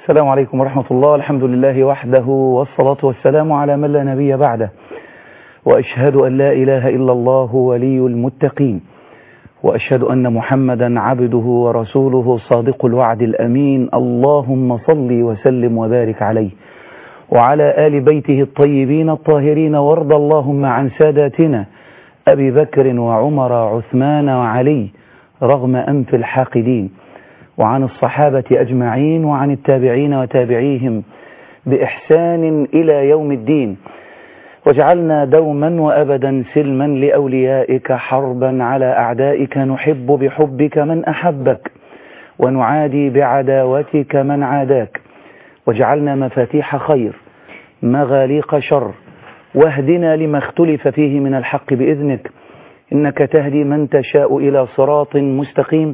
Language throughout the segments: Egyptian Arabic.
السلام عليكم ورحمة الله الحمد لله وحده والصلاة والسلام على من لا نبي بعده وأشهد أن لا إله إلا الله ولي المتقين وأشهد أن محمدا عبده ورسوله صادق الوعد الأمين اللهم صل وسلم وبارك عليه وعلى آل بيته الطيبين الطاهرين وارض اللهم عن ساداتنا أبي بكر وعمر وعثمان وعلي رغم أنف الحاقدين وعن الصحابة أجمعين وعن التابعين وتابعيهم بإحسان إلى يوم الدين واجعلنا دوما وأبدا سلما لأوليائك حربا على أعدائك نحب بحبك من أحبك ونعادي بعداوتك من عاداك واجعلنا مفاتيح خير مغاليق شر واهدنا لما اختلف فيه من الحق بإذنك إنك تهدي من تشاء إلى صراط مستقيم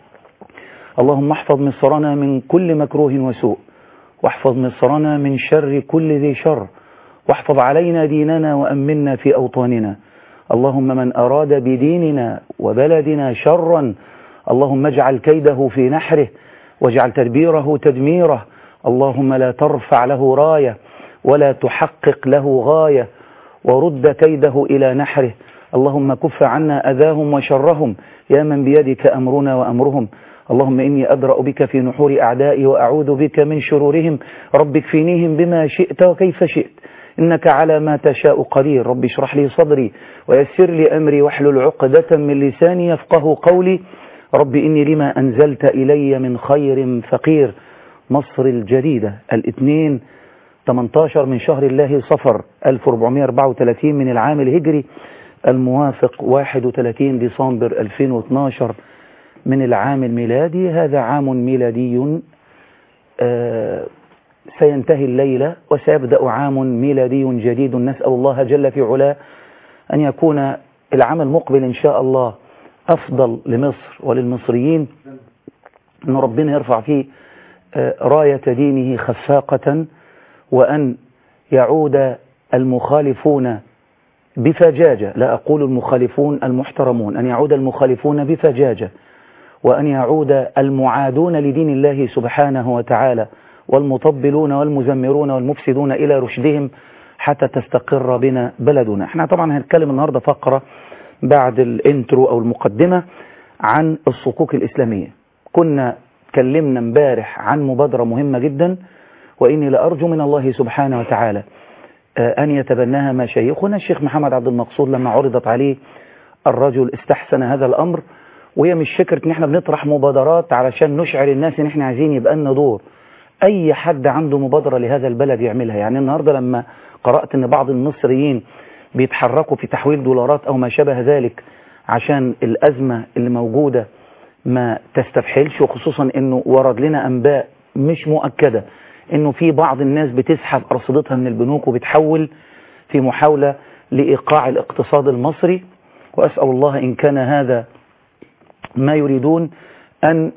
اللهم احفظ مصرنا من كل مكروه وسوء واحفظ مصرنا من شر كل ذي شر واحفظ علينا ديننا وأمنا في أوطاننا اللهم من أراد بديننا وبلدنا شرا اللهم اجعل كيده في نحره واجعل تدبيره تدميره اللهم لا ترفع له راية ولا تحقق له غاية ورد كيده إلى نحره اللهم كف عنا أذاهم وشرهم يا من بيدك أمرنا وأمرهم اللهم إني أدرأ بك في نحور أعدائي وأعوذ بك من شرورهم رب اكفينيهم بما شئت وكيف شئت إنك على ما تشاء قدير رب اشرح لي صدري ويسر لي أمري واحلل عقدة من لساني يفقه قولي رب إني لما أنزلت إلي من خير فقير مصر الجديدة الاثنين 18 من شهر الله صفر 1434 من العام الهجري الموافق 31 ديسمبر 2012 من العام الميلادي هذا عام ميلادي آه سينتهي الليلة وسيبدأ عام ميلادي جديد نسأل الله جل في علاه أن يكون العام المقبل إن شاء الله أفضل لمصر وللمصريين أن ربنا يرفع فيه آه راية دينه خفاقة وأن يعود المخالفون بفجاجة لا أقول المخالفون المحترمون أن يعود المخالفون بفجاجة وأن يعود المعادون لدين الله سبحانه وتعالى والمطبلون والمزمرون والمفسدون إلى رشدهم حتى تستقر بنا بلدنا احنا طبعا هنتكلم النهاردة فقرة بعد الانترو أو المقدمة عن الصكوك الإسلامية كنا تكلمنا امبارح عن مبادرة مهمة جدا وإني لأرجو من الله سبحانه وتعالى أن يتبناها مشايخنا الشيخ محمد عبد المقصود لما عرضت عليه الرجل استحسن هذا الأمر وهي مش فكرة ان احنا بنطرح مبادرات علشان نشعر الناس ان احنا عايزين يبقى لنا دور اي حد عنده مبادرة لهذا البلد يعملها يعني النهاردة لما قرأت ان بعض المصريين بيتحركوا في تحويل دولارات او ما شابه ذلك عشان الازمة اللي موجودة ما تستفحلش وخصوصا انه ورد لنا انباء مش مؤكدة انه في بعض الناس بتسحب ارصدتها من البنوك وبتحول في محاولة لايقاع الاقتصاد المصري واسأل الله ان كان هذا ما يريدون أن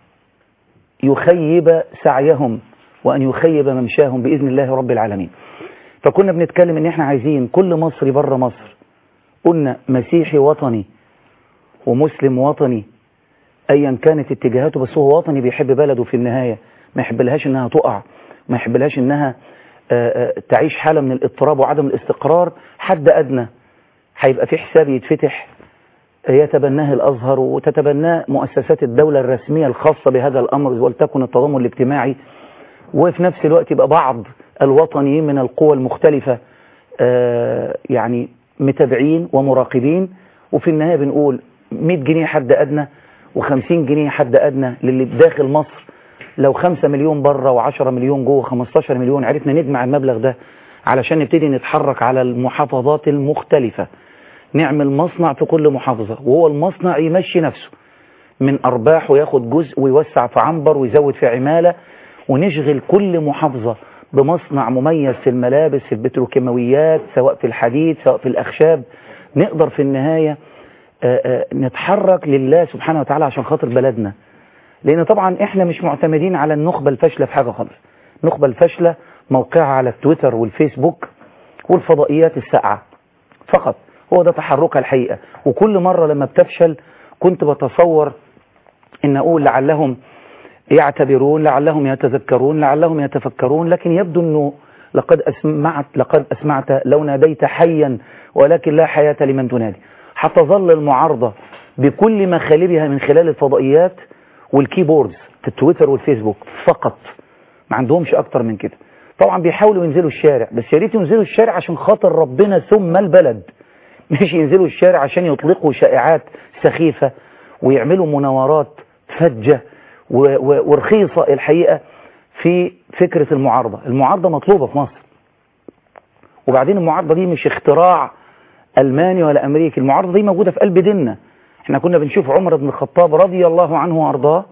يخيب سعيهم وأن يخيب ممشاهم بإذن الله رب العالمين فكنا بنتكلم ان احنا عايزين كل مصري بره مصر قلنا مسيحي وطني ومسلم وطني ايا كانت اتجاهاته بس هو وطني بيحب بلده في النهاية ما يحبلهاش انها تقع ما يحبلهاش انها تعيش حالة من الاضطراب وعدم الاستقرار حد ادنى هيبقى في حساب يتفتح يتبناه الأزهر وتتبناه مؤسسات الدولة الرسمية الخاصة بهذا الأمر ولتكن التضامن الاجتماعي وفي نفس الوقت يبقى بعض الوطنيين من القوى المختلفة يعني متابعين ومراقبين وفي النهاية بنقول 100 جنيه حد أدنى و50 جنيه حد أدنى للي داخل مصر لو 5 مليون بره و10 مليون جوه 15 مليون عرفنا نجمع المبلغ ده علشان نبتدي نتحرك على المحافظات المختلفة نعمل مصنع في كل محافظة وهو المصنع يمشي نفسه من أرباحه ياخد جزء ويوسع في عنبر ويزود في عمالة ونشغل كل محافظة بمصنع مميز في الملابس في البتروكيماويات سواء في الحديد سواء في الأخشاب نقدر في النهاية آآ آآ نتحرك لله سبحانه وتعالى عشان خاطر بلدنا لأن طبعا احنا مش معتمدين على النخبة الفاشلة في حاجة خالص النخبة الفاشلة موقعها على التويتر والفيسبوك والفضائيات الساقعة فقط هو ده تحركها الحقيقة وكل مرة لما بتفشل كنت بتصور ان اقول لعلهم يعتبرون لعلهم يتذكرون لعلهم يتفكرون لكن يبدو أنه لقد أسمعت لقد أسمعت لو ناديت حيا ولكن لا حياة لمن تنادي حتظل المعارضة بكل مخالبها من خلال الفضائيات والكيبوردز في التويتر والفيسبوك فقط ما عندهمش أكتر من كده طبعا بيحاولوا ينزلوا الشارع بس يا ريت ينزلوا الشارع عشان خاطر ربنا ثم البلد مش ينزلوا الشارع عشان يطلقوا شائعات سخيفة ويعملوا مناورات فجة ورخيصة الحقيقة في فكرة المعارضة المعارضة مطلوبة في مصر وبعدين المعارضة دي مش اختراع ألماني ولا أمريكي المعارضة دي موجودة في قلب ديننا احنا كنا بنشوف عمر بن الخطاب رضي الله عنه وأرضاه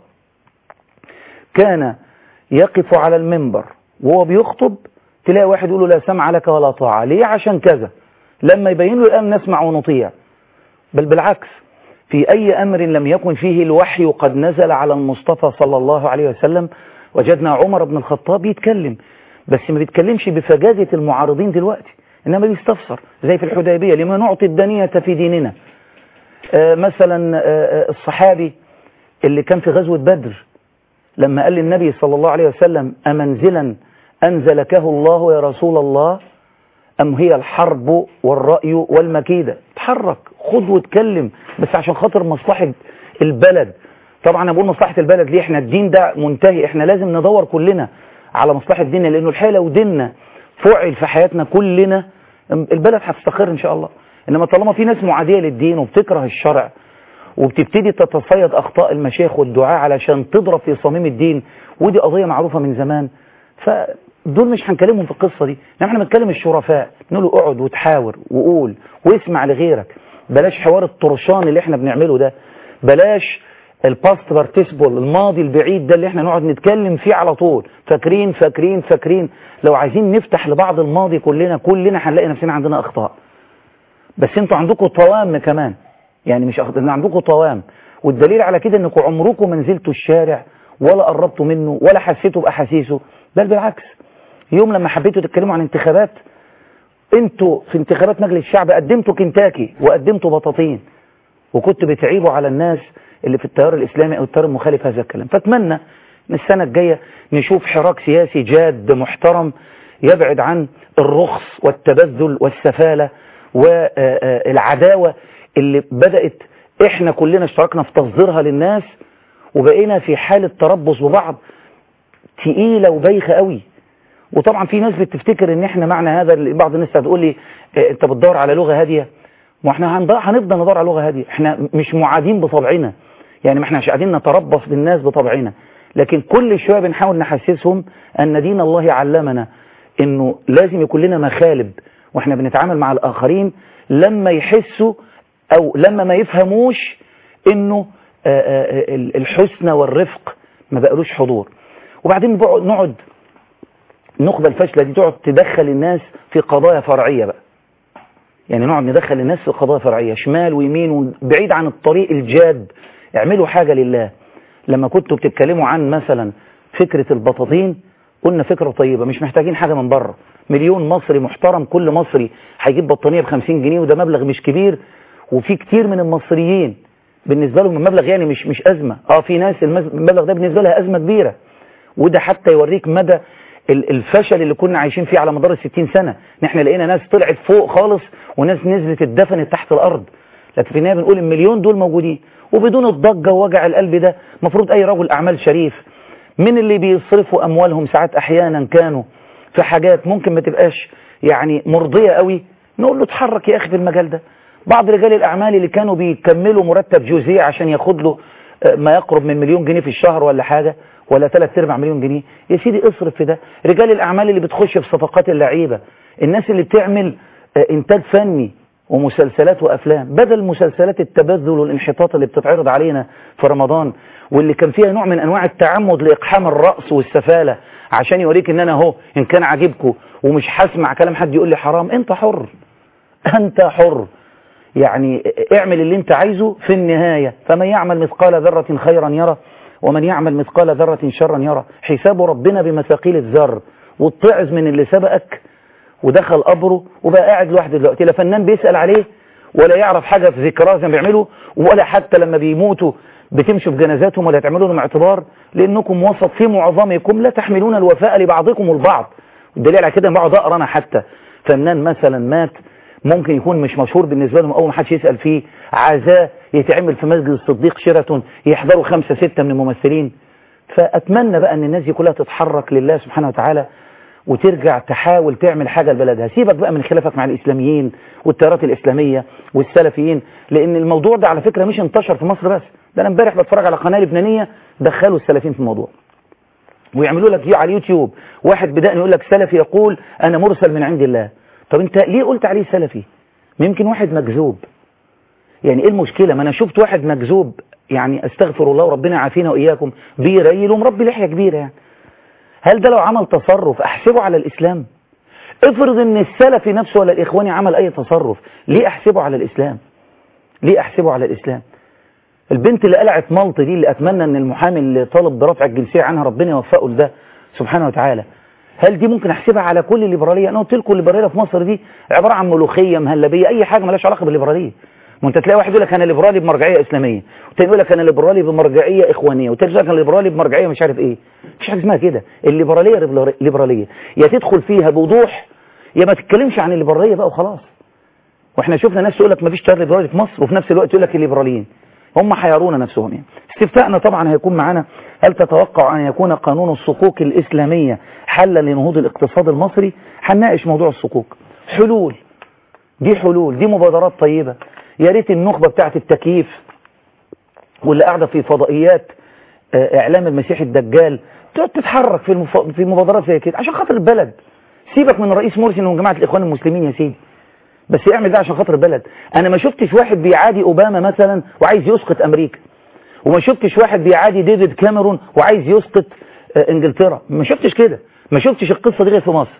كان يقف على المنبر وهو بيخطب تلاقي واحد يقول له لا سمع لك ولا طاعة ليه عشان كذا لما يبين له الآن نسمع ونطيع بل بالعكس في أي أمر لم يكن فيه الوحي قد نزل على المصطفى صلى الله عليه وسلم وجدنا عمر بن الخطاب يتكلم بس ما بيتكلمش بفجاجة المعارضين دلوقتي إنما بيستفسر زي في الحديبية لما نعطي الدنية في ديننا آه مثلا آه الصحابي اللي كان في غزوة بدر لما قال للنبي صلى الله عليه وسلم أمنزلا أنزلكه الله يا رسول الله أم هي الحرب والرأي والمكيدة تحرك خد واتكلم بس عشان خاطر مصلحة البلد طبعا أنا بقول مصلحة البلد ليه احنا الدين ده منتهي احنا لازم ندور كلنا على مصلحة ديننا لأنه الحقيقة لو ديننا فعل في حياتنا كلنا البلد هتستقر إن شاء الله إنما طالما في ناس معادية للدين وبتكره الشرع وبتبتدي تتصيد أخطاء المشايخ والدعاء علشان تضرب في صميم الدين ودي قضية معروفة من زمان فدول مش هنكلمهم في القصة دي احنا بنتكلم الشرفاء نقول له اقعد وتحاور وقول واسمع لغيرك بلاش حوار الطرشان اللي احنا بنعمله ده بلاش الباست بارتيسبل الماضي البعيد ده اللي احنا نقعد نتكلم فيه على طول فاكرين فاكرين فاكرين لو عايزين نفتح لبعض الماضي كلنا كلنا هنلاقي نفسنا عندنا اخطاء بس انتوا عندكم طوام كمان يعني مش أخطاء عندكم طوام والدليل على كده انكم عمركم ما نزلتوا الشارع ولا قربتوا منه ولا حسيتوا باحاسيسه بل بالعكس يوم لما حبيتوا تتكلموا عن انتخابات انتوا في انتخابات مجلس الشعب قدمتوا كنتاكي وقدمتوا بطاطين وكنتوا بتعيبوا على الناس اللي في التيار الإسلامي أو التيار المخالف هذا الكلام فأتمنى ان السنة الجاية نشوف حراك سياسي جاد محترم يبعد عن الرخص والتبذل والسفالة والعداوة اللي بدأت احنا كلنا اشتركنا في تصديرها للناس وبقينا في حالة تربص ببعض تقيلة وبايخة قوي وطبعا في ناس بتفتكر ان احنا معنى هذا بعض الناس هتقول لي اه انت بتدور على لغة هادية ما احنا هنفضل ندور على لغة هادية احنا مش معادين بطبعنا يعني ما احنا مش قاعدين نتربص بالناس بطبعنا لكن كل شوية بنحاول نحسسهم ان دين الله علمنا انه لازم يكون لنا مخالب واحنا بنتعامل مع الاخرين لما يحسوا او لما ما يفهموش انه الحسنى والرفق ما بقالوش حضور وبعدين نقعد النخبة الفاشلة دي تقعد تدخل الناس في قضايا فرعية بقى يعني نقعد ندخل الناس في قضايا فرعية شمال ويمين بعيد عن الطريق الجاد اعملوا حاجة لله لما كنتوا بتتكلموا عن مثلا فكرة البطاطين قلنا فكرة طيبة مش محتاجين حاجة من بره مليون مصري محترم كل مصري هيجيب بطانية بخمسين جنيه وده مبلغ مش كبير وفي كتير من المصريين بالنسبة لهم المبلغ يعني مش مش أزمة اه في ناس المبلغ ده بالنسبة لها أزمة كبيرة وده حتى يوريك مدى الفشل اللي كنا عايشين فيه على مدار الستين سنة ان احنا لقينا ناس طلعت فوق خالص وناس نزلت اتدفنت تحت الأرض لكن في النهاية بنقول المليون دول موجودين وبدون الضجة ووجع القلب ده مفروض أي رجل أعمال شريف من اللي بيصرفوا أموالهم ساعات أحيانا كانوا في حاجات ممكن ما تبقاش يعني مرضية قوي نقول له اتحرك يا أخي في المجال ده بعض رجال الأعمال اللي كانوا بيكملوا مرتب جزئي عشان ياخد له ما يقرب من مليون جنيه في الشهر ولا حاجة ولا ثلاث ارباع مليون جنيه يا سيدي اصرف في ده رجال الأعمال اللي بتخش في صفقات اللعيبة الناس اللي بتعمل إنتاج فني ومسلسلات وأفلام بدل مسلسلات التبذل والانحطاط اللي بتتعرض علينا في رمضان واللي كان فيها نوع من أنواع التعمد لإقحام الرأس والسفالة عشان يوريك إن أنا أهو إن كان عاجبكم ومش هسمع كلام حد يقول لي حرام أنت حر أنت حر يعني اعمل اللي انت عايزه في النهاية فمن يعمل مثقال ذرة خيرا يرى ومن يعمل مثقال ذرة شرا يرى حساب ربنا بمثاقيل الذر واتعظ من اللي سبقك ودخل قبره وبقى قاعد لوحده دلوقتي لا فنان بيسأل عليه ولا يعرف حاجة في ذكراه زي ما بيعملوا ولا حتى لما بيموتوا بتمشوا في جنازاتهم ولا تعملوا لهم اعتبار لانكم وسط في معظمكم لا تحملون الوفاء لبعضكم البعض والدليل على كده بقعد اقرا انا حتى فنان مثلا مات ممكن يكون مش مشهور بالنسبه لهم اول ما حدش يسال فيه عزاه يتعمل في مسجد الصديق شيراتون يحضروا خمسه سته من الممثلين فاتمنى بقى ان الناس دي كلها تتحرك لله سبحانه وتعالى وترجع تحاول تعمل حاجة لبلدها سيبك بقى من خلافك مع الإسلاميين والتيارات الإسلامية والسلفيين لأن الموضوع ده على فكرة مش انتشر في مصر بس ده أنا امبارح بتفرج على قناة لبنانية دخلوا السلفيين في الموضوع ويعملوا لك على اليوتيوب واحد بدأني يقول لك سلفي يقول أنا مرسل من عند الله طب أنت ليه قلت عليه سلفي يمكن واحد مجذوب يعني إيه المشكلة ما أنا شفت واحد مجذوب يعني أستغفر الله وربنا يعافينا وإياكم بيريل ومربي لحية كبيرة يعني هل ده لو عمل تصرف احسبه على الاسلام افرض ان السلفي نفسه ولا الاخواني عمل اي تصرف ليه احسبه على الاسلام ليه احسبه على الاسلام البنت اللي قلعت ملط دي اللي اتمنى ان المحامي اللي طالب برفع الجنسيه عنها ربنا يوفقه لده سبحانه وتعالى هل دي ممكن احسبها على كل الليبراليه انا قلت لكم الليبراليه في مصر دي عباره عن ملوخيه مهلبيه اي حاجه مالهاش علاقه بالليبراليه ما انت تلاقي واحد يقول لك انا ليبرالي بمرجعيه اسلاميه والتاني يقول لك انا ليبرالي بمرجعيه اخوانيه والتاني يقول لك انا ليبرالي بمرجعيه مش عارف ايه مفيش حاجه اسمها كده الليبراليه ليبراليه يا تدخل فيها بوضوح يا ما تتكلمش عن الليبراليه بقى وخلاص واحنا شفنا ناس يقول لك مفيش تيار ليبرالي في مصر وفي نفس الوقت يقول لك الليبراليين هم حيرونا نفسهم يعني استفتاءنا طبعا هيكون معانا هل تتوقع ان يكون قانون الصكوك الاسلاميه حلا لنهوض الاقتصاد المصري هنناقش موضوع الصكوك حلول دي حلول دي مبادرات طيبه يا ريت النخبة بتاعت التكييف واللي قاعدة في فضائيات اعلام المسيح الدجال تقعد تتحرك في المف... في مبادرات زي كده عشان خاطر البلد سيبك من الرئيس مرسي ومن جماعة الاخوان المسلمين يا سيدي بس اعمل ده عشان خاطر البلد انا ما شفتش واحد بيعادي اوباما مثلا وعايز يسقط امريكا وما شفتش واحد بيعادي ديفيد كاميرون وعايز يسقط انجلترا ما شفتش كده ما شفتش القصة دي غير في مصر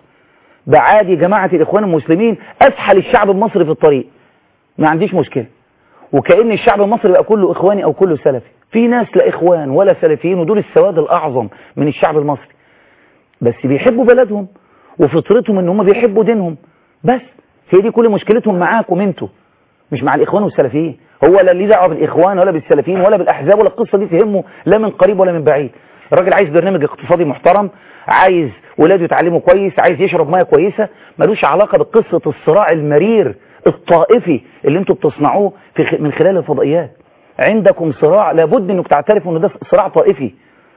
بعادي جماعة الاخوان المسلمين اسحل الشعب المصري في الطريق ما عنديش مشكلة وكأن الشعب المصري بقى كله إخواني أو كله سلفي في ناس لا إخوان ولا سلفيين ودول السواد الأعظم من الشعب المصري بس بيحبوا بلدهم وفطرتهم ان هم بيحبوا دينهم بس هي دي كل مشكلتهم معاكم انتوا مش مع الإخوان والسلفيين هو لا ليه دعوه بالإخوان ولا بالسلفيين ولا بالأحزاب ولا القصة دي تهمه لا من قريب ولا من بعيد الراجل عايز برنامج اقتصادي محترم عايز ولاده يتعلموا كويس عايز يشرب ميه كويسة ملوش علاقة بقصة الصراع المرير الطائفي اللي انتوا بتصنعوه في من خلال الفضائيات عندكم صراع لابد انك تعترفوا ان ده صراع طائفي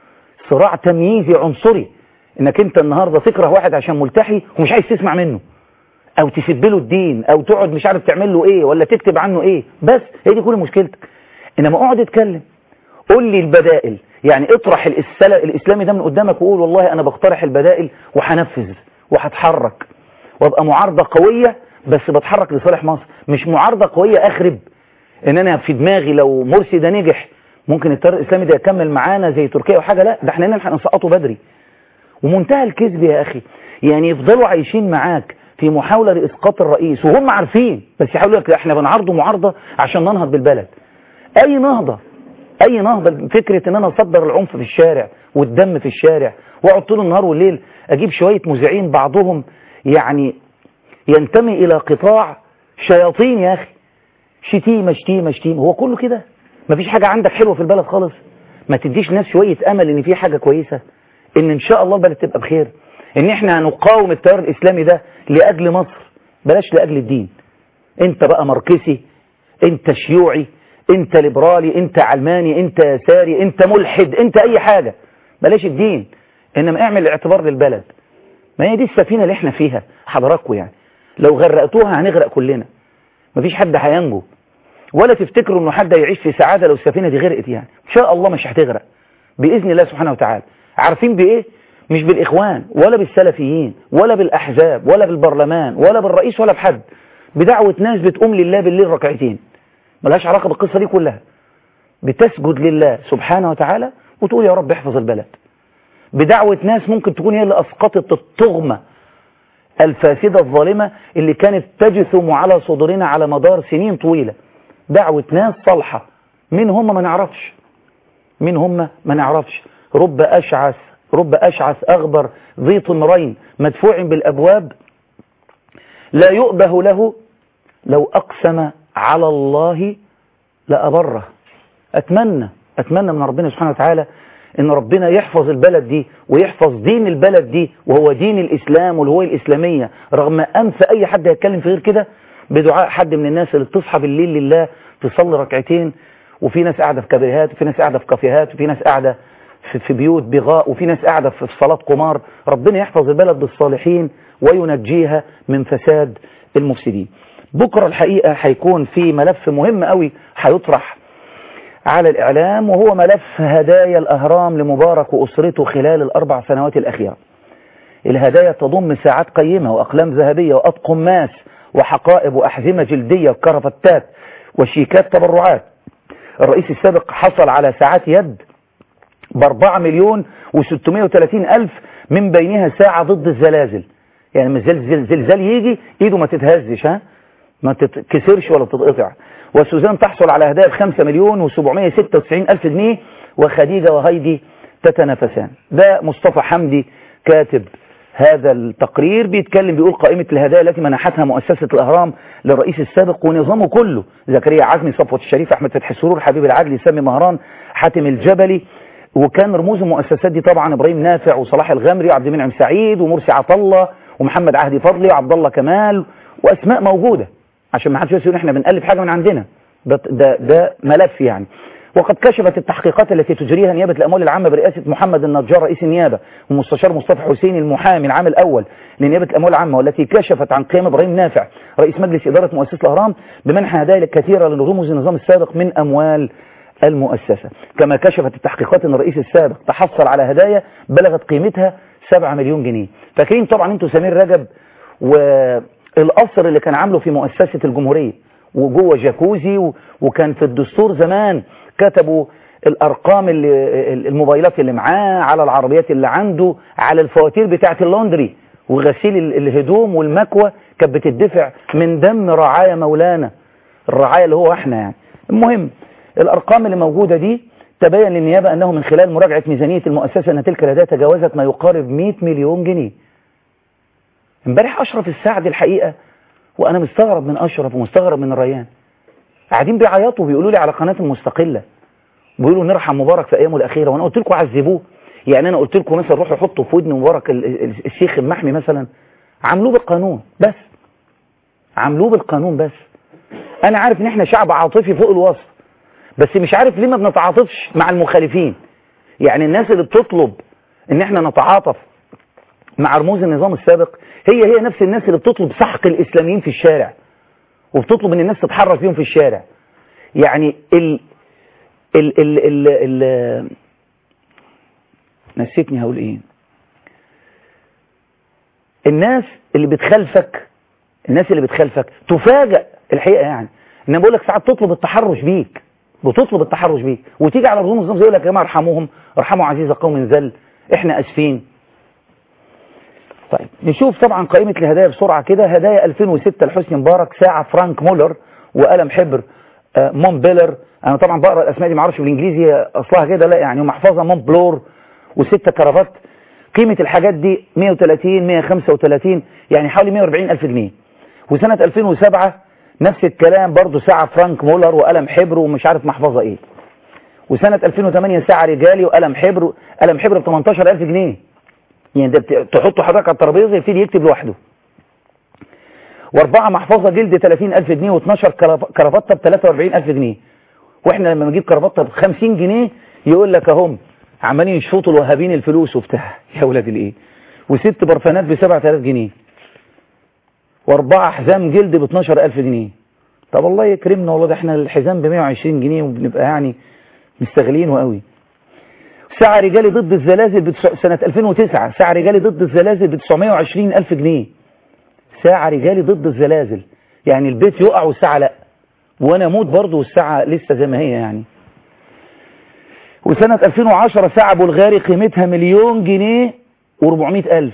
صراع تمييزي عنصري انك انت النهاردة تكره واحد عشان ملتحي ومش عايز تسمع منه او تسب له الدين او تقعد مش عارف تعمل له ايه ولا تكتب عنه ايه بس هي دي كل مشكلتك انما اقعد اتكلم قول لي البدائل يعني اطرح الاسلامي ده من قدامك وقول والله انا بقترح البدائل وهنفذ وهتحرك وابقى معارضة قوية بس بتحرك لصالح مصر مش معارضة قوية اخرب ان انا في دماغي لو مرسي ده نجح ممكن التيار الاسلامي ده يكمل معانا زي تركيا وحاجة لا ده احنا نلحق نسقطه بدري ومنتهى الكذب يا اخي يعني يفضلوا عايشين معاك في محاولة لإسقاط الرئيس وهم عارفين بس يحاولوا لك احنا بنعرضه معارضة عشان ننهض بالبلد اي نهضة اي نهضة فكرة ان انا اصدر العنف في الشارع والدم في الشارع واقعد طول النهار والليل اجيب شوية مذيعين بعضهم يعني ينتمي الى قطاع شياطين يا اخي شتيمة شتيمة شتيمة هو كله كده مفيش حاجة عندك حلوة في البلد خالص ما تديش ناس شوية امل ان في حاجة كويسة ان ان شاء الله البلد تبقى بخير ان احنا هنقاوم التيار الاسلامي ده لاجل مصر بلاش لاجل الدين انت بقى ماركسي انت شيوعي انت ليبرالي انت علماني انت يساري انت ملحد انت اي حاجة بلاش الدين انما اعمل الاعتبار للبلد ما هي دي السفينة اللي احنا فيها حضراتكم يعني لو غرقتوها هنغرق كلنا مفيش حد هينجو ولا تفتكروا انه حد يعيش في سعادة لو السفينة دي غرقت يعني ان شاء الله مش هتغرق بإذن الله سبحانه وتعالى عارفين بإيه مش بالإخوان ولا بالسلفيين ولا بالأحزاب ولا بالبرلمان ولا بالرئيس ولا بحد بدعوة ناس بتقوم لله بالليل ركعتين ملهاش علاقة بالقصة دي كلها بتسجد لله سبحانه وتعالى وتقول يا رب احفظ البلد بدعوة ناس ممكن تكون هي اللي أسقطت الطغمة الفاسدة الظالمة اللي كانت تجثم على صدورنا على مدار سنين طويلة دعوة ناس صالحة مين هم ما نعرفش مين هم ما نعرفش رب أشعث رب أشعث أغبر ذي طمرين مدفوع بالأبواب لا يؤبه له لو أقسم على الله لأبره أتمنى اتمنى من ربنا سبحانه وتعالى ان ربنا يحفظ البلد دي ويحفظ دين البلد دي وهو دين الاسلام والهوية الاسلامية رغم انف اي حد يتكلم في غير كده بدعاء حد من الناس اللي بتصحى بالليل لله تصلي ركعتين وفي ناس قاعدة في كابريهات وفي ناس قاعدة في كافيهات وفي ناس قاعدة في, في بيوت بغاء وفي ناس قاعدة في صلاة قمار ربنا يحفظ البلد بالصالحين وينجيها من فساد المفسدين بكرة الحقيقة هيكون في ملف مهم قوي هيطرح على الإعلام وهو ملف هدايا الأهرام لمبارك وأسرته خلال الأربع سنوات الأخيرة الهدايا تضم ساعات قيمة وأقلام ذهبية وأطقم ماس وحقائب وأحزمة جلدية وكرفتات وشيكات تبرعات الرئيس السابق حصل على ساعات يد باربعة مليون وستمائة ألف من بينها ساعة ضد الزلازل يعني من زلزال, زلزال يجي ايده ما تتهزش ها ما تتكسرش ولا تتقطع وسوزان تحصل على هدايا بخمسة مليون و796 ألف جنيه وخديجة وهيدي تتنافسان ده مصطفى حمدي كاتب هذا التقرير بيتكلم بيقول قائمة الهدايا التي منحتها مؤسسة الأهرام للرئيس السابق ونظامه كله زكريا عزمي صفوة الشريف أحمد فتحي السرور حبيب العدلي سامي مهران حاتم الجبلي وكان رموز المؤسسات دي طبعا إبراهيم نافع وصلاح الغمري وعبد المنعم سعيد ومرسي عطله ومحمد عهدي فضلي وعبد الله كمال وأسماء موجودة عشان ما حدش يقول احنا بنقلب حاجة من عندنا ده, ده, ده ملف يعني وقد كشفت التحقيقات التي تجريها نيابة الأموال العامة برئاسة محمد النجار رئيس النيابة ومستشار مصطفى حسين المحامي العام الأول لنيابة الأموال العامة والتي كشفت عن قيام إبراهيم نافع رئيس مجلس إدارة مؤسسة الأهرام بمنح هدايا كثيرة لرموز النظام السابق من أموال المؤسسة كما كشفت التحقيقات أن الرئيس السابق تحصل على هدايا بلغت قيمتها 7 مليون جنيه فاكرين طبعا انتوا سمير رجب والقصر اللي كان عامله في مؤسسة الجمهورية وجوه جاكوزي وكان في الدستور زمان كتبوا الارقام اللي الموبايلات اللي معاه على العربيات اللي عنده على الفواتير بتاعه اللوندري وغسيل الهدوم والمكوى كانت بتدفع من دم رعايا مولانا الرعايا اللي هو احنا يعني المهم الارقام اللي موجودة دي تبين للنيابة انه من خلال مراجعة ميزانية المؤسسة ان تلك الهدايا تجاوزت ما يقارب 100 مليون جنيه امبارح اشرف السعد الحقيقة وانا مستغرب من اشرف ومستغرب من الريان قاعدين بيعيطوا بيقولوا لي على قناة المستقلة بيقولوا نرحم مبارك في ايامه الاخيرة وانا قلت لكم عذبوه يعني انا قلت لكم مثلا روحوا حطوا في ودن مبارك الشيخ المحمي مثلا عملوه بالقانون بس عملوه بالقانون بس انا عارف ان احنا شعب عاطفي فوق الوصف بس مش عارف ليه ما بنتعاطفش مع المخالفين يعني الناس اللي بتطلب ان احنا نتعاطف مع رموز النظام السابق هي هي نفس الناس اللي بتطلب سحق الاسلاميين في الشارع وبتطلب ان الناس تتحرك فيهم في الشارع يعني ال ال ال ال ال نسيتني هقول ايه الناس اللي بتخالفك الناس اللي بتخالفك تفاجأ الحقيقة يعني انا بقول لك ساعات تطلب التحرش بيك بتطلب التحرش بيك وتيجي على رموز النظام يقول لك يا جماعه ارحموهم ارحموا عزيز قوم ذل احنا اسفين طيب نشوف طبعا قائمة الهدايا بسرعة كده هدايا 2006 لحسني مبارك ساعة فرانك مولر وقلم حبر مون بيلر انا طبعا بقرا الاسماء دي ما اعرفش بالانجليزي اصلها كده لا يعني محفظة مون بلور وستة كرافات قيمة الحاجات دي 130 135 يعني حوالي 140 الف جنيه وسنة 2007 نفس الكلام برضو ساعة فرانك مولر وقلم حبر ومش عارف محفظة ايه وسنة 2008 ساعة رجالي وقلم حبر قلم حبر ب 18000 جنيه يعني ده تحطه حضرتك على الترابيزه يبتدي يكتب لوحده واربعه محفظه جلد 30000 جنيه و12 كرافته ب 43000 جنيه واحنا لما نجيب كرافته ب 50 جنيه يقول لك اهم عمالين يشفطوا الوهابين الفلوس وبتاع يا ولاد الايه وست برفانات ب 7000 جنيه واربعه حزام جلد ب 12000 جنيه طب الله يكرمنا والله ده احنا الحزام ب 120 جنيه وبنبقى يعني مستغلينه قوي ساعة رجالي ضد الزلازل بتس... سنة 2009 ساعة رجالي ضد الزلازل ب 920 ألف جنيه ساعة رجالي ضد الزلازل يعني البيت يقع والساعة لا وانا اموت برضه والساعة لسه زي ما هي يعني وسنة 2010 ساعة بلغاري قيمتها مليون جنيه و400 ألف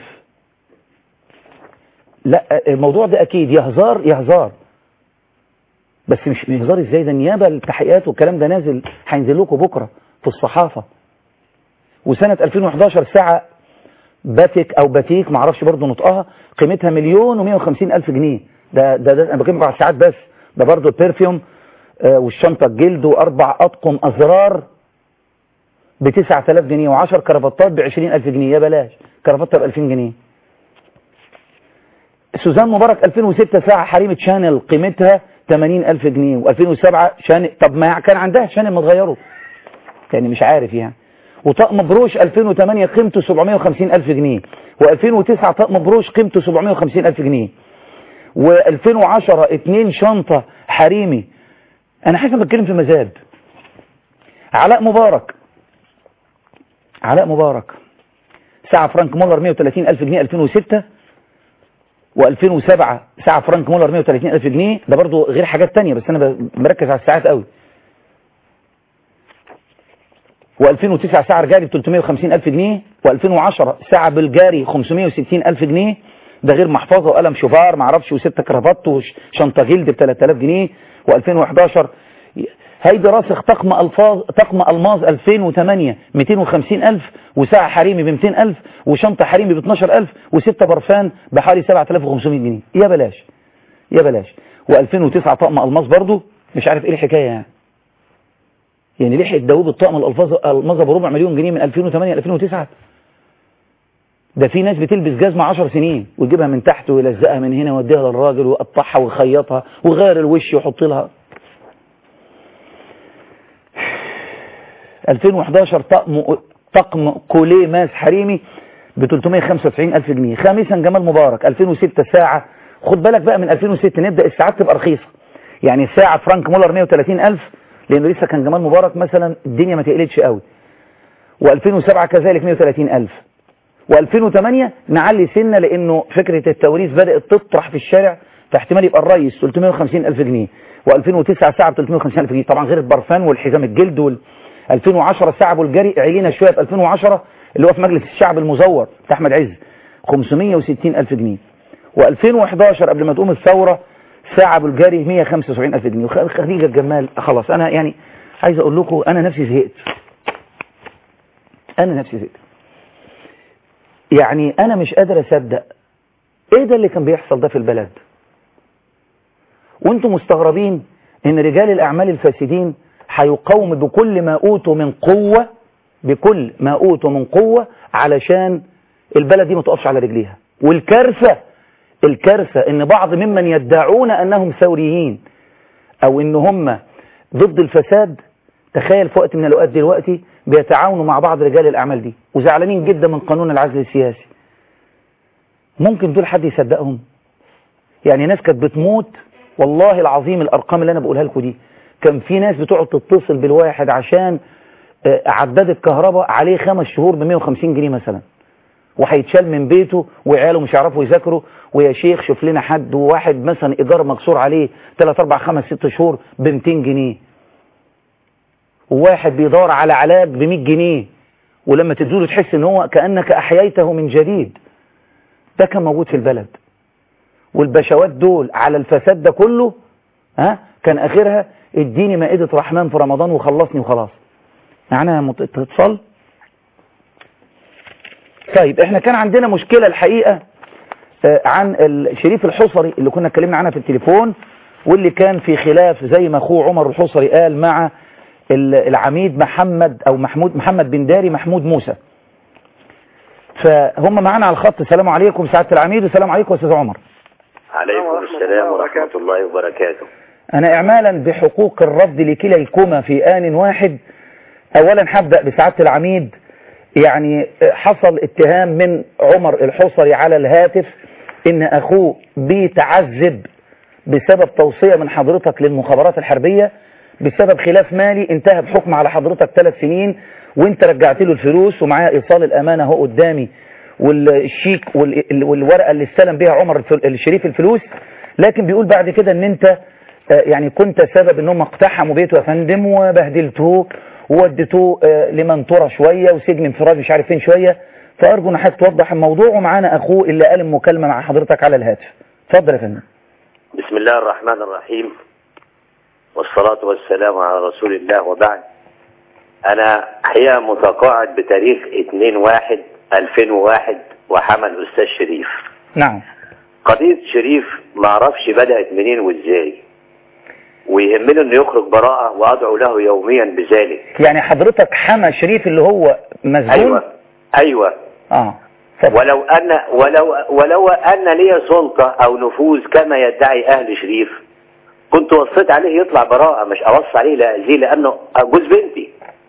لا الموضوع ده أكيد يا هزار يا هزار بس مش هزار ازاي ده النيابة التحقيقات والكلام ده نازل هينزل لكم بكرة في الصحافة وسنة 2011 ساعة باتيك او باتيك معرفش برضه نطقها قيمتها مليون و 150 الف جنيه ده ده, ده انا بكلمك على الساعات بس ده برضه البرفيوم آه والشنطة الجلد واربع اطقم ازرار ب 9000 جنيه و10 كرافتات ب 20000 جنيه يا بلاش كرافته ب 2000 جنيه سوزان مبارك 2006 ساعة حريمة شانل قيمتها 80000 جنيه و2007 شانل طب ما كان عندها شانل ما اتغيروا يعني مش عارف يعني وطقم بروش 2008 قيمته 750000 جنيه و2009 طقم بروش قيمته 750000 جنيه و2010 اتنين شنطة حريمي انا حاسس بتكلم في مزاد علاء مبارك علاء مبارك ساعة فرانك مولر 130000 جنيه 2006 و2007 ساعة فرانك مولر 130000 جنيه ده برضو غير حاجات تانية بس انا مركز على الساعات قوي و2009 ساعة رجالي ب 350000 جنيه و2010 ساعة بلجاري 560000 جنيه ده غير محفظة وقلم شوفار معرفش وستة كرافات وشنطة جلد ب 3000 جنيه و2011 هيدي راسخ طقم الفاظ طقم الماظ 2008 250000 وساعة حريمي ب 200000 وشنطة حريمي ب 12000 وستة برفان بحوالي 7500 جنيه يا بلاش يا بلاش و2009 طقم الماظ برضو مش عارف ايه الحكاية يعني يعني لحق داوود الطقم الالفاظ الماظة بربع مليون جنيه من 2008 ل 2009 ده في ناس بتلبس جزمة 10 سنين ويجيبها من تحت ويلزقها من هنا ويوديها للراجل ويقطعها ويخيطها ويغير الوش ويحط لها 2011 طقم طقم كوليه ماس حريمي ب 395 ألف جنيه خامسا جمال مبارك 2006 ساعة خد بالك بقى من 2006 نبدأ الساعات تبقى رخيصة يعني الساعة فرانك مولر 130 ألف لأنه لسه كان جمال مبارك مثلا الدنيا ما تقلتش قوي و2007 كذلك 130 ألف و2008 نعلي سنة لأنه فكرة التوريث بدأت تطرح في الشارع فاحتمال يبقى الرئيس 350 ألف جنيه و2009 ساعة ب 350 ألف جنيه طبعا غير البرفان والحزام الجلد وال 2010 ساعة بلجاري علينا شوية ب 2010 اللي هو في مجلس الشعب المزور بتاع أحمد عز 560 ألف جنيه و2011 قبل ما تقوم الثورة ساعة بلجاري 175 ألف جنيه وخديجة الجمال خلاص أنا يعني عايز أقول لكم أنا نفسي زهقت أنا نفسي زهقت يعني أنا مش قادر أصدق إيه ده اللي كان بيحصل ده في البلد وانتم مستغربين ان رجال الأعمال الفاسدين هيقاوم بكل ما أوتوا من قوة بكل ما أوتوا من قوة علشان البلد دي ما تقفش على رجليها والكارثة الكارثة ان بعض ممن يدعون انهم ثوريين او ان هم ضد الفساد تخيل في وقت من الاوقات دلوقتي بيتعاونوا مع بعض رجال الاعمال دي وزعلانين جدا من قانون العزل السياسي ممكن دول حد يصدقهم يعني ناس كانت بتموت والله العظيم الارقام اللي انا بقولها لكم دي كان في ناس بتقعد تتصل بالواحد عشان عداد كهرباء عليه خمس شهور ب 150 جنيه مثلا وهيتشال من بيته وعياله مش هيعرفوا يذاكروا ويا شيخ شوف لنا حد وواحد مثلا ايجار مكسور عليه 3 4 5 6 شهور ب 200 جنيه وواحد بيدور على علاج ب 100 جنيه ولما تدوله تحس ان هو كانك احييته من جديد ده كان موجود في البلد والبشوات دول على الفساد ده كله ها كان اخرها اديني مائدة رحمن في رمضان وخلصني وخلاص معنا اتصال طيب احنا كان عندنا مشكلة الحقيقة عن الشريف الحصري اللي كنا اتكلمنا عنها في التليفون واللي كان في خلاف زي ما اخوه عمر الحصري قال مع العميد محمد او محمود محمد بن داري محمود موسى فهم معانا على الخط السلام عليكم سعادة العميد والسلام عليكم استاذ عمر عليكم السلام ورحمة الله وبركاته أنا إعمالا بحقوق الرد لكليكما في آن واحد أولا هبدأ بسعادة العميد يعني حصل اتهام من عمر الحصري على الهاتف إن أخوه بيتعذب بسبب توصية من حضرتك للمخابرات الحربية بسبب خلاف مالي انتهى بحكم على حضرتك ثلاث سنين وانت رجعت له الفلوس ومعاه إيصال الأمانة اهو قدامي والشيك والورقة اللي استلم بيها عمر الشريف الفلوس لكن بيقول بعد كده ان انت يعني كنت سبب انهم اقتحموا بيته يا فندم وبهدلتوه ووديتوه لمنطورة شوية وسجن انفراد مش عارف فين شوية فارجو ان حضرتك توضح الموضوع ومعانا اخوه اللي قال المكالمة مع حضرتك على الهاتف اتفضل يا فندم بسم الله الرحمن الرحيم والصلاة والسلام على رسول الله وبعد انا حقيقة متقاعد بتاريخ 2 واحد 2001 وحمل الاستاذ شريف نعم قضية شريف ما اعرفش بدأت منين وازاي ويهمني انه يخرج براءة وادعو له يوميا بذلك يعني حضرتك حمى شريف اللي هو مسجون ايوه ايوه اه اتفضل. ولو ان ولو ولو ان لي سلطة او نفوذ كما يدعي اهل شريف كنت وصيت عليه يطلع براءة مش اوصي عليه لاذيه لانه جوز بنتي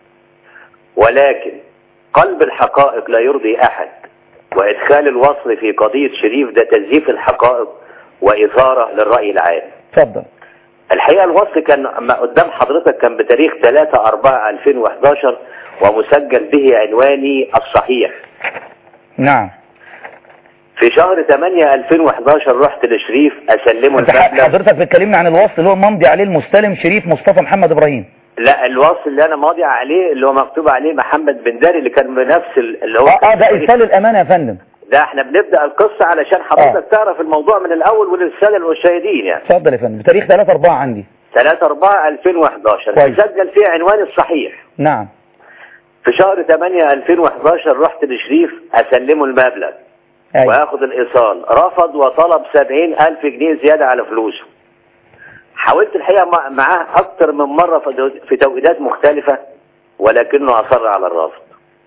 ولكن قلب الحقائق لا يرضي احد وادخال الوصل في قضية شريف ده تزييف الحقائق واثارة للرأي العام اتفضل الحقيقة الوصل كان ما قدام حضرتك كان بتاريخ 3 4 2011 ومسجل به عنواني الصحيح نعم في شهر 8 2011 رحت لشريف اسلمه انت ح- المبلغ حضرتك بتكلمنا عن الوصل اللي هو ممضي عليه المستلم شريف مصطفى محمد ابراهيم لا الوصل اللي انا ماضي عليه اللي هو مكتوب عليه محمد بن داري اللي كان بنفس ال- اللي هو اه اه كان ده في- ايصال الامانه يا فندم ده احنا بنبدا القصه علشان حضرتك آه. تعرف الموضوع من الاول وللساده والمشاهدين يعني اتفضل يا فندم بتاريخ 3 4 عندي 3 4 2011 كويس. مسجل فيه عنواني الصحيح نعم في شهر 8 2011 رحت لشريف اسلمه المبلغ ايوه واخد الايصال رفض وطلب 70 الف جنيه زيادة على فلوسه حاولت الحقيقة مع- معاه اكتر من مرة في دو- في توقيتات مختلفة ولكنه اصر على الرفض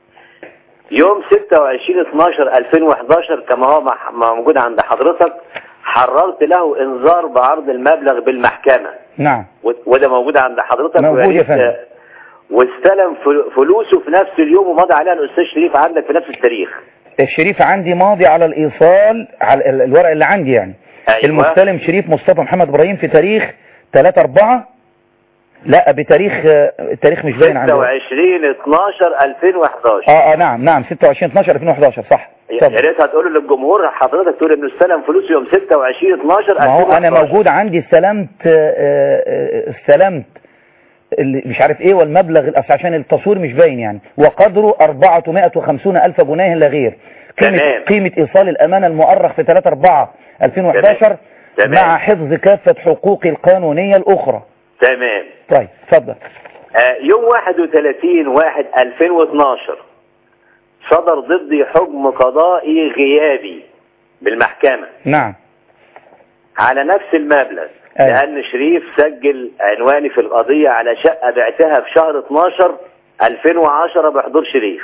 يوم 26 12 2011 كما هو مع- موجود عند حضرتك حررت له انذار بعرض المبلغ بالمحكمة نعم و- وده موجود عند حضرتك موجود ويا يا ريت- فندم. واستلم فل- فلوسه في نفس اليوم ومضى عليها الاستاذ شريف عندك في نفس التاريخ الشريف عندي ماضي على الايصال على ال- الورق اللي عندي يعني أيوة. المستلم شريف مصطفى محمد ابراهيم في تاريخ 3 4 لا بتاريخ آه، التاريخ مش باين عندي 26 12 2011 اه اه نعم نعم 26 12 2011 صح يا اتفضل. ريت هتقول للجمهور حضرتك تقول انه استلم فلوس يوم 26 12 ما هو انا 2011. موجود عندي استلمت آه، آه، استلمت اللي مش عارف ايه والمبلغ الأصل عشان التصوير مش باين يعني وقدره 450 ألف جنيه لا غير قيمة, تمام. قيمة إيصال الأمانة المؤرخ في 3 4 2011 تمام. مع حفظ كافة حقوقي القانونية الأخرى تمام طيب اتفضل آه يوم 31 1 2012 صدر ضدي حكم قضائي غيابي بالمحكمة نعم على نفس المبلغ أيوة. لأن شريف سجل عنواني في القضية على شقة بعتها في شهر 12 2010 بحضور شريف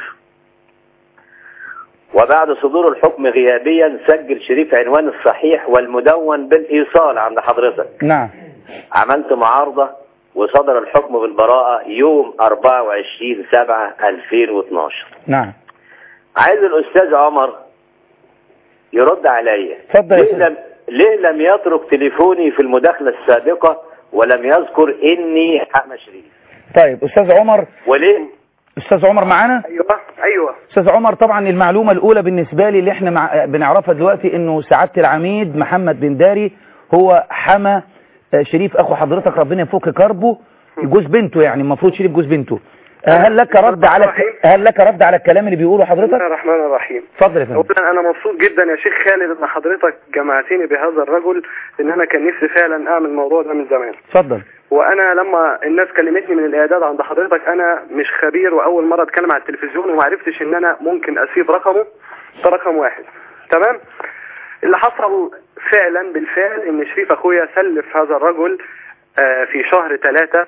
وبعد صدور الحكم غيابيا سجل شريف عنوان الصحيح والمدون بالإيصال عند حضرتك نعم عملت معارضة وصدر الحكم بالبراءة يوم 24 7 2012 نعم عايز الأستاذ عمر يرد عليا اتفضل يا ليه أستاذ. لم, ليه لم يترك تليفوني في المداخلة السابقة ولم يذكر إني حمى شريف طيب أستاذ عمر وليه أستاذ عمر معانا ايوه ايوه أستاذ عمر طبعا المعلومة الأولى بالنسبة لي اللي احنا مع... بنعرفها دلوقتي إنه سعادة العميد محمد بن داري هو حمى آه، شريف أخو حضرتك ربنا يفك كربه جوز بنته يعني المفروض شريف جوز بنته آه، هل لك رد على الك- هل لك رد على الكلام اللي بيقوله بسم الله حضرتك؟ الرحمن الرحيم اتفضل يا فندم اولا انا مبسوط جدا يا شيخ خالد ان حضرتك جمعتني بهذا الرجل ان انا كان نفسي فعلا اعمل الموضوع ده من زمان اتفضل وانا لما الناس كلمتني من الاعداد عند حضرتك انا مش خبير واول مره اتكلم على التلفزيون وما عرفتش ان انا ممكن اسيب رقمه ده رقم واحد تمام اللي حصل فعلا بالفعل ان شريف اخويا سلف هذا الرجل آه، في شهر ثلاثة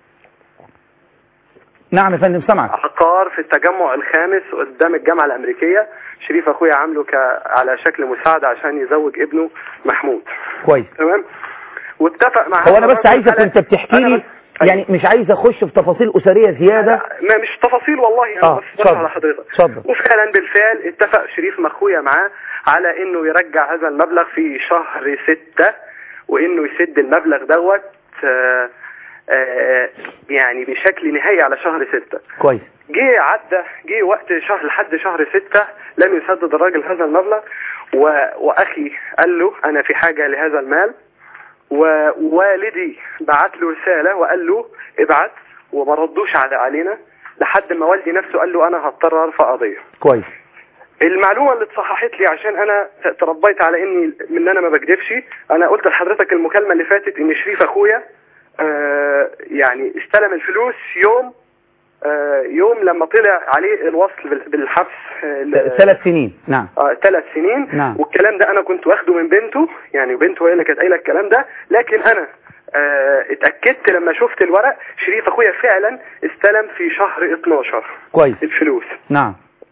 نعم يا فندم سامعك عقار في التجمع الخامس قدام الجامعة الأمريكية شريف أخويا عامله ك... على شكل مساعدة عشان يزوج ابنه محمود كويس تمام واتفق مع هو هذا انا بس الرجل عايزك على- وانت بتحكي أنا لي بس- يعني مش عايز اخش في تفاصيل اسريه زياده ما مش تفاصيل والله انا آه، بس اتفضل. على حضرتك اتفضل. وفعلا بالفعل اتفق شريف مخويا معاه على انه يرجع هذا المبلغ في شهر ستة وانه يسد المبلغ دوت آه، آه، يعني بشكل نهائي على شهر ستة كويس جه عدى جه وقت شهر لحد شهر ستة لم يسدد الراجل هذا المبلغ و... واخي قال له انا في حاجة لهذا المال ووالدي بعت له رسالة وقال له ابعت وما ردوش على علينا لحد ما والدي نفسه قال له انا هضطر ارفع قضية كويس المعلومة اللي اتصححت لي عشان انا ت- تربيت على اني من انا ما بكذبش انا قلت لحضرتك المكالمة اللي فاتت ان شريف اخويا آه يعني استلم الفلوس يوم آه يوم لما طلع عليه الوصل بال- بالحبس آه، ل- ثلاث سنين نعم آه ثلاث سنين نعم. والكلام ده انا كنت واخده من بنته يعني بنته هي اللي كانت قايله الكلام ده لكن انا آه، اتاكدت لما شفت الورق شريف اخويا فعلا استلم في شهر 12 كويس الفلوس نعم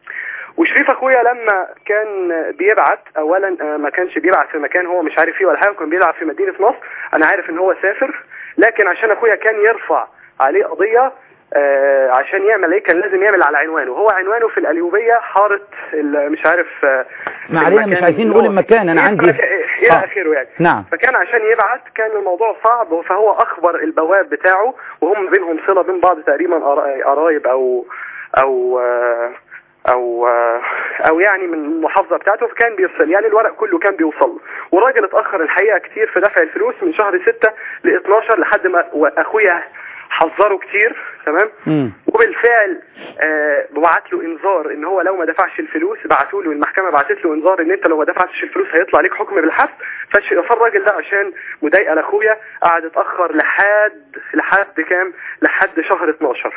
وشريف اخويا لما كان بيبعت اولا آه، ما كانش بيبعت في مكان هو مش عارف فيه ولا حاجه كان بيلعب في مدينه نصر انا عارف ان هو سافر لكن عشان اخويا كان يرفع عليه قضيه آه عشان يعمل ايه كان لازم يعمل على عنوانه هو عنوانه في القليوبيه حاره ال- مش عارف آه، ما في علينا المكان مش عايزين اللي نقول هو- المكان انا عندي الى آه. اخره يعني نعم فكان عشان يبعت كان الموضوع صعب فهو اخبر البواب بتاعه وهم بينهم صله بين بعض تقريبا قرا- قرايب او او آه، او آه، او يعني من المحافظه بتاعته فكان بيرسل يعني الورق كله كان بيوصل له والراجل اتاخر الحقيقه كتير في دفع الفلوس من شهر 6 ل 12 لحد ما اخويا حذره كتير تمام مم. وبالفعل آه بعت له انذار ان هو لو ما دفعش الفلوس بعتوا له المحكمه بعتت له انذار ان انت لو ما دفعتش الفلوس هيطلع عليك حكم بالحبس فالش- فالراجل ده عشان مضايقه لاخويا قعد اتاخر لحد لحد كام لحد شهر 12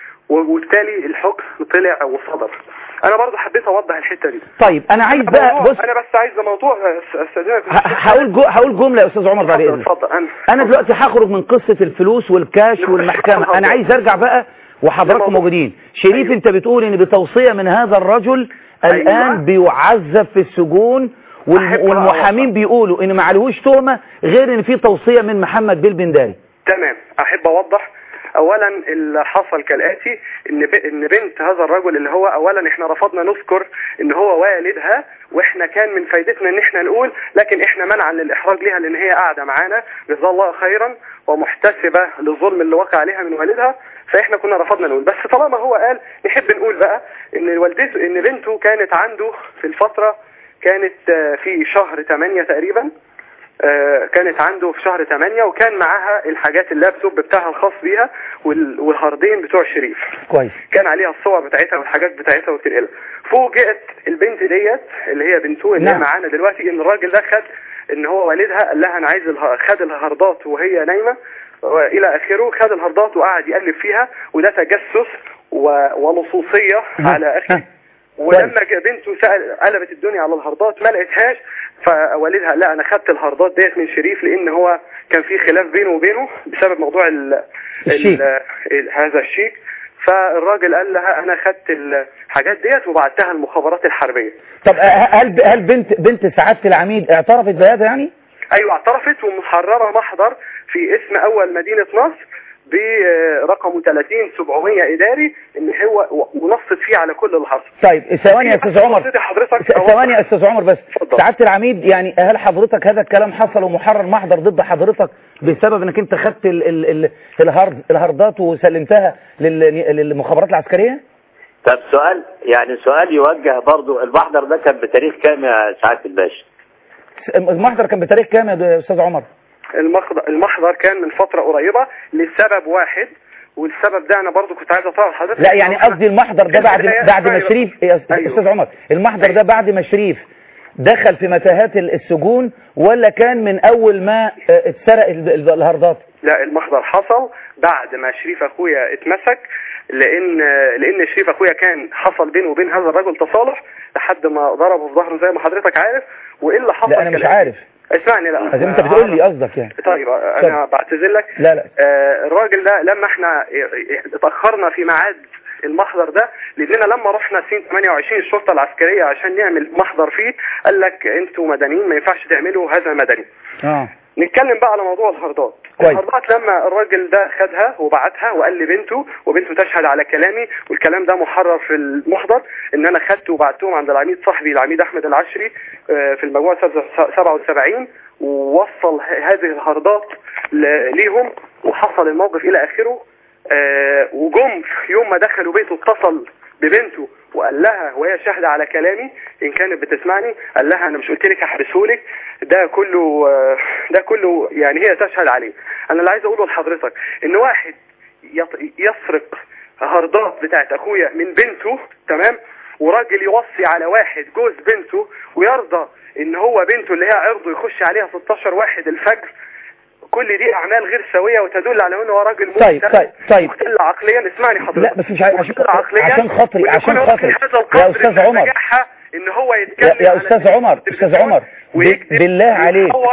وبالتالي الحكم طلع وصدر انا برضه حبيت اوضح الحته دي طيب انا عايز بقى موضوع- بص انا بس عايز موضوع أس- استاذنك ه- هقول جو هقول جمله يا استاذ عمر بعد اتفضل اذنك اتفضل انا انا دلوقتي هخرج من قصه الفلوس والكاش نخش والمحكمه على انا عايز ارجع بقى وحضراتكم الموضوع. موجودين شريف أيوة. انت بتقول ان بتوصيه من هذا الرجل الان أيوة. بيعذب في السجون والم- أحب والمحامين أوضح. بيقولوا ان ما عليهوش تهمه غير ان في توصيه من محمد بالبنداري تمام احب اوضح اولا اللي حصل كالاتي ان ب... ان بنت هذا الرجل اللي هو اولا احنا رفضنا نذكر ان هو والدها واحنا كان من فايدتنا ان احنا نقول لكن احنا منعا للاحراج ليها لان هي قاعده معانا جزاها الله خيرا ومحتسبه للظلم اللي وقع عليها من والدها فاحنا كنا رفضنا نقول بس طالما هو قال نحب نقول بقى ان والدته ان بنته كانت عنده في الفتره كانت آه، في شهر 8 تقريبا آه، كانت عنده في شهر 8 وكان معاها الحاجات اللابتوب بتاعها الخاص بيها وال- والهاردين بتوع شريف كويس كان عليها الصور بتاعتها والحاجات بتاعتها وبتنقلها فوجئت البنت ديت اللي هي بنته اللي هي نعم. معانا دلوقتي ان الراجل ده خد ان هو والدها قال لها انا عايز اله- خد الهاردات وهي نايمه والى اخره خد الهاردات وقعد يقلب فيها وده تجسس و- ولصوصيه ها، على اخي ها. ولما جا- بنته سأل قلبت الدنيا على الهاردات ما لقيتهاش فوالدها لا انا خدت الهاردات ديت من شريف لان هو كان في خلاف بينه وبينه بسبب موضوع ال الشيك. ال- ال- هذا الشيك فالراجل قال لها انا خدت الحاجات ديت وبعتها المخابرات الحربيه طب آه، هل هل بنت بنت سعاده العميد اعترفت بهذا يعني ايوه اعترفت ومحرره محضر في اسم اول مدينه نصر برقمه 30 700 اداري ان هو ونصت فيه على كل اللي حصل طيب ثواني يا استاذ عمر فرصتي حضرتك ث- ثواني يا استاذ عمر بس اتفضل. سعاده العميد يعني هل حضرتك هذا الكلام حصل ومحرر محضر ضد حضرتك بسبب انك انت خدت ال ال ال الهارد الهاردات وسلمتها لل- للمخابرات العسكريه طب سؤال يعني سؤال يوجه برضو المحضر ده كان بتاريخ كام يا سعاده الباشا؟ المحضر كان بتاريخ كام يا استاذ عمر المحضر, المحضر كان من فتره قريبه لسبب واحد والسبب ده انا برضو كنت عايز اطلع لحضرتك لا يعني قصدي المحضر ده بعد البداية- بعد ما أيوة. شريف يا أيوة. استاذ عمر المحضر ده بعد ما شريف دخل في متاهات ال- السجون ولا كان من اول ما آه، اتسرق ال- ال- الهاردات لا المحضر حصل بعد ما شريف اخويا اتمسك لان لان شريف اخويا كان حصل بينه وبين هذا الرجل تصالح لحد ما ضربه في ظهره زي ما حضرتك عارف وايه اللي حصل لا انا مش كالآتي. عارف اسمعني لا زي ما انت بتقول لي قصدك يعني طيب انا بعتذر لك لا لا آه، الراجل ده لما احنا اتاخرنا في ميعاد المحضر ده لاننا لما رحنا سين 28 الشرطه العسكريه عشان نعمل محضر فيه قال لك انتوا مدنيين ما ينفعش تعملوا هذا مدني اه نتكلم بقى على موضوع الهاردات كويس. الهاردات لما الراجل ده خدها وبعتها وقال لبنته وبنته تشهد على كلامي والكلام ده محرر في المحضر ان انا خدته وبعتهم عند العميد صاحبي العميد احمد العشري آه، في المجموعه 77 ووصل ه- هذه الهاردات ل- ليهم وحصل الموقف الى اخره آه، وجم في يوم ما دخلوا بيته اتصل ببنته وقال لها وهي شاهدة على كلامي ان كانت بتسمعني قال لها انا مش قلت لك هحبسهولك ده كله آه، ده كله يعني هي تشهد عليه انا اللي عايز اقوله لحضرتك ان واحد يط- يسرق هاردات بتاعت اخويا من بنته تمام وراجل يوصي على واحد جوز بنته ويرضى ان هو بنته اللي هي عرضه يخش عليها 16 واحد الفجر كل دي اعمال غير سويه وتدل على انه هو راجل طيب مختل طيب طيب مختل عقليا اسمعني حضرتك لا بس مش عايز عشان, مختل عقليا عشان خاطري وإن عشان يكون خاطري واصل هذا يا القدر استاذ من عمر النجاحة ان هو يتكلم يا, يا على استاذ عمر استاذ التلفزيون عمر ب- ويكذب بالله عليك ويتصور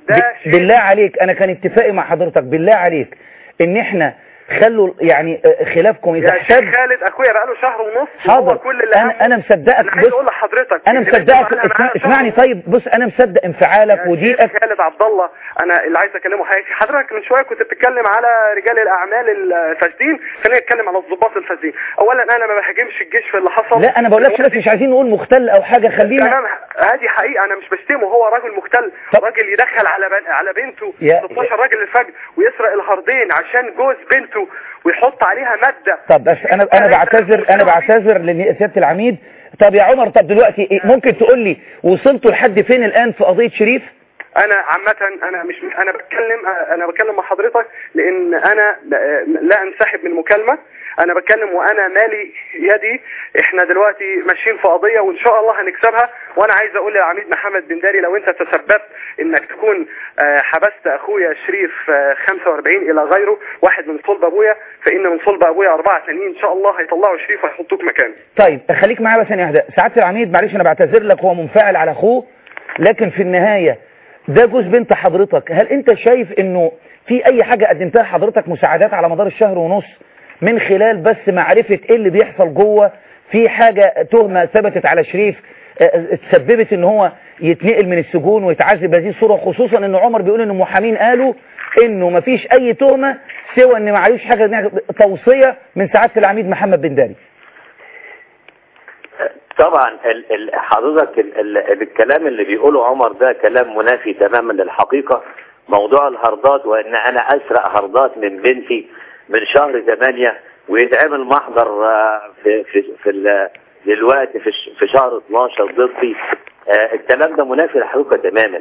ده ب- شيء بالله عليك انا كان اتفاقي مع حضرتك بالله عليك ان احنا خلوا يعني آه، خلافكم اذا يا شيخ احتاج خالد اخويا بقاله شهر ونص حاضر وهو كل اللي انا همه- انا مصدقك انا عايز بص اقول لحضرتك انا اللي مصدقك بيتكلم عنها اسمع معانا اسمعني شهر طيب بص انا مصدق انفعالك يا وضيقك شيخ خالد عبد الله انا اللي عايز اكلمه حضرتك حضرتك من شويه كنت بتتكلم على رجال الاعمال الفاسدين خلينا نتكلم على الضباط الفاسدين اولا انا ما بهاجمش الجيش في اللي حصل لا انا بقول لكش بس مش عايزين نقول مختل او حاجه خلينا تمام هذه حقيقه انا مش بشتمه هو راجل مختل طب- راجل يدخل على بن... على بنته يا- 16 راجل الفجر ويسرق الهاردين عشان جوز بنته ويحط عليها ماده طب بس انا انا بعتذر انا بعتذر لسياده العميد طب يا عمر طب دلوقتي إيه ممكن تقول لي وصلتوا لحد فين الان في قضيه شريف انا عامه انا مش انا بتكلم انا بتكلم مع حضرتك لان انا لا انسحب من المكالمه انا بتكلم وانا مالي يدي احنا دلوقتي ماشيين في قضيه وان شاء الله هنكسبها وانا عايز اقول للعميد محمد بن داري لو انت تسببت انك تكون آه، حبست اخويا شريف آه، 45 الى غيره واحد من صلب ابويا فان من صلب ابويا اربعه تانيين ان شاء الله هيطلعوا شريف ويحطوك مكانه طيب خليك معايا بس ثانيه واحده سعاده العميد معلش انا بعتذر لك هو منفعل على اخوه لكن في النهايه ده جوز بنت حضرتك هل انت شايف انه في اي حاجه قدمتها لحضرتك مساعدات على مدار الشهر ونص من خلال بس معرفه ايه اللي بيحصل جوه في حاجه تهمه ثبتت على شريف آه، اتسببت ان هو يتنقل من السجون ويتعذب بهذه الصوره خصوصا ان عمر بيقول ان المحامين قالوا انه مفيش اي تهمه سوى ان معلوش حاجه توصيه من سعاده العميد محمد بن داري طبعا ال- ال- حضرتك ال- ال- الكلام اللي بيقوله عمر ده كلام منافي تماما للحقيقة موضوع الهاردات وان انا اسرق هاردات من بنتي من شهر 8 ويتعمل محضر آه، في في في ال- دلوقتي في ش- في شهر 12 ضدي آه، الكلام ده منافي للحقيقة تماما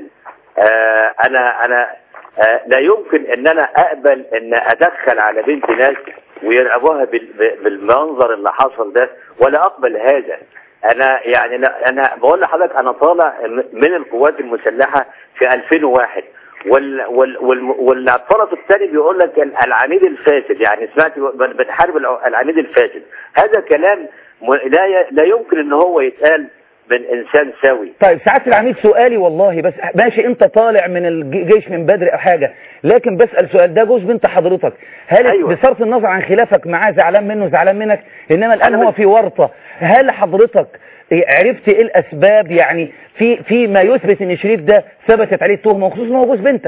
آه، انا انا آه، لا يمكن ان انا اقبل ان ادخل على بنت ناس ويرعبوها بال- ب- بالمنظر اللي حصل ده ولا اقبل هذا انا يعني لا انا بقول لحضرتك انا طالع من القوات المسلحه في 2001 وال وال وال والطرف الثاني بيقول لك العميد الفاسد يعني سمعت بتحارب الع- العميد الفاسد هذا كلام م- لا ي- لا يمكن ان هو يتقال من انسان سوي طيب سعاده العميد سؤالي والله بس ماشي انت طالع من الجيش من بدري او حاجه لكن بسال سؤال ده جوز بنت حضرتك هل أيوة. بصرف النظر عن خلافك معاه زعلان منه زعلان منك انما الان أنا هو بس- في ورطه هل حضرتك عرفت ايه الاسباب يعني في في ما يثبت ان شريف ده ثبتت عليه التهمه وخصوصا ان هو جوز بنتك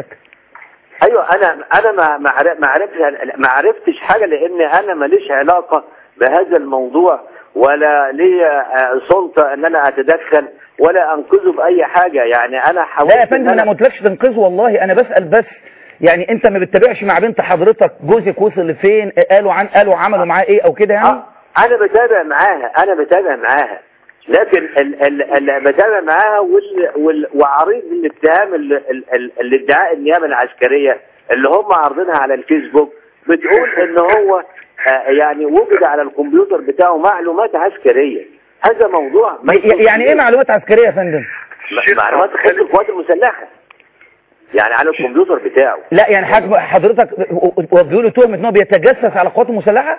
ايوه انا انا ما ما عر- ما عرفتش ما عرفتش حاجه لان انا ماليش علاقه بهذا الموضوع ولا لي آه، سلطه ان انا اتدخل ولا انقذه باي حاجه يعني انا حاولت لا يا إن فندم انا ما قلتلكش تنقذه والله انا بسال بس يعني انت ما بتتابعش مع بنت حضرتك جوزك وصل لفين قالوا عن قالوا عملوا معاه ايه او كده يعني آه، انا بتابع معاها انا بتابع معاها لكن ال ال ال بتابع معاها وال وال وعريض الاتهام ال ال ال الادعاء النيابه العسكريه اللي هم عارضينها على الفيسبوك بتقول ان هو آه، يعني وجد على الكمبيوتر بتاعه معلومات عسكريه هذا موضوع ما ي- يعني ايه معلومات عسكريه يا فندم م- معلومات تخص القوات المسلحه يعني على الكمبيوتر بتاعه لا يعني حاج حضرتك وجهوا له تهمه ان هو بيتجسس على القوات المسلحه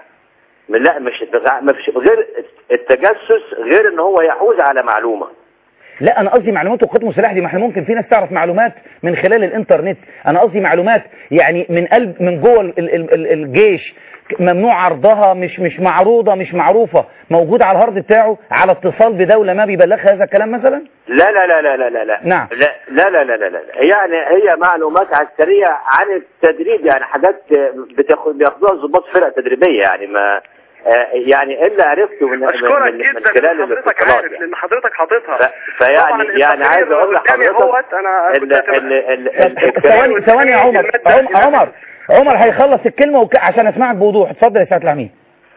لا مش التغ- ما فيش غير التجسس غير ان هو يحوز على معلومه لا انا قصدي معلومات القوات المسلحه دي ما احنا ممكن في ناس تعرف معلومات من خلال الانترنت انا قصدي معلومات يعني من قلب من جوه ال- ال- ال- الجيش ممنوع عرضها مش مش معروضه مش معروفه موجوده على الهارد بتاعه على اتصال بدوله ما بيبلغها هذا الكلام مثلا لا لا لا لا لا لا لا نعم. لا لا لا لا لا, لا. يعني هي معلومات عسكرية عن التدريب يعني حاجات بتاخد بياخدوها ضباط فرق تدريبية يعني ما آه، يعني اللي عرفته من من, اشكرك من, من جدا خلال إن حضرتك الاتصالات عارف يعني لان حضرتك حاططها ف- فيعني طبعاً يعني عايز التقرير اقول قدامي لحضرتك اهوت انا ال- كنت ال- ال- طب ال- الكلام ثواني ثواني يا عمر عم- عمر عمر هيخلص الكلمه وك... عشان اسمعك بوضوح اتفضل يا سعاده العميد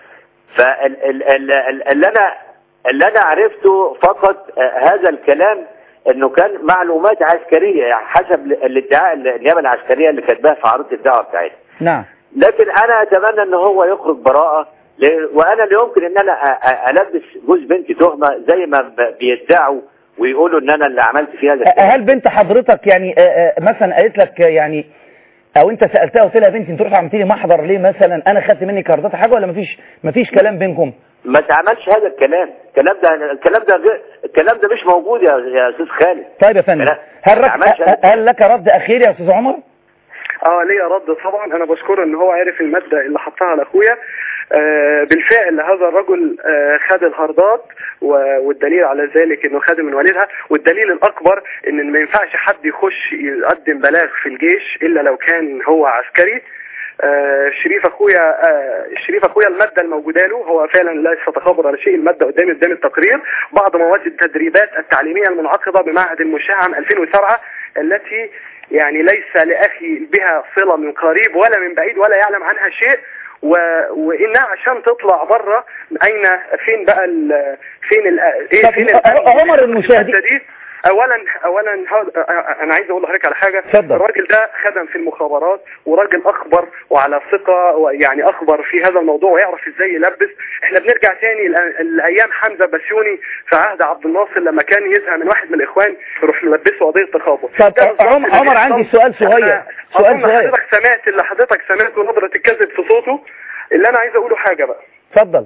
فاللي انا اللي انا عرفته فقط آه، هذا الكلام انه كان معلومات عسكريه يعني حسب الادعاء النيابه العسكريه اللي كاتباها في عرض الدعوه بتاعتها نعم لكن انا اتمنى ان هو يخرج براءه ل- وانا لا يمكن ان انا أ- أ- البس جوز بنتي تهمه زي ما ب- بيدعوا ويقولوا ان انا اللي عملت فيها هذا الكلام. هل بنت حضرتك يعني آه، آه، مثلا قالت لك يعني او انت سالتها قلت لها يا بنتي انت رحت عملت لي محضر ليه مثلا انا خدت مني كاردات حاجه ولا مفيش مفيش كلام بينكم ما اتعملش هذا الكلام الكلام ده الكلام ده غير- الكلام ده مش موجود يا يا استاذ خالد طيب يا فندم لا، هل, ما رك... عملش هذا هل لك رد اخير يا استاذ عمر اه ليا رد طبعا انا بشكره ان هو عرف الماده اللي حطها على اخويا آه بالفعل هذا الرجل آه خد الهاردات و- والدليل على ذلك انه خده من والدها والدليل الاكبر ان ما ينفعش حد يخش يقدم بلاغ في الجيش الا لو كان هو عسكري آه شريف اخويا آه شريف اخويا الماده الموجوده له هو فعلا لا يتخبر على شيء الماده قدامي قدام التقرير بعض مواد التدريبات التعليميه المنعقده بمعهد المشاة عام 2007 التي يعني ليس لاخي بها صله من قريب ولا من بعيد ولا يعلم عنها شيء و... وانها عشان تطلع بره اين فين بقى ال... فين ال... ايه طب فين ع- عمر المشاهدين- المادة دي اولا اولا هذا- انا عايز اقول لحضرتك على حاجه اتفضل. الراجل ده خدم في المخابرات وراجل اخبر وعلى ثقه ويعني اخبر في هذا الموضوع ويعرف ازاي يلبس احنا بنرجع تاني لأ- لايام حمزه بسيوني في عهد عبد الناصر لما كان يزهق من واحد من الاخوان يروح ملبسه قضيه تخابط طب ده بالظبط عم- اللي عمر بيحصل. عندي سؤال صغير. أنا سؤال أظن صغير. حضرتك سمعت اللي حضرتك سمعته نبره الكذب في صوته اللي انا عايز اقوله حاجه بقى اتفضل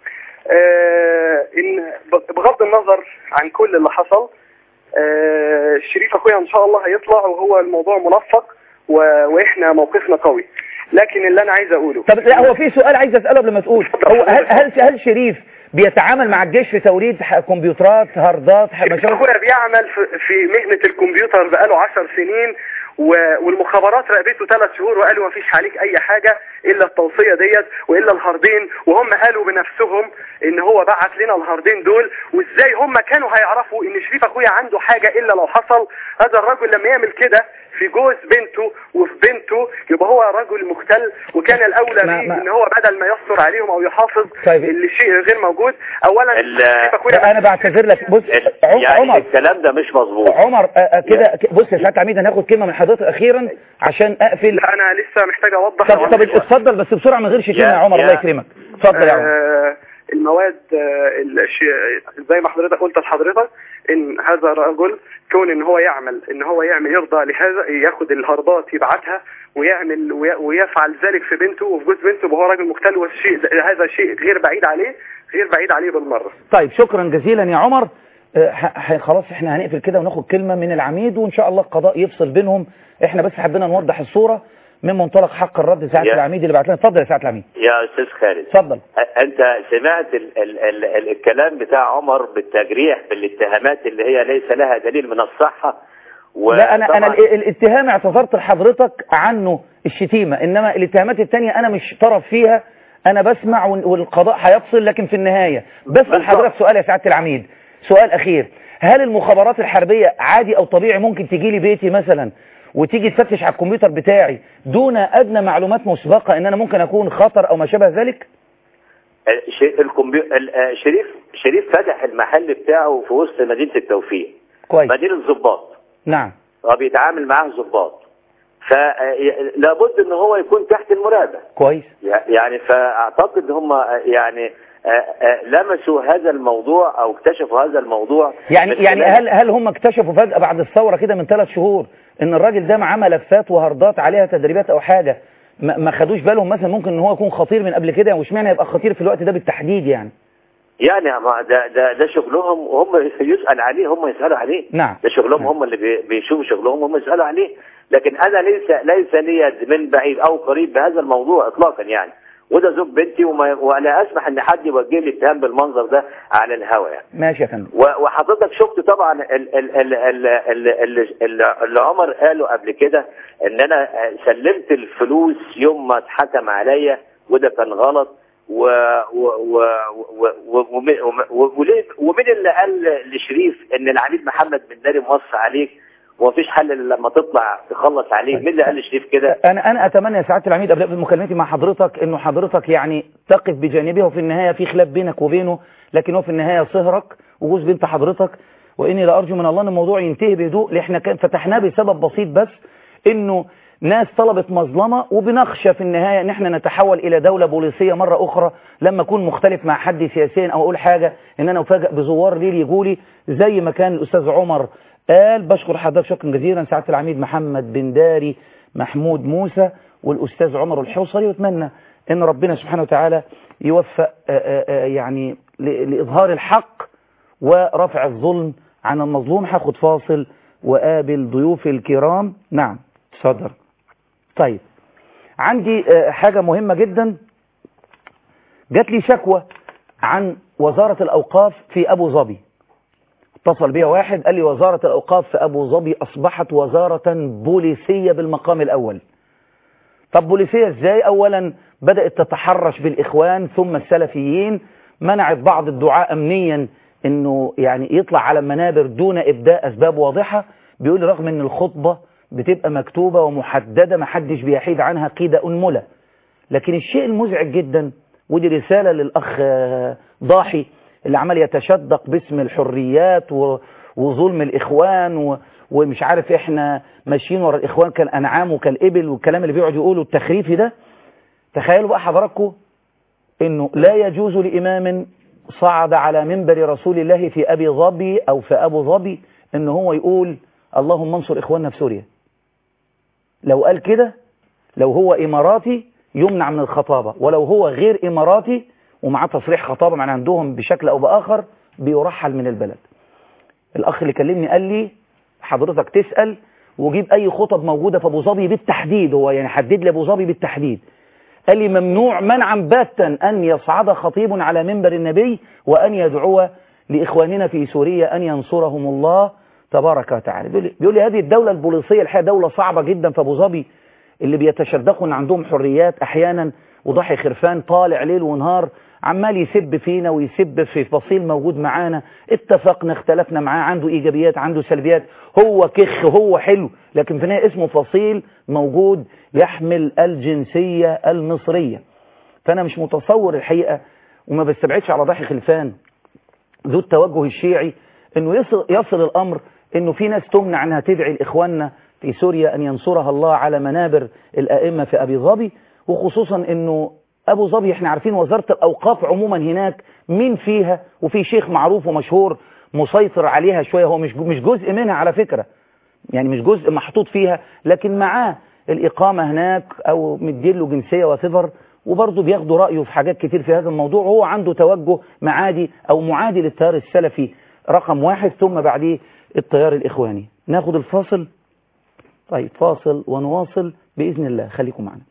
آه، ان ب- بغض النظر عن كل اللي حصل آه، شريف اخويا ان شاء الله هيطلع وهو الموضوع منفق و- واحنا موقفنا قوي لكن اللي انا عايز اقوله طب لا هو في سؤال عايز اساله قبل ما تقول هو هل هل هل شريف بيتعامل مع الجيش في توريد ح- كمبيوترات هاردات ح- شريف مشاغل اخويا بيعمل في- في مهنة الكمبيوتر بقاله عشر سنين و- والمخابرات راقبته ثلاث شهور وقالوا ما فيش عليك اي حاجة الا التوصية ديت والا الهاردين وهم قالوا بنفسهم ان هو بعت لنا الهاردين دول وازاي هم كانوا هيعرفوا ان شريف اخويا عنده حاجة الا لو حصل هذا الرجل لما يعمل كده في جوز بنته وفي بنته يبقى هو رجل مختل وكان الاولى ما- بيه ما- ان هو بدل ما يستر عليهم او يحافظ طيب. اللي شيء غير موجود اولا ال- شريف اخويا انا بعتذر لك بص عم- يعني عمر الكلام ده مش مظبوط عمر آه، آه، كده ك- بص يا سعاده عميد هناخد كلمه من حضرتك اخيرا عشان اقفل لا انا لسه محتاج اوضح طب طب لو- اتفضل بس بسرعه من غير شتيمه يا- يا عمر يا- الله يكرمك اتفضل يا عمر آه، المواد آه، الش- زي ما حضرتك قلت لحضرتك ان هذا الرجل كون ان هو يعمل ان هو يعمل يرضى لهذا ياخد الهربات يبعتها ويعمل وي- ويفعل ذلك في بنته وفي جوز بنته وهو راجل مختل والشيء هذا شيء غير بعيد عليه غير بعيد عليه بالمره طيب شكرا جزيلا يا عمر آه، ح- ح- خلاص احنا هنقفل كده وناخد كلمة من العميد وان شاء الله القضاء يفصل بينهم احنا بس حبينا نوضح الصورة من منطلق حق الرد ساعة يا- العميد اللي بعت لنا اتفضل يا ساعة العميد يا استاذ خالد اتفضل أ- انت سمعت ال ال ال ال الكلام بتاع عمر بالتجريح بالاتهامات اللي هي ليس لها دليل من الصحة لا انا انا وطبعاً- ال- الاتهام اعتذرت لحضرتك عنه الشتيمة انما الاتهامات التانية انا مش طرف فيها انا بسمع وال- والقضاء هيفصل لكن في النهاية بسأل بالظبط. حضرتك سؤال يا سعادة العميد سؤال اخير هل المخابرات الحربية عادي او طبيعي ممكن تجي لي بيتي مثلا وتيجي تفتش على الكمبيوتر بتاعي دون ادنى معلومات مسبقة ان انا ممكن اكون خطر او ما شابه ذلك ش- الكمبيو... ال- آه، شريف شريف فتح المحل بتاعه في وسط مدينة التوفيق كويس مدينة ضباط نعم هو بيتعامل معاه ضباط فلابد ان هو يكون تحت المراقبة كويس يعني فاعتقد هم يعني آه، آه، لمسوا هذا الموضوع او اكتشفوا هذا الموضوع يعني من يعني خلال- هل هل هم اكتشفوا فجأة بعد الثورة كده من ثلاث شهور ان الراجل ده معاه ملفات وهاردات عليها تدريبات او حاجة ما ما خدوش بالهم مثلا ممكن ان هو يكون خطير من قبل كده واشمعنى يبقى خطير في الوقت ده بالتحديد يعني يعني ما ده ده ده شغلهم وهم يسأل عليه هم يسألوا عليه نعم ده شغلهم هم اللي بي- بيشوفوا شغلهم هم يسألوا عليه لكن انا ليس ليس لي يد من بعيد او قريب بهذا الموضوع اطلاقا يعني وده زوج بنتي وما ولا اسمح ان حد يوجه لي اتهام بالمنظر ده على الهوا يعني ماشي يا فندم و- وحضرتك شفت طبعا ال- ال- ال- ال- ال- ال- ال- اللي عمر قاله قبل كده ان انا سلمت الفلوس يوم ما اتحكم عليا وده كان غلط و و و و و ومن و- وليه- ومين اللي قال لشريف ان العميد محمد بن داري موصي عليك ومفيش حل الا لما تطلع تخلص عليه مين اللي قال لشريف كده انا انا اتمنى يا سعاده العميد قبل مكالمتي مع حضرتك انه حضرتك يعني تقف بجانبه وفي النهايه في خلاف بينك وبينه لكن هو في النهايه صهرك وجوز بنت حضرتك واني لا ارجو من الله ان الموضوع ينتهي بهدوء لان احنا كان فتحناه بسبب بسيط بس انه ناس طلبت مظلمه وبنخشى في النهايه ان احنا نتحول الى دوله بوليسيه مره اخرى لما اكون مختلف مع حد سياسيا او اقول حاجه ان انا افاجئ بزوار ليل يجوا لي زي ما كان الاستاذ عمر قال بشكر حضرتك شكرا جزيلا سعاده العميد محمد بن داري محمود موسى والاستاذ عمر الحوصري واتمنى ان ربنا سبحانه وتعالى يوفق آه، آه، آه، يعني ل- لإظهار الحق ورفع الظلم عن المظلوم هاخد فاصل وقابل ضيوفي الكرام نعم اتفضل طيب عندي آه، حاجة مهمة جدا جات لي شكوى عن وزارة الأوقاف في أبو ظبي اتصل بيا واحد قال لي وزارة الأوقاف في أبو ظبي أصبحت وزارة بوليسية بالمقام الأول طب بوليسية ازاي اولا بدأت تتحرش بالإخوان ثم السلفيين منعت بعض الدعاء أمنيا انه يعني يطلع على المنابر دون إبداء أسباب واضحة بيقول رغم ان الخطبة بتبقى مكتوبة ومحددة محدش بيحيد عنها قيد أنملة لكن الشيء المزعج جدا ودي رسالة للأخ آه، ضاحي اللي عمال يتشدق باسم الحريات و- وظلم الإخوان و- ومش عارف احنا ماشيين ورا الإخوان كالأنعام وكالإبل والكلام اللي بيقعد يقوله التخريفي ده تخيلوا بقى حضراتكم انه لا يجوز لإمام صعد على منبر رسول الله في أبي ظبي أو في أبو ظبي ان هو يقول اللهم انصر إخواننا في سوريا لو قال كده لو هو إماراتي يمنع من الخطابة ولو هو غير إماراتي ومعاه تصريح خطابة من عندهم بشكل أو بآخر بيرحل من البلد الأخ اللي كلمني قال لي حضرتك تسأل وجيب أي خطب موجودة في أبو ظبي بالتحديد هو يعني حدد لي أبو ظبي بالتحديد قال لي ممنوع منعا باتا أن يصعد خطيب على منبر النبي وأن يدعو لإخواننا في سوريا أن ينصرهم الله تبارك وتعالى بيقول لي, بيقول لي هذه الدولة البوليسية الحقيقة دولة صعبة جدا في أبو ظبي اللي بيتشدقوا ان عندهم حريات احيانا وضحي خرفان طالع ليل ونهار عمال يسب فينا ويسب في فصيل موجود معانا اتفقنا اختلفنا معاه عنده ايجابيات عنده سلبيات هو كخ هو حلو لكن في النهايه اسمه فصيل موجود يحمل الجنسيه المصريه فانا مش متصور الحقيقه وما بستبعدش على ضحي خلفان ذو التوجه الشيعي انه يصل, يصل الامر انه في ناس تمنع انها تدعي لاخواننا في سوريا ان ينصرها الله على منابر الائمه في ابي ظبي وخصوصا انه ابو ظبي احنا عارفين وزاره الاوقاف عموما هناك مين فيها وفي شيخ معروف ومشهور مسيطر عليها شويه هو مش مش جزء منها على فكره يعني مش جزء محطوط فيها لكن معاه الإقامة هناك أو مديله جنسية وثفر وبرضه بياخدوا رأيه في حاجات كتير في هذا الموضوع وهو عنده توجه معادي أو معادي للتيار السلفي رقم واحد ثم بعديه التيار الإخواني ناخد الفاصل طيب فاصل ونواصل بإذن الله خليكم معنا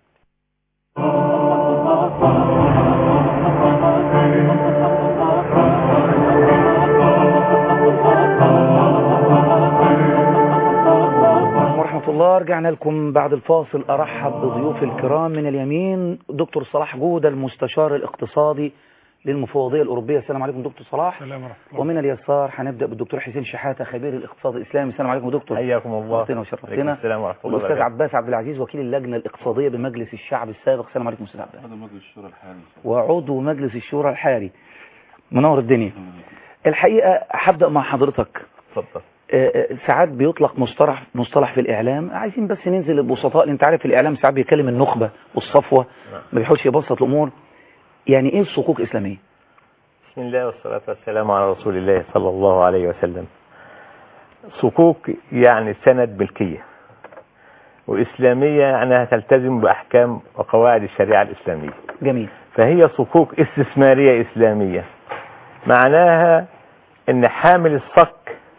ورحمة الله رجعنا لكم بعد الفاصل أرحب بضيوف الكرام من اليمين دكتور صلاح جودة المستشار الاقتصادي للمفوضية الأوروبية السلام عليكم دكتور صلاح السلام ورحمة الله ومن اليسار هنبدأ بالدكتور حسين شحاتة خبير الاقتصاد الإسلامي السلام عليكم دكتور حياكم الله شرفتنا عليكم وشرفتنا السلام ورحمة الله والأستاذ وبركاته عباس عبد العزيز وكيل اللجنة الاقتصادية بمجلس الشعب السابق السلام عليكم أستاذ عباس هذا مجلس الشورى الحالي وعضو مجلس الشورى الحالي منور الدنيا الحقيقة هبدأ مع حضرتك اتفضل آه، آه، ساعات بيطلق مصطلح مصطلح في الإعلام عايزين بس ننزل البسطاء لأن أنت عارف الإعلام ساعات بيكلم النخبة والصفوة نعم. ما بيحاولش يبسط الأمور يعني إيه الصكوك الإسلامية؟ بسم الله والصلاة والسلام على رسول الله صلى الله عليه وسلم صكوك يعني سند ملكية وإسلامية يعني تلتزم بأحكام وقواعد الشريعة الإسلامية جميل فهي صكوك استثمارية إسلامية معناها أن حامل الصك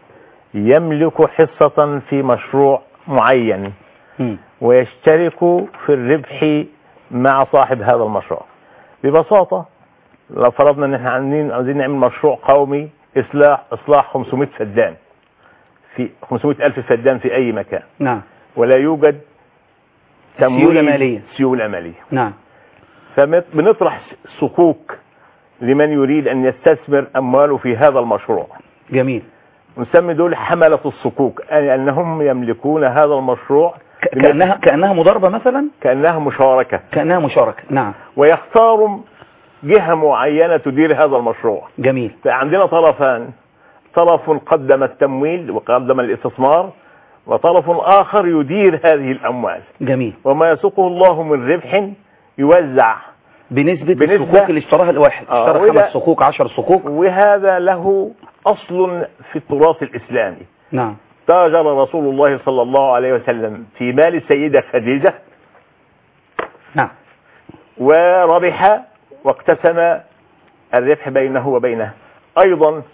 يملك حصة في مشروع معين مم. ويشترك في الربح مع صاحب هذا المشروع ببساطة لو فرضنا ان احنا عايزين عاوزين نعمل مشروع قومي اصلاح اصلاح 500 فدان في 500 الف فدان في اي مكان نعم ولا يوجد سيولة مالية. سيولة مالية نعم فبنطرح صكوك لمن يريد ان يستثمر امواله في هذا المشروع جميل نسمي دول حملة الصكوك أي انهم يملكون هذا المشروع ك- كأنها كأنها مضاربة مثلا كأنها مشاركة كأنها مشاركة نعم ويختار جهة معينة تدير هذا المشروع جميل فعندنا طرفان طرف قدم التمويل وقدم الاستثمار وطرف آخر يدير هذه الأموال جميل وما يسوقه الله من ربح يوزع بنسبة, بنسبة- الصكوك اللي اشتراها الواحد آه، اشترى وإذا- خمس صكوك عشر صكوك وهذا له أصل في التراث الإسلامي نعم تاجر رسول الله صلى الله عليه وسلم في مال السيدة خديجة نعم وربح واقتسم الربح بينه وبينه أيضا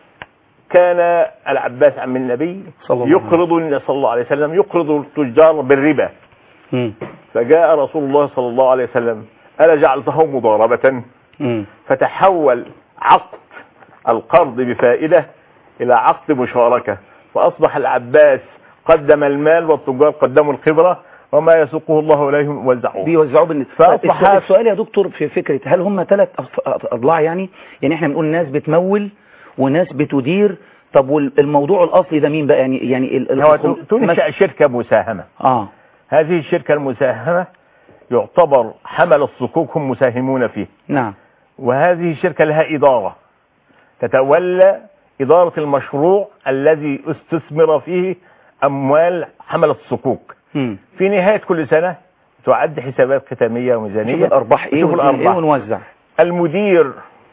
كان العباس عم النبي صلى الله عليه يقرض النبي صلى الله عليه وسلم يقرض التجار بالربا مم. فجاء رسول الله صلى الله عليه وسلم ألا جعلته مضاربة مم. فتحول عقد القرض بفائدة إلى عقد مشاركة فأصبح العباس قدم المال والتجار قدموا الخبرة وما يسوقه الله إليهم وزعوه بيوزعوه بالنسبه فأصبح- السؤال- السؤال يا دكتور في فكره هل هم ثلاث اضلاع يعني يعني احنا بنقول ناس بتمول وناس بتدير طب والموضوع الاصلي ده مين بقى يعني يعني ال- ال- هو الخم- تنشأ شركة مساهمة اه هذه الشركة المساهمة يعتبر حمل الصكوك هم مساهمون فيه نعم وهذه الشركة لها إدارة تتولى إدارة المشروع الذي استثمر فيه أموال حمل الصكوك مم. في نهاية كل سنة تعد حسابات ختامية نشوف وميزانية الارباح ايه نشوف ونقول ايه الأرباح. ونوزع المدير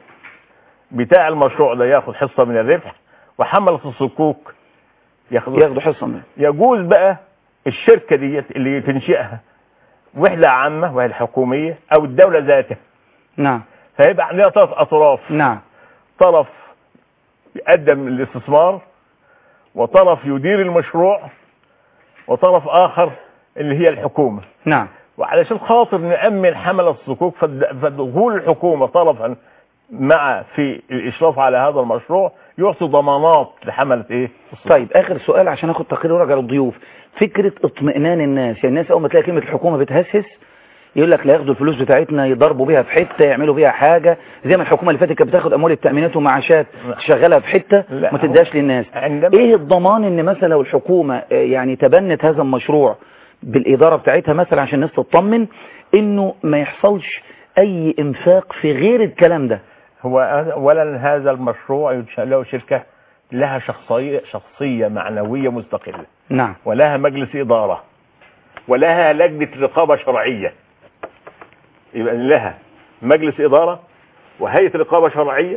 بتاع المشروع ده ياخد حصة من الربح وحملة الصكوك ياخد ياخدوا حصه منه يجوز بقى الشركة دي اللي تنشئها وحدة عامة وهي الحكومية أو الدولة ذاتها نعم فيبقى عندنا ثلاث أطراف نعم طرف يقدم الاستثمار وطرف يدير المشروع وطرف آخر اللي هي الحكومة نعم وعلشان خاطر نأمن حمل الصكوك فد- فدخول الحكومة طرفا مع في الإشراف على هذا المشروع يعطي ضمانات لحملة إيه؟ الصكوك. طيب اخر سؤال عشان اخد تقرير وارجع للضيوف فكره اطمئنان الناس يعني الناس اول ما تلاقي كلمه الحكومه بتهسس يقول لك لا ياخدوا الفلوس بتاعتنا يضربوا بيها في حته يعملوا بيها حاجه زي ما الحكومه اللي فاتت كانت بتاخد اموال التامينات ومعاشات لا. تشغلها في حته لا، ما هو- تديهاش للناس عندما ايه الضمان ان مثلا لو الحكومه آه، يعني تبنت هذا المشروع بالاداره بتاعتها مثلا عشان الناس تطمن انه ما يحصلش اي انفاق في غير الكلام ده هو اولا هذا المشروع ينشأ له شركه لها شخصيه شخصيه معنويه مستقله نعم ولها مجلس اداره ولها لجنه رقابه شرعيه يبقى لها مجلس اداره وهيئه رقابه شرعيه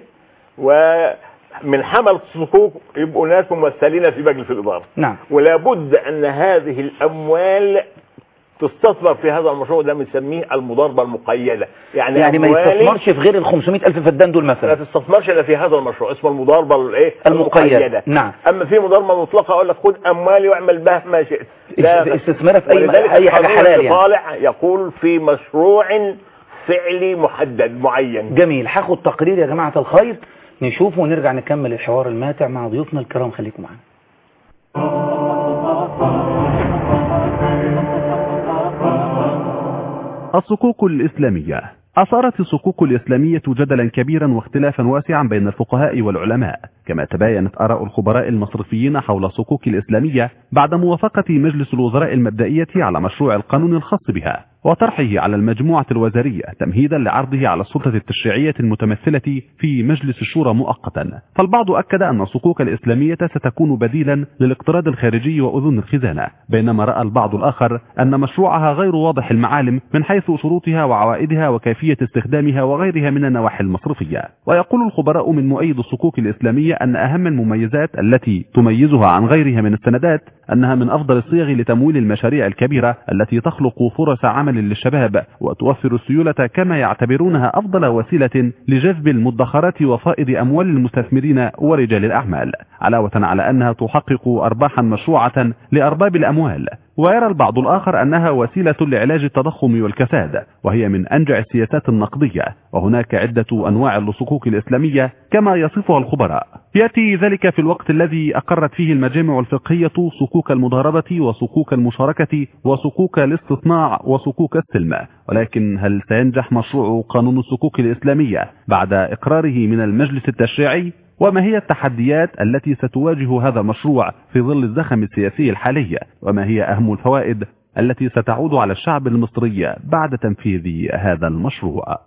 ومن حمل الصكوك يبقوا ناس ممثلين في مجلس الاداره نعم ولا بد ان هذه الاموال تستثمر في هذا المشروع ده بنسميه المضاربه المقيده يعني يعني ما أموالي يستثمرش في غير ال 500 الف فدان دول لا مثلا تستثمرش الا في هذا المشروع اسمه المضاربه الايه المقيدة. نعم. اما في مضاربه مطلقه اقول لك خد اموالي واعمل بها ما شئت استثمارها في اي ولذلك اي حاجه القانون حلال يعني المطالع يقول في مشروع فعلي محدد معين جميل هاخد تقرير يا جماعة الخير نشوفه ونرجع نكمل الحوار الماتع مع ضيوفنا الكرام خليكم معنا الصكوك الإسلامية أثارت الصكوك الإسلامية جدلا كبيرا واختلافا واسعا بين الفقهاء والعلماء كما تباينت آراء الخبراء المصرفيين حول الصكوك الإسلامية بعد موافقة مجلس الوزراء المبدئية على مشروع القانون الخاص بها وطرحه على المجموعة الوزارية تمهيدا لعرضه على السلطة التشريعية المتمثلة في مجلس الشورى مؤقتا فالبعض أكد أن الصكوك الإسلامية ستكون بديلا للاقتراض الخارجي وأذن الخزانة بينما رأى البعض الآخر أن مشروعها غير واضح المعالم من حيث شروطها وعوائدها وكيفية استخدامها وغيرها من النواحي المصرفية ويقول الخبراء من مؤيد الصكوك الإسلامية أن أهم المميزات التي تميزها عن غيرها من السندات أنها من أفضل الصيغ لتمويل المشاريع الكبيرة التي تخلق فرص عمل للشباب وتوفر السيولة كما يعتبرونها أفضل وسيلة لجذب المدخرات وفائض أموال المستثمرين ورجال الأعمال علاوة على أنها تحقق أرباحا مشروعة لأرباب الأموال ويرى البعض الآخر أنها وسيلة لعلاج التضخم والكساد وهي من أنجع السياسات النقدية وهناك عدة أنواع للصكوك الإسلامية كما يصفها الخبراء يأتي ذلك في الوقت الذي أقرت فيه المجامع الفقهية صكوك المضاربة وصكوك المشاركة وصكوك الاستثناء وصكوك السلم ولكن هل سينجح مشروع قانون الصكوك الإسلامية بعد إقراره من المجلس التشريعي وما هي التحديات التي ستواجه هذا المشروع في ظل الزخم السياسي الحالي وما هي أهم الفوائد التي ستعود على الشعب المصري بعد تنفيذ هذا المشروع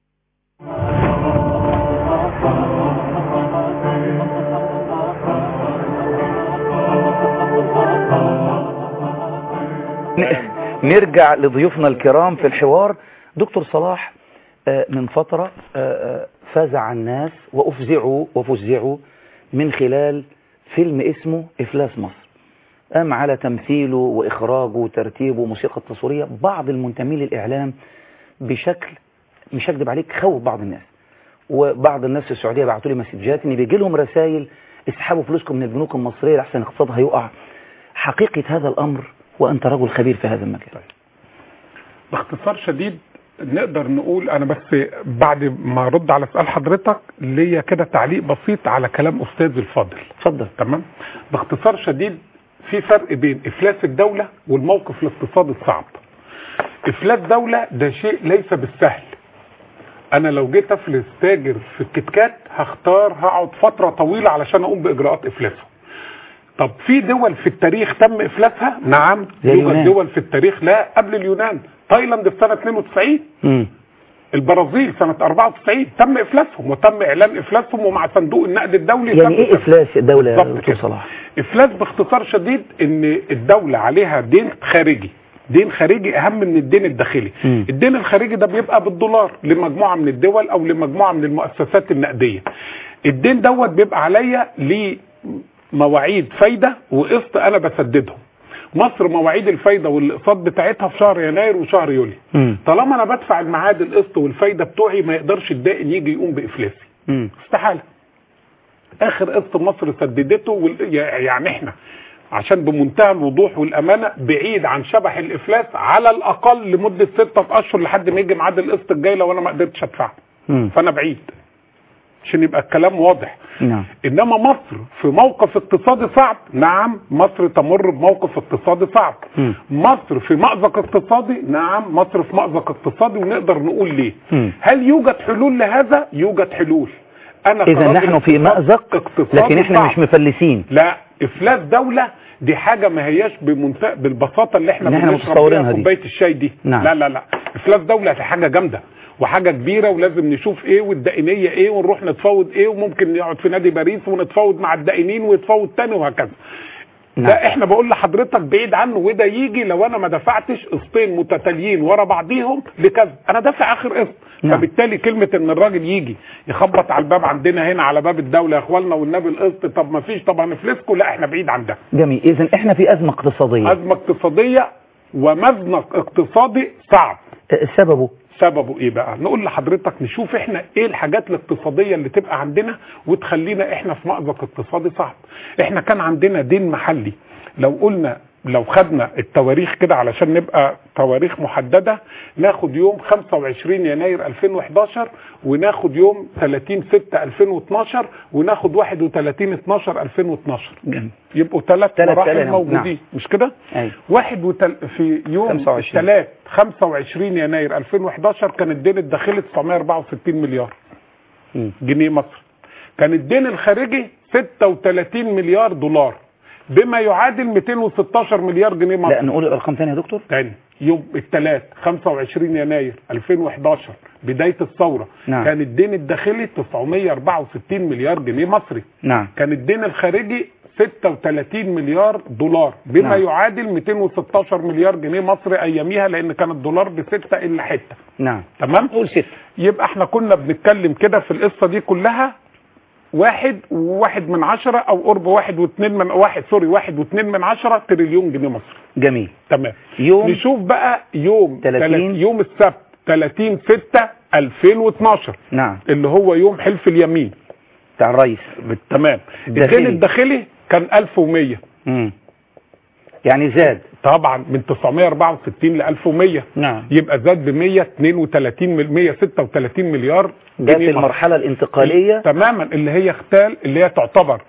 نرجع لضيوفنا الكرام في الحوار دكتور صلاح آه، من فترة آه، آه، فزع الناس وأفزعوا وفزعوا من خلال فيلم اسمه إفلاس مصر قام على تمثيله وإخراجه وترتيبه وموسيقى التصويرية بعض المنتمين للإعلام بشكل مش هكذب عليك خوف بعض الناس وبعض الناس في السعوديه بعتوا لي مسجات ان بيجي لهم رسائل اسحبوا فلوسكم من البنوك المصريه لحسن اقتصادها يقع حقيقه هذا الامر وانت رجل خبير في هذا المجال باختصار شديد نقدر نقول انا بس بعد ما ارد على سؤال حضرتك ليا كده تعليق بسيط على كلام استاذي الفاضل اتفضل تمام باختصار شديد في فرق بين افلاس الدوله والموقف الاقتصادي الصعب افلاس دوله ده شيء ليس بالسهل انا لو جيت افلس تاجر في الكتكات هختار هقعد فتره طويله علشان اقوم باجراءات افلاسه طب في دول في التاريخ تم افلاسها نعم زي يوجد اليونان. دول في التاريخ لا قبل اليونان تايلاند في سنه 92 امم البرازيل سنه 94 تم افلاسهم وتم اعلان افلاسهم ومع صندوق النقد الدولي يعني تم ايه افلاس الدوله يا بالظبط دكتور كده. صلاح افلاس باختصار شديد ان الدوله عليها دين خارجي دين خارجي اهم من الدين الداخلي مم. الدين الخارجي ده بيبقى بالدولار لمجموعه من الدول او لمجموعه من المؤسسات النقديه الدين دوت بيبقى عليا لمواعيد فايده وقسط انا بسددهم مصر مواعيد الفايده والاقساط بتاعتها في شهر يناير وشهر يوليو مم. طالما انا بدفع الميعاد القسط والفايده بتوعي ما يقدرش الدائن يجي يقوم بافلاسي مم. استحاله اخر قسط مصر سددته وال... يعني احنا عشان بمنتهى الوضوح والامانه بعيد عن شبح الافلاس على الاقل لمده ستة اشهر لحد ما يجي ميعاد القسط الجاي لو انا ما قدرتش ادفعه مم. فانا بعيد عشان يبقى الكلام واضح نعم انما مصر في موقف اقتصادي صعب نعم مصر تمر بموقف اقتصادي صعب مم. مصر في مأزق اقتصادي نعم مصر في مأزق اقتصادي ونقدر نقول ليه مم. هل يوجد حلول لهذا يوجد حلول انا اذا كراجل نحن في اقتصاد- مأزق اقتصادي لكن احنا صعب. مش مفلسين لا افلاس دوله دي حاجه ما هياش بمنتهى بالبساطه اللي احنا اللي احنا بنشرب متصورينها فيها دي. كوبايه الشاي دي نعم. لا لا لا افلاس دوله دي حاجه جامده وحاجه كبيره ولازم نشوف ايه والدائنيه ايه ونروح نتفاوض ايه وممكن نقعد في نادي باريس ونتفاوض مع الدائنين ويتفاوض تاني وهكذا نعم. ده احنا بقول لحضرتك بعيد عنه وده يجي لو انا ما دفعتش قسطين متتاليين ورا بعضيهم لكذا انا دافع اخر قسط نعم. فبالتالي كلمه ان الراجل يجي يخبط على الباب عندنا هنا على باب الدوله يا اخوانا والنبي القسط طب ما فيش طب هنفلسكم لا احنا بعيد عن ده جميل اذا احنا في ازمه اقتصاديه ازمه اقتصاديه ومزنق اقتصادي صعب أه، سببه سببه ايه بقى نقول لحضرتك نشوف احنا ايه الحاجات الاقتصاديه اللي تبقى عندنا وتخلينا احنا في مأزق اقتصادي صعب احنا كان عندنا دين محلي لو قلنا لو خدنا التواريخ كده علشان نبقى تواريخ محدده ناخد يوم 25 يناير 2011 وناخد يوم 30 6 2012 وناخد 31 12 2012 جميل يبقوا ثلاث تلات مراحل كلام، موجودين نعم. مش كده؟ أيوة. واحد وتل... في يوم 25. الثلاث 25 يناير 2011 كان الدين الداخلي 964 مليار مم. جنيه مصري كان الدين الخارجي 36 مليار دولار بما يعادل 216 مليار جنيه مصري لا نقول الارقام ثانيه يا دكتور تاني يوم الثلاث 25 يناير 2011 بداية الثورة نعم. كان الدين الداخلي 964 مليار جنيه مصري نعم كان الدين الخارجي 36 مليار دولار بما نعم. يعادل 216 مليار جنيه مصري اياميها لان كان الدولار بستة الا حته نعم تمام قول ست يبقى احنا كنا بنتكلم كده في القصه دي كلها واحد وواحد من عشرة او قرب واحد واثنين من واحد سوري واحد واثنين من عشرة تريليون جنيه مصري جميل تمام يوم نشوف بقى يوم 30 تلات- يوم السبت 30 6 2012 نعم اللي هو يوم حلف اليمين بتاع الرئيس تمام الداخلي. الدين الداخلي كان 1100 مم. يعني زاد طبعا من 964 ل 1100 نعم يبقى زاد ب 132 مل- 136 مليار ده في جنيه مصري. المرحله الانتقاليه تماما اللي هي اختال اللي هي تعتبر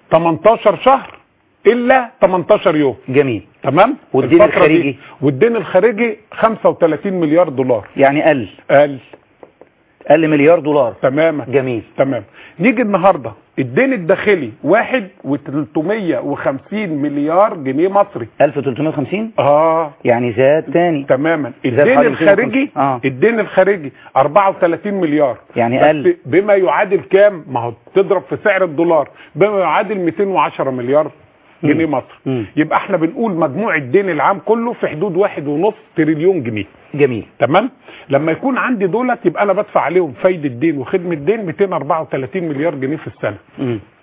18 شهر الا 18 يوم جميل تمام والدين الفترة دي. الخارجي؟ والدين الخارجي 35 مليار دولار يعني قل قال قل مليار دولار تماما جميل تمام نيجي النهارده الدين الداخلي واحد و350 مليار جنيه مصري 1350 اه يعني زاد تاني تماما زاد الدين حوالي الخارجي 250. آه. الدين الخارجي 34 مليار يعني بس قل. بما يعادل كام ما هو تضرب في سعر الدولار بما يعادل 210 مليار جنيه مصر مم. يبقى احنا بنقول مجموع الدين العام كله في حدود واحد ونص تريليون جنيه جميل تمام لما يكون عندي دولت يبقى انا بدفع عليهم فايده دين وخدمه دين 234 مليار جنيه في السنه مم.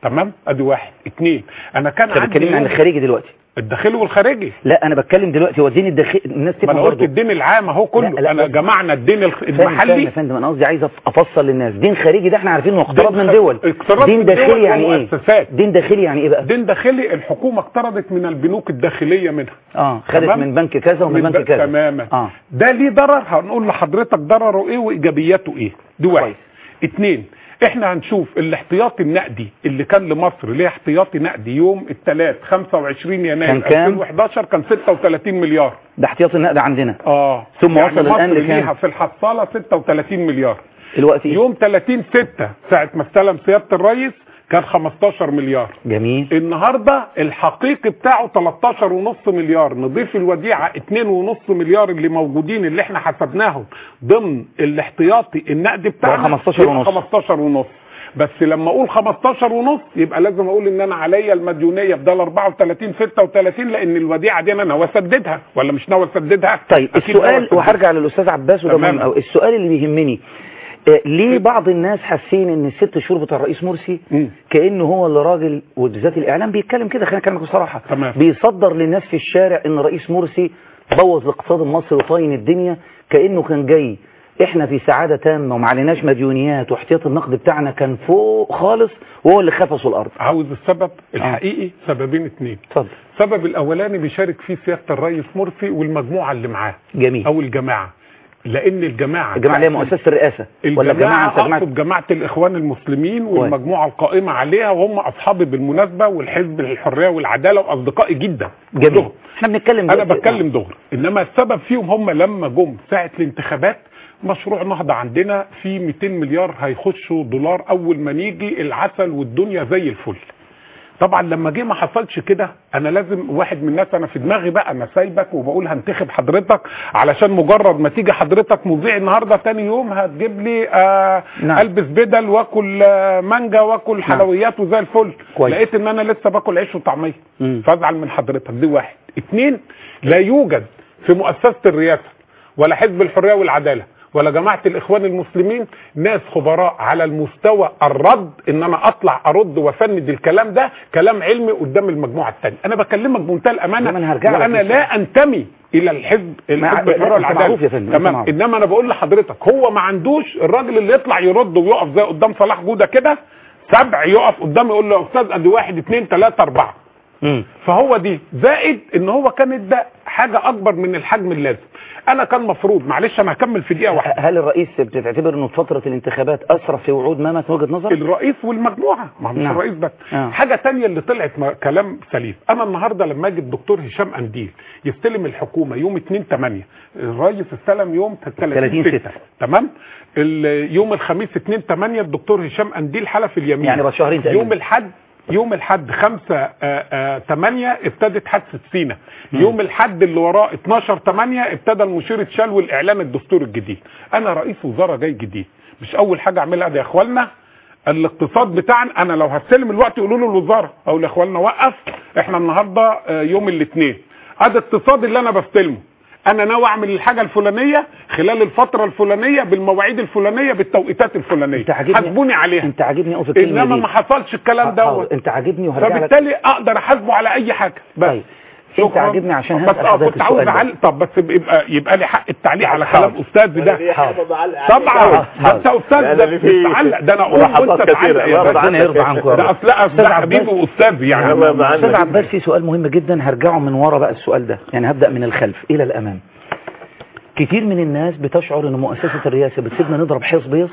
تمام ادي واحد اتنين انا كان انت بتكلمني عن يوم الخارجي دلوقتي الداخلي والخارجي لا انا بتكلم دلوقتي هو الدين الداخلي الناس ما تفهم انا قلت برضه الدين العام اهو كله لا، لا، انا بس- جمعنا الدين الخ- فاهم فاهم يا المحلي فندم انا قصدي عايز افصل للناس دين خارجي ده احنا عارفين انه اقتراض دين من خ- دول اقتراض دين من داخلي دول يعني ايه ومؤسسات. دين داخلي يعني ايه بقى دين داخلي الحكومه اقترضت من البنوك الداخليه منها اه خدت تمام؟ من بنك كذا ومن من بنك ب- كذا تماما اه ده ليه ضرر هنقول لحضرتك ضرره ايه وايجابياته ايه دي واحد كويس. اتنين احنا هنشوف الاحتياطي النقدي اللي كان لمصر ليه احتياطي نقدي يوم الثلاث 25 يناير كان كام؟ 2011 كان 36 مليار ده احتياطي النقد عندنا اه ثم يعني وصل مصر الآن لكام؟ ليها في الحصاله 36 مليار دلوقتي يوم 30 6 ساعه ما استلم سياده الرئيس كان 15 مليار جميل النهارده الحقيقي بتاعه 13 ونص مليار نضيف الوديعه 2 ونص مليار اللي موجودين اللي احنا حسبناهم ضمن الاحتياطي النقدي بتاعنا بقى 15 يبقى ونص. 15 ونص بس لما اقول 15 ونص يبقى لازم اقول ان انا عليا المديونيه بدل 34 36 لان الوديعه دي انا ناوي اسددها ولا مش ناوي اسددها طيب أكيد ناوي السؤال أسددها. وهرجع للاستاذ عباس وده تمام. مهم قوي السؤال اللي بيهمني آه، ليه بعض الناس حاسين ان الست شهور بتاع الرئيس مرسي مم. كانه هو اللي راجل وبالذات الاعلام بيتكلم كده خلينا نتكلم بصراحه تمام. بيصدر للناس في الشارع ان الرئيس مرسي بوظ الاقتصاد المصري وطاين الدنيا كانه كان جاي احنا في سعاده تامه وما عليناش مديونيات واحتياط النقد بتاعنا كان فوق خالص وهو اللي خفصه الارض عاوز السبب الحقيقي سببين اتنين اتفضل السبب الاولاني بيشارك فيه سياده الرئيس مرسي والمجموعه اللي معاه جميل او الجماعه لان الجماعه الجماعه اللي هي مؤسسه الرئاسه ولا الجماعه الجماعه انت جماعه اقصد جماعه الاخوان المسلمين والمجموعه القائمه عليها وهم اصحابي بالمناسبه والحزب الحريه والعداله واصدقائي جدا جميل كلهم. احنا بنتكلم انا دلوقتي- بتكلم دغري انما السبب فيهم هم لما جم ساعه الانتخابات مشروع نهضه عندنا في 200 مليار هيخشوا دولار اول ما نيجي العسل والدنيا زي الفل طبعا لما جه ما حصلش كده انا لازم واحد من الناس انا في دماغي بقى انا سايبك وبقول هنتخب حضرتك علشان مجرد ما تيجي حضرتك مذيع النهارده تاني يوم هتجيب لي آه نعم. البس بدل واكل آه مانجا واكل حلويات وزي الفل كويس. لقيت ان انا لسه باكل عيش وطعميه مم. فازعل من حضرتك دي واحد اتنين لا يوجد في مؤسسه الرئاسه ولا حزب الحريه والعداله ولا جماعه الاخوان المسلمين ناس خبراء على المستوى الرد ان انا اطلع ارد وافند الكلام ده كلام علمي قدام المجموعه الثانيه انا بكلمك بمنتهى الامانه لما أنا هرجع لك وانا بس. لا انتمي الى الحزب مع- الحزب لا، الحريه أنت معروف يا والعداله فندم، أنت تمام معروف. انما انا بقول لحضرتك هو ما عندوش الراجل اللي يطلع يرد ويقف زي قدام صلاح جوده كده سبع يقف قدامي يقول له يا استاذ ادي واحد اثنين ثلاثه اربعه مم. فهو دي زائد ان هو كان ادى حاجه اكبر من الحجم اللازم انا كان مفروض معلش انا هكمل في دقيقه واحده هل الرئيس بتعتبر انه في فتره الانتخابات اسرف في وعود ما من وجهه نظرك؟ الرئيس والمجموعه ما هو مش نعم. الرئيس بس آه. حاجه تانية اللي طلعت م- كلام سليم انا النهارده لما اجي الدكتور هشام انديل يستلم الحكومه يوم 2 8 الرئيس استلم يوم 30 30 6 ستة. تمام ال- يوم الخميس 2 8 الدكتور هشام انديل حلف اليمين يعني بعد شهرين تقريبا. يوم الحد يوم الحد 5 8 ابتدت حادثه سينا يوم الحد اللي وراه 12 8 ابتدى المشير اتشال الاعلان الدستوري الجديد انا رئيس وزراء جاي جديد مش اول حاجه اعملها ده يا اخوانا الاقتصاد بتاعنا انا لو هستلم الوقت يقولوا له الوزاره اقول يا اخوانا وقف احنا النهارده آه، يوم الاثنين ادي الاقتصاد اللي انا بستلمه انا ناوي اعمل الحاجه الفلانيه خلال الفتره الفلانيه بالمواعيد الفلانيه بالتوقيتات الفلانيه انت عاجبني حاسبوني عليها انت عاجبني قوي في الكلمه انما دي ما حصلش الكلام حاضر، دوت انت عاجبني وهرجع لك فبالتالي اقدر احاسبه على اي حاجه بس طيب انت شكراً. عاجبني عشان بس هسال اه حضرتك كنت عاوز السؤال ده. اعلق طب بس يبقى يبقى لي حق التعليق على حاضر. كلام استاذي ده حاضر. طبعا ده حاضر. انت استاذ لا، ده أنا في- بتتعلق ده انا اقول ملاحظات وانت كثيرة. تعلق يا الله باشا. ربنا يرضى عنكم يا ده رب اصل اصل أستاذ ده عباس. حبيبي واستاذي يعني الله يرضى عنك. استاذ عباس في سؤال مهم جدا هرجعه من ورا بقى السؤال ده يعني هبدا من الخلف الى الامام كتير من الناس بتشعر ان مؤسسه الرئاسه بتسيبنا نضرب حيص بيص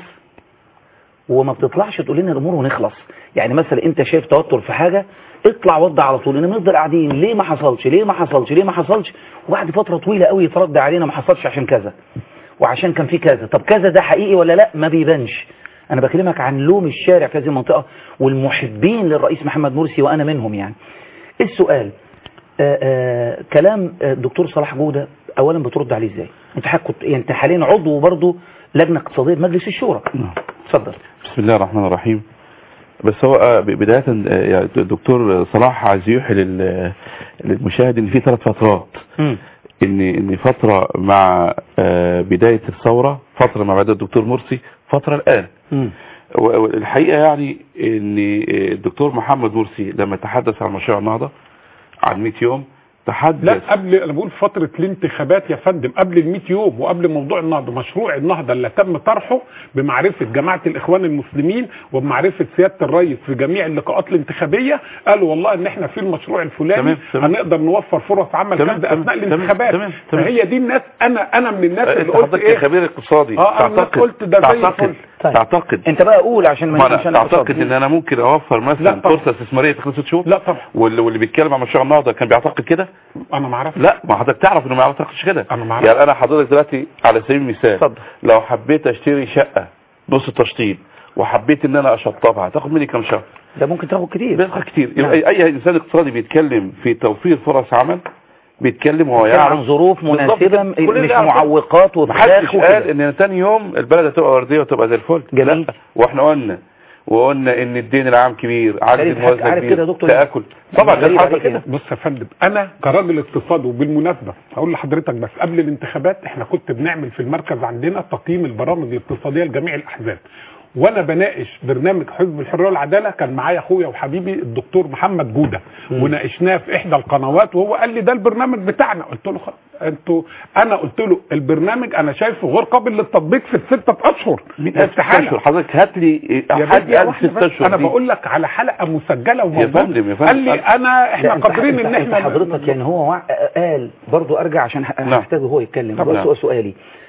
وما بتطلعش تقول لنا الامور ونخلص يعني مثلا انت شايف توتر في حاجه اطلع وضع على طول انما نفضل قاعدين ليه ما حصلش ليه ما حصلش ليه ما حصلش وبعد فتره طويله قوي يترد علينا ما حصلش عشان كذا وعشان كان في كذا طب كذا ده حقيقي ولا لا ما بيبانش انا بكلمك عن لوم الشارع في هذه المنطقه والمحبين للرئيس محمد مرسي وانا منهم يعني السؤال آآ آآ كلام آه، الدكتور صلاح جوده اولا بترد عليه ازاي انت حضرتك كنت يعني انت حاليا عضو برضه لجنه اقتصاديه بمجلس الشورى اتفضل بسم الله الرحمن الرحيم بس هو آه، ب- بداية آه، يعني الدكتور صلاح عايز يوحي لل- للمشاهد ان في ثلاث فترات مم. ان ان فترة مع آه، بداية الثورة فترة مع بعد الدكتور مرسي فترة الآن مم. و- والحقيقه يعني ان الدكتور محمد مرسي لما تحدث عن مشروع النهضه عن 100 يوم لا تحدث قبل انا بقول فتره الانتخابات يا فندم قبل ال 100 يوم وقبل موضوع النهضه مشروع النهضه اللي تم طرحه بمعرفه جماعه الاخوان المسلمين وبمعرفه سياده الرئيس في جميع اللقاءات الانتخابيه قالوا والله ان احنا في المشروع الفلاني تمام، تمام. هنقدر نوفر فرص عمل تمام، كذا تمام، اثناء تمام، الانتخابات تمام، تمام. فهي دي الناس انا انا من الناس اللي انت قلت حضرتك ايه خبير اقتصادي اه انا تعتقد قلت ده زي تعتقد الفل طيب. تعتقد انت بقى قول عشان ما ما عشان انا تعتقد ان انا ممكن اوفر لا مثلا طبعا. فرصه استثماريه في خلال ست شهور لا طبعا واللي, واللي بيتكلم عن مشروع النهضه كان بيعتقد كده انا ما اعرفش لا ما حضرتك تعرف انه ما يعتقدش كده أنا ما أعرف. يعني انا حضرتك دلوقتي على سبيل المثال اتفضل. لو حبيت اشتري شقه نص تشطيب وحبيت ان انا اشطبها هتاخد مني كام شهر ده ممكن تاخد كتير بيدخل كتير نعم. اي اي انسان اقتصادي بيتكلم في توفير فرص عمل بيتكلم وهو كان يعرف عن ظروف بالظبط مناسبة كده. م- كل مش ده يعرف. معوقات محدش وفراخ قال وكده ان تاني يوم البلد هتبقى ورديه وتبقى زي الفل جميل. لا. واحنا قلنا وقلنا ان الدين العام كبير عدد غريب الموازنه حاجة. عارف كبير كده يا دكتور؟ تاكل طبعا غريب ده حصل عليك كده بص يا فندم انا كراجل اقتصادي وبالمناسبه هقول لحضرتك بس قبل الانتخابات احنا كنت بنعمل في المركز عندنا تقييم البرامج الاقتصاديه لجميع الاحزاب وانا بناقش برنامج حزب الحريه والعداله كان معايا اخويا وحبيبي الدكتور محمد جوده وناقشناه في احدى القنوات وهو قال لي ده البرنامج بتاعنا قلت له خ- انتوا انا قلت له البرنامج انا شايفه غير قابل للتطبيق في الستة اشهر استحاله استحاله حضرتك هات لي يا حد بنتي قال واحدة ست بس. اشهر انا دي. بقول لك على حلقه مسجله يا وموجوده فندم، يا فندم. قال لي انا احنا لا، انت- قادرين انت- ان انت احنا حضرتك يعني هو وع- قال برضو ارجع عشان ه- نعم. هحتاجه هو يتكلم طبعا. بس هو سؤالي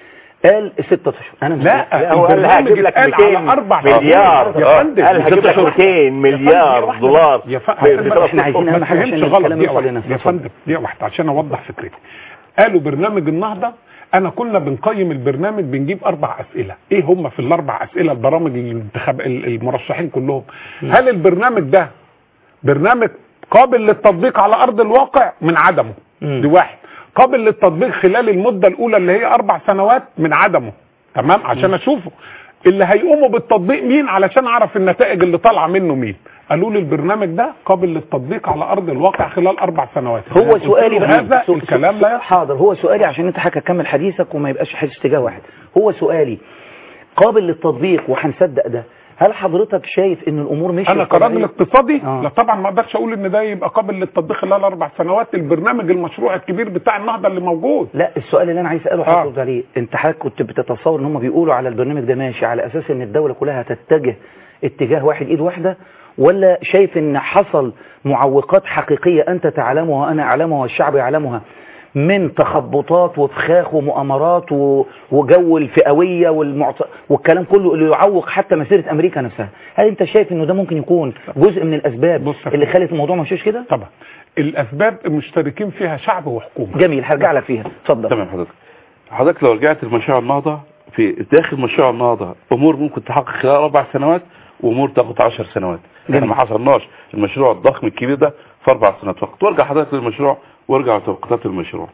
قال ستة اشهر انا مش لا هو قال البرنامج هجيب لك اتقال 200 على اربع مليار شهور. يا فندم قال هجيب ست لك شهور. 200 مليار دولار يا ف... في- في احنا عايزين اهم ما حاجه فهمش عشان غلط الكلام دي يوصل واحدة. لنا يا فندم دي واحده عشان اوضح فكرتي قالوا برنامج النهضه انا كنا بنقيم البرنامج بنجيب اربع اسئله ايه هم في الاربع اسئله البرامج الانتخاب ال- المرشحين كلهم هل البرنامج ده برنامج قابل للتطبيق على ارض الواقع من عدمه مم. دي واحد قابل للتطبيق خلال المده الاولى اللي هي اربع سنوات من عدمه تمام عشان اشوفه اللي هيقوموا بالتطبيق مين علشان اعرف النتائج اللي طالعه منه مين قالوا لي البرنامج ده قابل للتطبيق على ارض الواقع خلال اربع سنوات هو قلت سؤالي له بقى هذا سو- الكلام سو- لا يصح حاضر هو سؤالي عشان انت حضرتك تكمل حديثك وما يبقاش حديث اتجاه واحد هو سؤالي قابل للتطبيق وهنصدق ده هل حضرتك شايف ان الامور مش انا كراجل اقتصادي آه. لا طبعا ما اقدرش اقول ان ده يبقى قابل للتطبيق خلال اربع سنوات البرنامج المشروع الكبير بتاع النهضه اللي موجود لا السؤال اللي انا عايز اساله آه. حضرتك عليه انت حضرتك كنت بتتصور ان هم بيقولوا على البرنامج ده ماشي على اساس ان الدوله كلها هتتجه اتجاه واحد ايد واحده ولا شايف ان حصل معوقات حقيقيه انت تعلمها وانا اعلمها والشعب يعلمها من تخبطات وفخاخ ومؤامرات و- وجو الفئويه والمعت... والكلام كله اللي يعوق حتى مسيره امريكا نفسها هل انت شايف انه ده ممكن يكون جزء من الاسباب بص يا اللي فندم. خلت الموضوع ما مشيش كده طبعا الاسباب المشتركين فيها شعب وحكومه جميل هرجع لك فيها اتفضل تمام حضرتك حضرتك لو رجعت لمشروع النهضه في داخل مشروع النهضه امور ممكن تحقق خلال اربع سنوات وامور تاخد 10 سنوات احنا جميل. ما حصلناش المشروع الضخم الكبير ده في اربع سنوات فقط وارجع حضرتك للمشروع وارجع لتوقيتات المشروع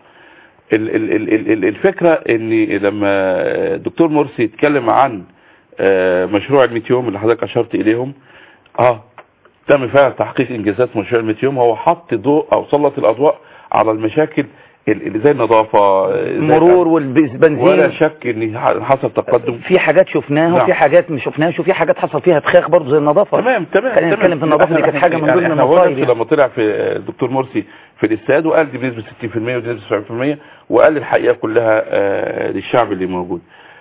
ال ال ال ال ال الفكره ان لما الدكتور مرسي يتكلم عن آه، مشروع ال 100 يوم اللي حضرتك اشرت اليهم اه تم فعلا تحقيق انجازات مشروع ال 100 يوم هو حط ضوء او سلط الاضواء على المشاكل ال- اللي زي النظافه آه، زي مرور ولا والبنزين شك ان حصل تقدم في حاجات شفناها نعم. وفي حاجات ما شفناهاش وفي حاجات حصل فيها فخاخ برضه زي النظافه تمام تمام خلينا تمام. نتكلم في النظافه دي إحنا- كانت حاجه من يعني ضمن احنا هو المصايب نفسه يعني. لما طلع في الدكتور مرسي في الاستاد وقال دي بنسبه 60% ودي بنسبه 70% وقال الحقيقه كلها آه، للشعب اللي موجود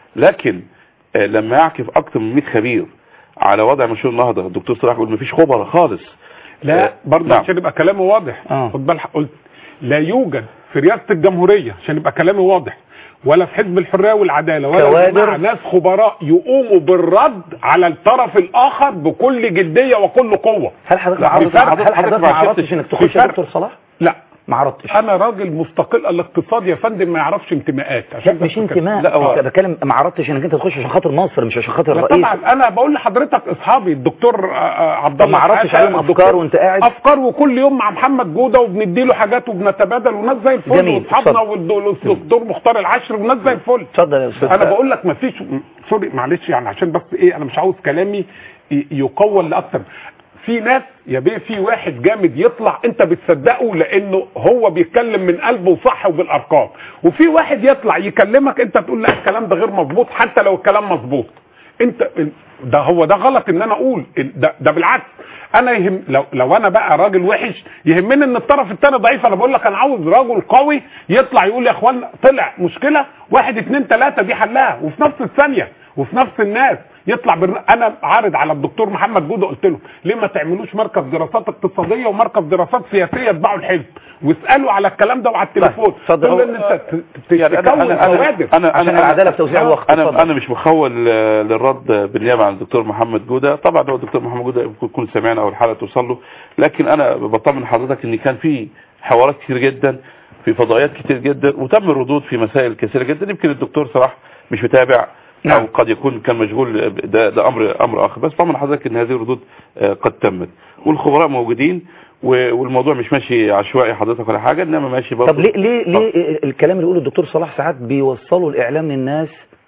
لكن آه، لما يعكف اكثر من 100 خبير على وضع مشروع النهضه الدكتور صلاح يقول مفيش خبراء خالص لا آه، برضه نعم. عشان يبقى كلامي واضح آه. خد بالك قلت لا يوجد في رئاسه الجمهوريه عشان يبقى كلامي واضح ولا في حزب الحريه والعداله ولا كوادر. جماعة ناس خبراء يقوموا بالرد على الطرف الاخر بكل جديه وكل قوه هل حضرتك لا، ما عرضتش في فرق. هل حضرتك حضرتك ما ما عرضتش شفتش- انك في تخش يا فرق. دكتور صلاح لا ما عرضتش انا راجل مستقل الاقتصاد يا فندم ما يعرفش انتماءات لا عشان مش بس كده. انتماء لا، هو- انت بتكلم ما عرضتش انك انت تخش عشان خاطر مصر مش عشان خاطر لا الرئيس طبعا انا بقول لحضرتك اصحابي الدكتور آه، آه، عبد طب الله ما عرضتش حسن، عليهم الدكتور- افكار وانت قاعد افكار وكل يوم مع محمد جوده وبندي له حاجات وبنتبادل وناس زي الفل جميل، واصحابنا اتفضل. والدكتور مختار العشر وناس زي الفل اتفضل يا استاذ انا بقول لك ما فيش سوري معلش يعني عشان بس ايه انا مش عاوز كلامي ي- يقول لاكتر في ناس يا بيه في واحد جامد يطلع انت بتصدقه لانه هو بيتكلم من قلبه وصح وبالارقام وفي واحد يطلع يكلمك انت تقول لا الكلام ده غير مظبوط حتى لو الكلام مظبوط انت ده هو ده غلط ان انا اقول ده, ده بالعكس انا يهم لو لو انا بقى راجل وحش يهمني ان الطرف الثاني ضعيف انا بقول لك انا عاوز رجل قوي يطلع يقول يا اخوانا طلع مشكله واحد اتنين تلاته دي حلها وفي نفس الثانيه وفي نفس الناس يطلع برن... انا عارض على الدكتور محمد جوده قلت له ليه ما تعملوش مركز دراسات اقتصاديه ومركز دراسات سياسيه يتبعوا الحزب واسالوا على الكلام ده وعلى التليفون اتفضل. قول ان انت ت- ت- يعني أنا- تكون أنا- أنا- كوادر أنا- عشان أنا- العداله في توزيع الوقت اتفضل. انا انا مش مخول آه، للرد بالنيابه عن الدكتور محمد جوده طبعا هو الدكتور محمد جوده يمكن يكون سمعنا او الحلقه توصل له لكن انا بطمن حضرتك ان كان في حوارات كتير جدا في فضائيات كتير جدا وتم الردود في مسائل كثيره جدا يمكن الدكتور صلاح مش متابع نعم. او قد يكون كان مشغول ده, ده امر امر اخر بس طبعا حضرتك ان هذه الردود آه، قد تمت والخبراء موجودين و- والموضوع مش ماشي عشوائي حضرتك ولا حاجه انما ماشي برضه طب ليه ليه ليه الكلام اللي يقوله الدكتور صلاح ساعات بيوصلوا الاعلام للناس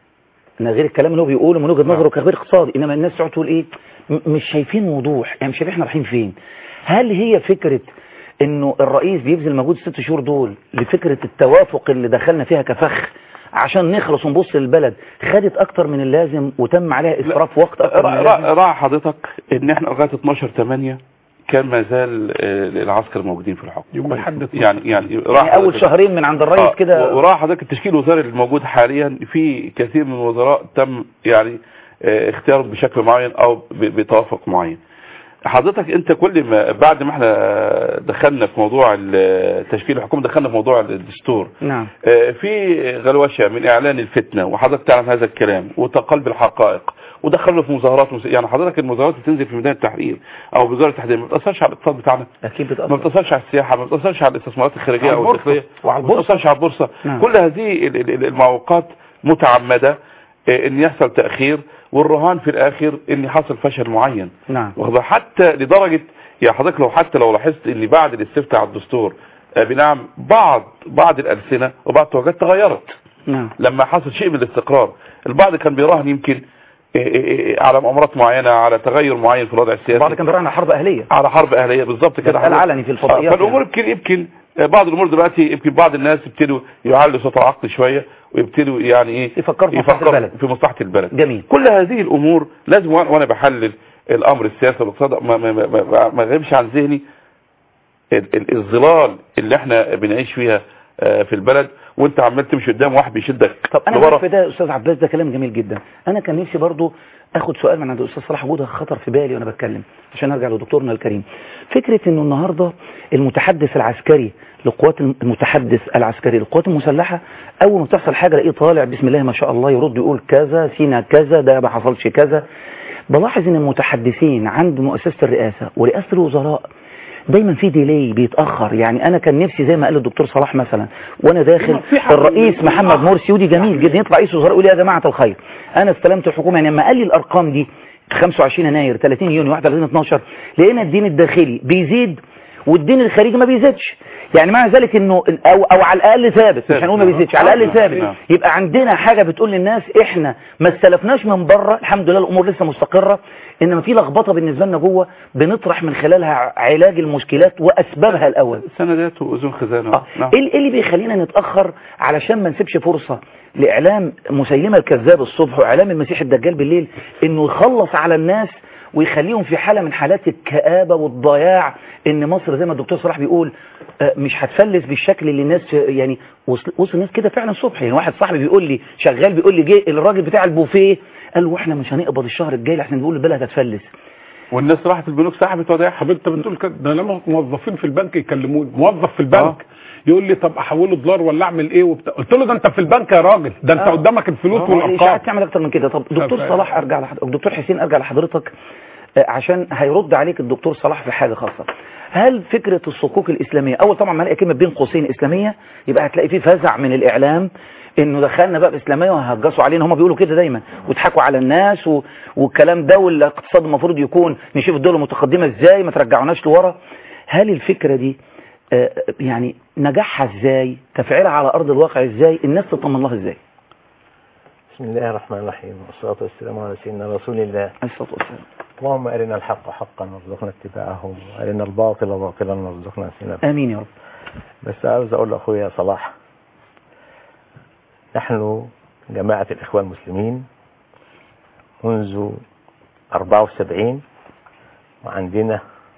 إن غير الكلام اللي هو بيقوله من وجهه نظره كخبير اقتصادي انما الناس تقعد تقول ايه م- مش شايفين وضوح يعني مش شايفين احنا رايحين فين هل هي فكره انه الرئيس بيبذل مجهود الست شهور دول لفكره التوافق اللي دخلنا فيها كفخ عشان نخلص ونبص للبلد خدت اكتر من اللازم وتم عليها اسراف وقت اكتر من اللازم راى حضرتك ان احنا لغايه 12 8 كان ما زال آه، العسكر موجودين في الحكم يوم الحد يعني يعني يعني اول شهرين من عند الرئيس كده وراى حضرتك التشكيل الوزاري الموجود حاليا في كثير من الوزراء تم يعني آه، اختيارهم بشكل معين او ب- بتوافق معين حضرتك انت كل ما بعد ما احنا دخلنا في موضوع ال- تشكيل الحكومه دخلنا في موضوع الدستور نعم آه، في غلوشه من اعلان الفتنه وحضرتك تعلم هذا الكلام وتقلب الحقائق ودخلنا في مظاهرات ومس- يعني حضرتك المظاهرات اللي تنزل في ميدان التحرير او وزاره التحرير ما بتاثرش على الاقتصاد بتاعنا اكيد ما بتاثر بتاثرش على السياحه ما بتاثرش على الاستثمارات الخارجيه على او البورصة. الداخليه وعلى ما البورصة. بتاثرش على البورصه نعم. كل هذه ال- ال- المعوقات متعمده آه، ان يحصل تاخير والرهان في الاخر ان حصل فشل معين نعم واخد بالك؟ حتى لدرجه يا حضرتك لو حتى لو لاحظت ان بعد الاستفتاء على الدستور آه، بنعم بعض بعض الالسنه وبعض التوجهات تغيرت نعم لما حصل شيء من الاستقرار البعض كان بيراهن يمكن آه، آه، آه، على مؤامرات معينه على تغير معين في الوضع السياسي بعض كان بيراهن على حرب اهليه على حرب اهليه بالظبط كده ده قال حضرتك. علني في الفضائيات آه، فالامور يمكن يمكن آه، بعض الامور دلوقتي يمكن بعض الناس يبتدوا يعلوا صوت العقل شويه ويبتدوا يعني ايه يفكروا في مصلحة البلد. في مصلحه البلد جميل كل هذه الامور لازم وأنا- وانا بحلل الامر السياسي والاقتصاد ما ما ما, ما, ما يغيبش عن ذهني ال- ال- الظلال اللي احنا بنعيش فيها آه، في البلد وانت عمال تمشي قدام واحد بيشدك طب انا لورا. معاك في ده يا استاذ عباس ده كلام جميل جدا انا كان نفسي برضو اخد سؤال من عند الاستاذ صلاح جوده خطر في بالي وانا بتكلم عشان ارجع لدكتورنا الكريم فكره انه النهارده المتحدث العسكري لقوات المتحدث العسكري للقوات المسلحه اول ما تحصل حاجه الاقيه طالع بسم الله ما شاء الله يرد يقول كذا سينا كذا ده ما حصلش كذا بلاحظ ان المتحدثين عند مؤسسه الرئاسه ورئاسه الوزراء دايما في ديلي بيتاخر يعني انا كان نفسي زي ما قال الدكتور صلاح مثلا وانا داخل في حد الرئيس بيقول محمد آه. مرسي ودي جميل جدا يطلع رئيس وزراء يقول يا جماعه الخير انا استلمت الحكومه يعني لما قال لي الارقام دي 25 يناير 30 يونيو 31 12 لقينا الدين الداخلي بيزيد والدين الخارجي ما بيزيدش يعني معنى ذلك انه او او على الاقل ثابت مش هنقول ما بيزيدش على الاقل ثابت نعم. يبقى عندنا حاجه بتقول للناس احنا ما استلفناش من بره الحمد لله الامور لسه مستقره انما في لخبطه بالنسبه لنا جوه بنطرح من خلالها علاج المشكلات واسبابها الاول سندات واذون خزانه آه. ايه إيه اللي بيخلينا نتاخر علشان ما نسيبش فرصه لاعلام مسيلمه الكذاب الصبح واعلام المسيح الدجال بالليل انه يخلص على الناس ويخليهم في حاله من حالات الكآبه والضياع ان مصر زي ما الدكتور صلاح بيقول آه، مش هتفلس بالشكل اللي الناس يعني وصل وصل الناس كده فعلا الصبح يعني واحد صاحبي بيقول لي شغال بيقول لي جه الراجل بتاع البوفيه قال واحنا مش هنقبض الشهر الجاي لحسن بيقول البلد هتفلس والناس راحت البنوك سحبت ودائعها طب انت بتقول كده ده لما موظفين في البنك يكلموني موظف في البنك آه. يقول لي طب احوله دولار ولا اعمل ايه وبتاع قلت له ده انت في البنك يا راجل ده انت آه. قدامك الفلوس هو والارقام الاشاعات تعمل اكتر من كده طب دكتور طب- صلاح ارجع لحضرتك دكتور حسين ارجع لحضرتك آه، عشان هيرد عليك الدكتور صلاح في حاجه خاصه هل فكره الصكوك الاسلاميه اول طبعا ما الاقي كلمه بين قوسين اسلاميه يبقى هتلاقي فيه فزع من الاعلام انه دخلنا بقى باسلاميه وهجسوا علينا هم بيقولوا كده دايما ويضحكوا على الناس و... والكلام ده والاقتصاد المفروض يكون نشوف الدول المتقدمه ازاي ما ترجعوناش لورا هل الفكره دي آه، يعني نجاحها ازاي تفعيلها على ارض الواقع ازاي الناس تطمن لها ازاي بسم الله الرحمن الرحيم والصلاة والسلام على سيدنا رسول الله عليه الصلاه والسلام اللهم أرنا الحق حقا وارزقنا اتباعه وأرنا الباطل باطلا وارزقنا اجتنابه امين يا رب بس عاوز أقول لأخويا صلاح نحن جماعة الإخوان المسلمين منذ 74 وعندنا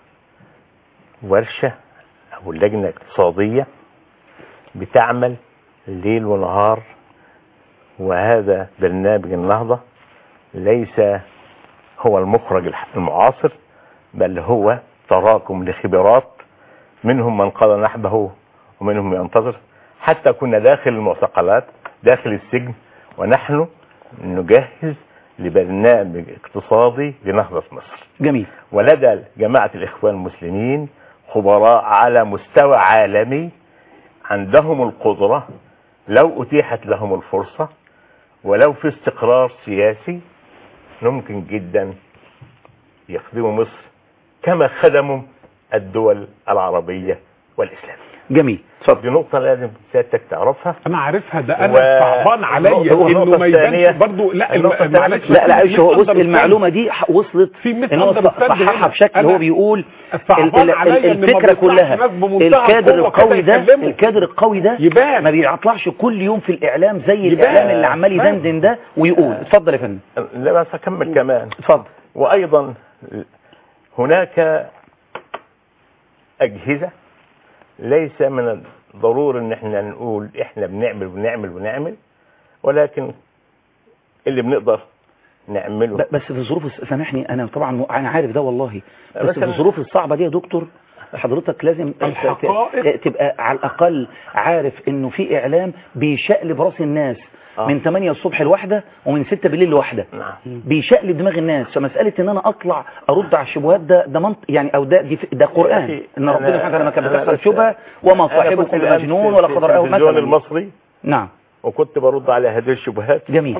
ورشة أو لجنة اقتصادية بتعمل ليل ونهار وهذا برنامج النهضة ليس هو المخرج الح- المعاصر بل هو تراكم لخبرات منهم من قضى نحبه ومنهم ينتظر حتى كنا داخل المعتقلات داخل السجن ونحن نجهز لبرنامج اقتصادي لنهضة مصر جميل ولدى جماعة الإخوان المسلمين خبراء على مستوى عالمي عندهم القدرة لو أتيحت لهم الفرصة ولو في استقرار سياسي ممكن جدا يخدموا مصر كما خدموا الدول العربية والإسلامية جميل دي نقطة لازم سيادتك تعرفها انا عارفها ده انا و- صعبان عليا النقطة- انه النقطة ما الثانية- يبانش برضه لا النقطة الم- الثانية- معلش لا لا في عيش هو بص misunderstanding. المعلومه دي ح- وصلت في ان هو misunderstanding صححها هنا. بشكل أنا هو بيقول صعبان ال- ال- عليا إن ما الفكره بيطلعش كلها ناس بمنتهى الكادر القوة القوي كده ده يكلموا. الكادر القوي ده يبان. ما بيطلعش كل يوم في الاعلام زي يبان. الاعلام اللي عمال يبان. يدندن ده ويقول اتفضل يا فندم لا بس أكمل كمان اتفضل وأيضا هناك أجهزة ليس من الضروري ان احنا نقول احنا بنعمل ونعمل ونعمل ولكن اللي بنقدر نعمله ب- بس في الظروف الس- سامحني انا طبعا م- انا عارف ده والله بس بس في أنا- الظروف الصعبه دي يا دكتور حضرتك لازم ت- ت- الحقائق. تبقى على الاقل عارف انه في اعلام بيشقلب راس الناس آه. من 8 الصبح لواحده ومن 6 بالليل لواحده نعم بيشقلب دماغ الناس فمساله ان انا اطلع ارد على الشبهات ده ده منط... يعني او ده دي ده قران أخي، ان ربنا أنا- سبحانه وتعالى لما كان أنا بتحصل بس- شبهه وما أنا صاحبكم كنت الآن بمجنون في- ولا في قد رآه التلفزيون مثلا المصري نعم وكنت برد على هذه الشبهات جميل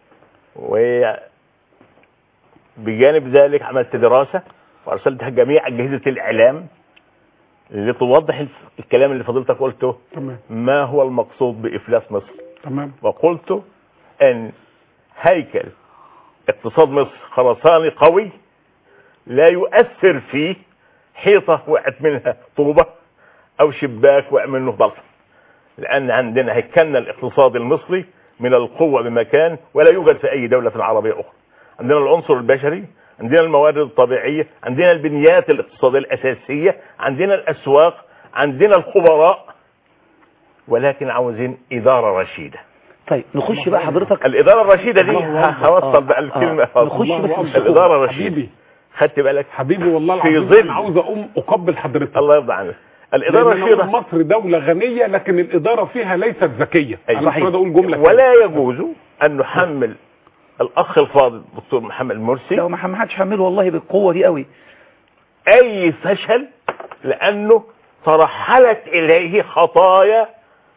وبجانب ذلك عملت دراسة وأرسلتها جميع أجهزة الإعلام لتوضح الف- الكلام اللي فضلتك قلته تمام ما هو المقصود بإفلاس مصر تمام وقلت أن هيكل اقتصاد مصر خرساني قوي لا يؤثر فيه حيطة وقعت منها طوبة أو شباك وقع منه ضلفة لأن عندنا هيكلنا الاقتصاد المصري من القوة بمكان ولا يوجد في أي دولة عربية أخرى عندنا العنصر البشري عندنا الموارد الطبيعية عندنا البنيات الاقتصادية الأساسية عندنا الأسواق عندنا الخبراء ولكن عاوزين إدارة رشيدة طيب نخش بقى حضرتك الإدارة الرشيدة دي الله أكبر. هوصل آه، بقى آه. الكلمة نخش الله بس في أكبر. السكوت. الإدارة الرشيدة حبيبي خدت بالك حبيبي والله في العظيم ظل. انا عاوز اقوم اقبل حضرتك الله يرضى عنك الإدارة لأن أنا أقول الرشيدة مصر دولة غنية لكن الإدارة فيها ليست ذكية أي أنا صحيح. مش اقول جملة ولا يجوز أن نحمل الأخ الفاضل الدكتور محمد لو مرسي ما ما حدش حمله والله بالقوه دي قوي أي فشل لأنه ترحلت إليه خطايا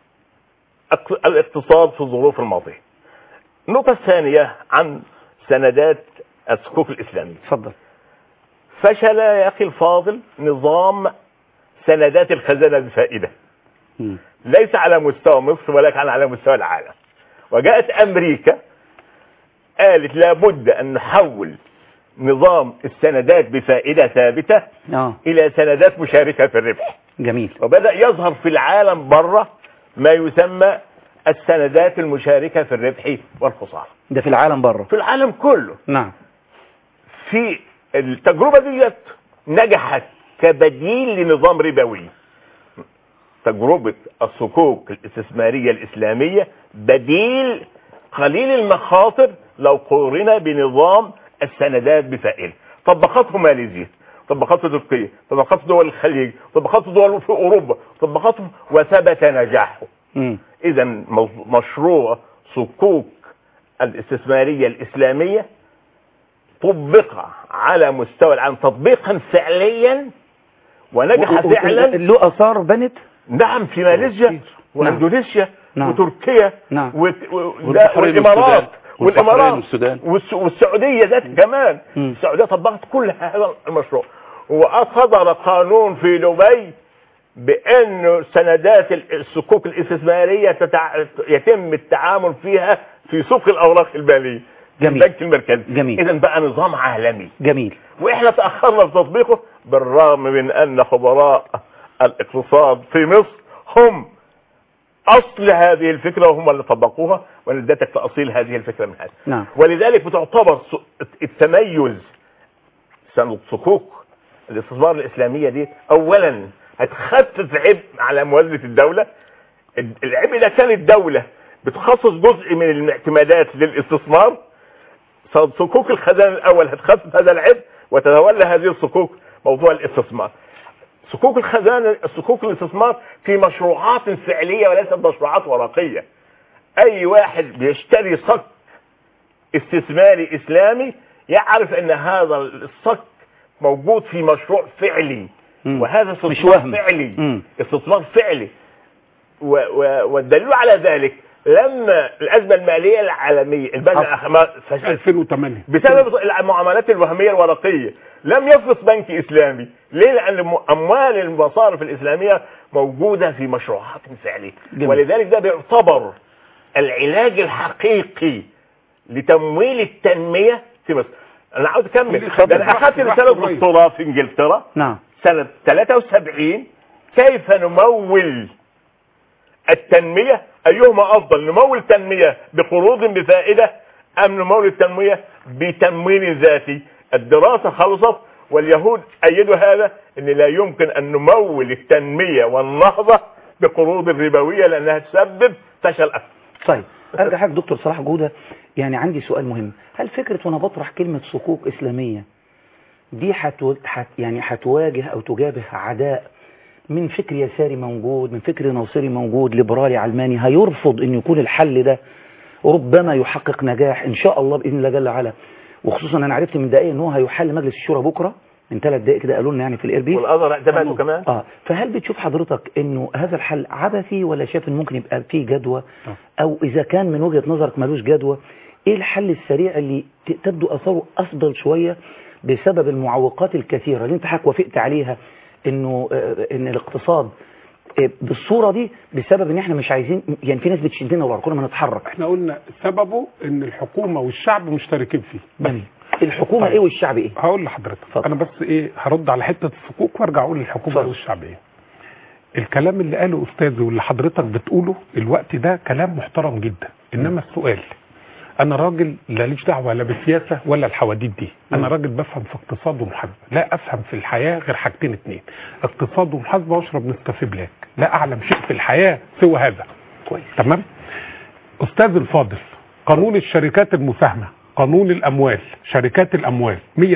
اق- الاقتصاد في الظروف الماضية النقطة الثانية عن سندات الصكوك الإسلامية اتفضل فشل يا أخي الفاضل نظام سندات الخزانة بفائدة مم. ليس على مستوى مصر ولكن على مستوى العالم وجاءت أمريكا قالت لابد أن نحول نظام السندات بفائدة ثابتة اه إلى سندات مشاركة في الربح جميل وبدأ يظهر في العالم بره ما يسمى السندات المشاركة في الربح والخسارة ده في العالم بره في العالم كله نعم في التجربة ديت نجحت كبديل لنظام ربوي تجربة الصكوك الاستثمارية الإسلامية بديل قليل المخاطر لو قورن بنظام السندات بفائدة طبقته ماليزيا طبقته تركيا طبقته دول الخليج طبقته دول في أوروبا طبقته وثبت نجاحه مم. اذا مو- مشروع صكوك الاستثمارية الإسلامية طبق على مستوى العالم تطبيقا فعليا ونجح و- و- فعلا له اثار بنت نعم في ماليزيا واندونيسيا نعم. وتركيا نعم. و- و- والبحرين والامارات والسودان. والبحرين والامارات والسودان. والس- والسعوديه ذات كمان مم. السعوديه طبقت كل هذا المشروع وصدر قانون في دبي بأن سندات الصكوك الاستثمارية تتع... يتم التعامل فيها في سوق الأوراق المالية جميل. البنك المركزي جميل. إذا بقى نظام عالمي جميل واحنا تاخرنا في تطبيقه بالرغم من ان خبراء الاقتصاد في مصر هم اصل هذه الفكره وهم اللي طبقوها وانا اديتك تاصيل هذه الفكره من هذا نعم ولذلك بتعتبر س- التميز سن- صكوك الاستثمار الاسلاميه دي اولا هتخفف عبء على موازنه الدوله ال- العبء ده كان الدوله بتخصص جزء من الاعتمادات للاستثمار صكوك الخزانه الاول هتخفف هذا العبء وتتولى هذه الصكوك موضوع الاستثمار صكوك الخزانه صكوك الاستثمار في مشروعات فعليه وليست مشروعات ورقيه اي واحد بيشتري صك استثماري اسلامي يعرف ان هذا الصك موجود في مشروع فعلي مم. وهذا مش استثمار وهم. فعلي مم. استثمار فعلي و و والدليل على ذلك لما الازمه الماليه العالميه البلد فشلت 2008 بسبب المعاملات الوهميه الورقيه لم يفلس بنك اسلامي ليه لان م- اموال المصارف الاسلاميه موجوده في مشروعات فعليه جميل. ولذلك ده بيعتبر العلاج الحقيقي لتمويل التنميه في مصر انا عاوز اكمل اتفضل. ده انا اخذت براحتك رساله الرئيس. دكتوراه في انجلترا نعم سنة 73 كيف نمول التنمية أيهما أفضل نمول تنمية بقروض بفائدة أم نمول التنمية بتمويل ذاتي الدراسة خلصت واليهود أيدوا هذا أن لا يمكن أن نمول التنمية والنهضة بقروض ربوية لأنها تسبب فشل أكثر طيب ارجع حاجة دكتور صلاح جودة يعني عندي سؤال مهم هل فكرة وانا بطرح كلمة صكوك اسلامية دي حتو... حت... يعني هتواجه او تجابه عداء من فكر يساري موجود من فكر ناصري موجود ليبرالي علماني هيرفض ان يكون الحل ده ربما يحقق نجاح ان شاء الله باذن الله جل وعلا وخصوصا انا عرفت من دقائق ان هو هيحل مجلس الشورى بكره من ثلاث دقائق كده قالوا لنا يعني في الايربيس والأزهر اعتمدوا كمان اه فهل بتشوف حضرتك انه هذا الحل عبثي ولا شايف ان ممكن يبقى فيه جدوى او اذا كان من وجهة نظرك ملوش جدوى ايه الحل السريع اللي ت- تبدو اثاره افضل شوية بسبب المعوقات الكثيرة اللي انت حضرتك وافقت عليها انه آه، ان الاقتصاد آه، بالصورة دي بسبب ان احنا مش عايزين يعني في ناس بتشدنا ورا كل ما نتحرك احنا قلنا سببه ان الحكومة والشعب مشتركين فيه جميل الحكومة طيب. ايه والشعب ايه هقول لحضرتك اتفضل. انا بس ايه هرد على حته الصكوك وارجع اقول الحكومه اتفضل. والشعبيه الكلام اللي قاله استاذي واللي حضرتك بتقوله الوقت ده كلام محترم جدا انما السؤال انا راجل ليش دعوه لا بالسياسه ولا الحواديت دي انا راجل بفهم في اقتصاد ومحاسبه لا افهم في الحياه غير حاجتين اتنين اقتصاد ومحاسبه واشرب نسكافيه بلاك لا اعلم شيء في الحياه سوى هذا كويس تمام استاذ الفاضل قانون الشركات المساهمه قانون الاموال شركات الاموال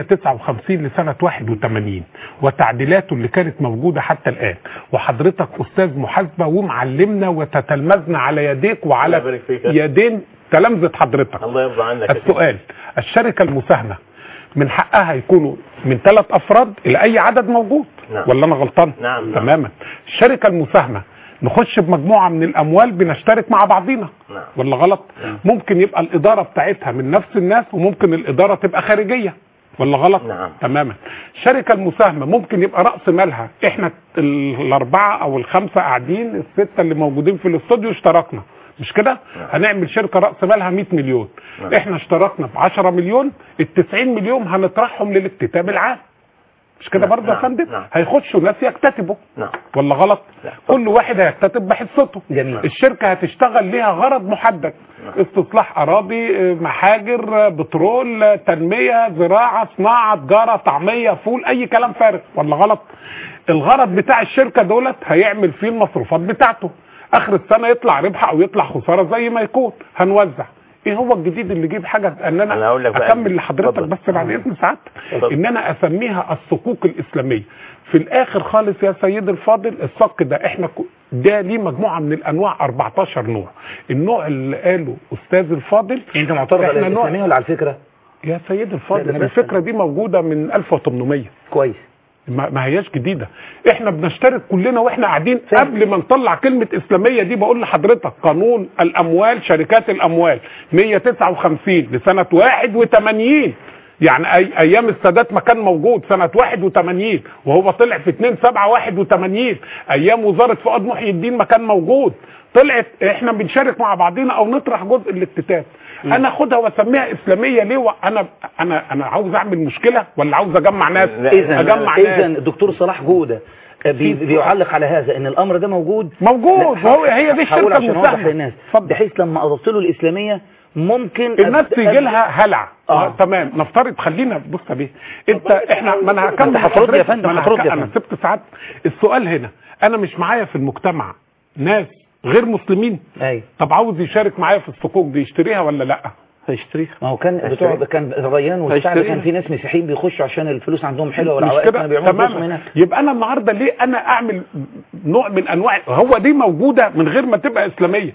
159 لسنه 81 وتعديلاته اللي كانت موجوده حتى الان وحضرتك استاذ محاسبه ومعلمنا وتتلمذنا على يديك الله وعلى يبارك فيك. يدين تلامذه حضرتك الله يرضى عنك يا سيدي. السؤال الشركه المساهمه من حقها يكونوا من ثلاث افراد الى اي عدد موجود نعم. ولا انا غلطان نعم، نعم. تماما الشركه المساهمه نخش بمجموعه من الاموال بنشترك مع بعضينا نعم. ولا غلط ممكن يبقى الاداره بتاعتها من نفس الناس وممكن الاداره تبقى خارجيه ولا غلط نعم. تماما الشركه المساهمه ممكن يبقى راس مالها احنا ال- الاربعه او الخمسه قاعدين السته اللي موجودين في الاستوديو اشتركنا مش كده هنعمل شركه راس مالها 100 مليون نعم. احنا اشتركنا ب 10 مليون ال 90 مليون هنطرحهم للاكتتاب العام مش كده نعم، برضه يا نعم، فندم نعم. هيخشوا ناس يكتتبوا نعم ولا غلط لا. كل واحد هيكتتب بحصته جميل. الشركة هتشتغل ليها غرض محدد استصلاح أراضي آه، محاجر آه، بترول آه، تنمية زراعة صناعة تجارة طعمية فول أي كلام فارغ ولا غلط الغرض بتاع الشركة دولت هيعمل فيه المصروفات بتاعته آخر السنة يطلع ربح أو يطلع خسارة زي ما يكون هنوزع ايه هو الجديد اللي يجيب حاجه ان انا, أنا هقول لك بقى. اكمل لحضرتك اتفضل. بس بعد اذن سعادتك اتفضل. ان انا اسميها الصكوك الاسلاميه في الاخر خالص يا سيدي الفاضل الصك ده احنا ك- ده ليه مجموعه من الانواع 14 نوع النوع اللي قاله استاذ الفاضل انت معترض على إحنا نوع- الاسلامية ولا على الفكرة يا سيدي لا، ده الفاضل أنا بس- الفكره دي موجوده من 1800 كويس ما ما هياش جديده احنا بنشترك كلنا واحنا قاعدين فاهم. قبل ما نطلع كلمه اسلاميه دي بقول لحضرتك قانون الاموال شركات الاموال 159 لسنه 81 يعني أي ايام السادات ما كان موجود سنه 81 وهو طلع في 2 7 81 ايام وزاره فؤاد محي الدين ما كان موجود طلعت احنا بنشارك مع بعضينا او نطرح جزء الاكتتاب انا اخدها واسميها اسلاميه ليه انا انا انا عاوز اعمل مشكله ولا عاوز اجمع ناس لا، اذا اجمع اذا ناس الدكتور صلاح جوده بي بيعلق على هذا ان الامر ده موجود موجود لا، هو هي دي هقول الشركه عشان اوضح المساهمه للناس اتفضل. بحيث لما اضفت له الاسلاميه ممكن الناس أبدأ- يجي لها هلع آه. آه. تمام نفترض خلينا بص يا بيه انت احنا ما انا هكمل أنت هترد يا حضرتك، فندم، ما أنا هترد هك- يا انا فندم. سبت ساعات السؤال هنا انا مش معايا في المجتمع ناس غير مسلمين ايوه طب عاوز يشارك معايا في الصكوك دي يشتريها ولا لا هيشتريها ما هو كان بتوع كان الريان والشعب هيشتريها. كان في ناس مسيحيين بيخشوا عشان الفلوس عندهم حلوه مش والعوائد كده كانوا بيعملوا فلوسهم تمام هناك يبقى انا النهارده ليه انا اعمل نوع من انواع هو دي موجوده من غير ما تبقى اسلاميه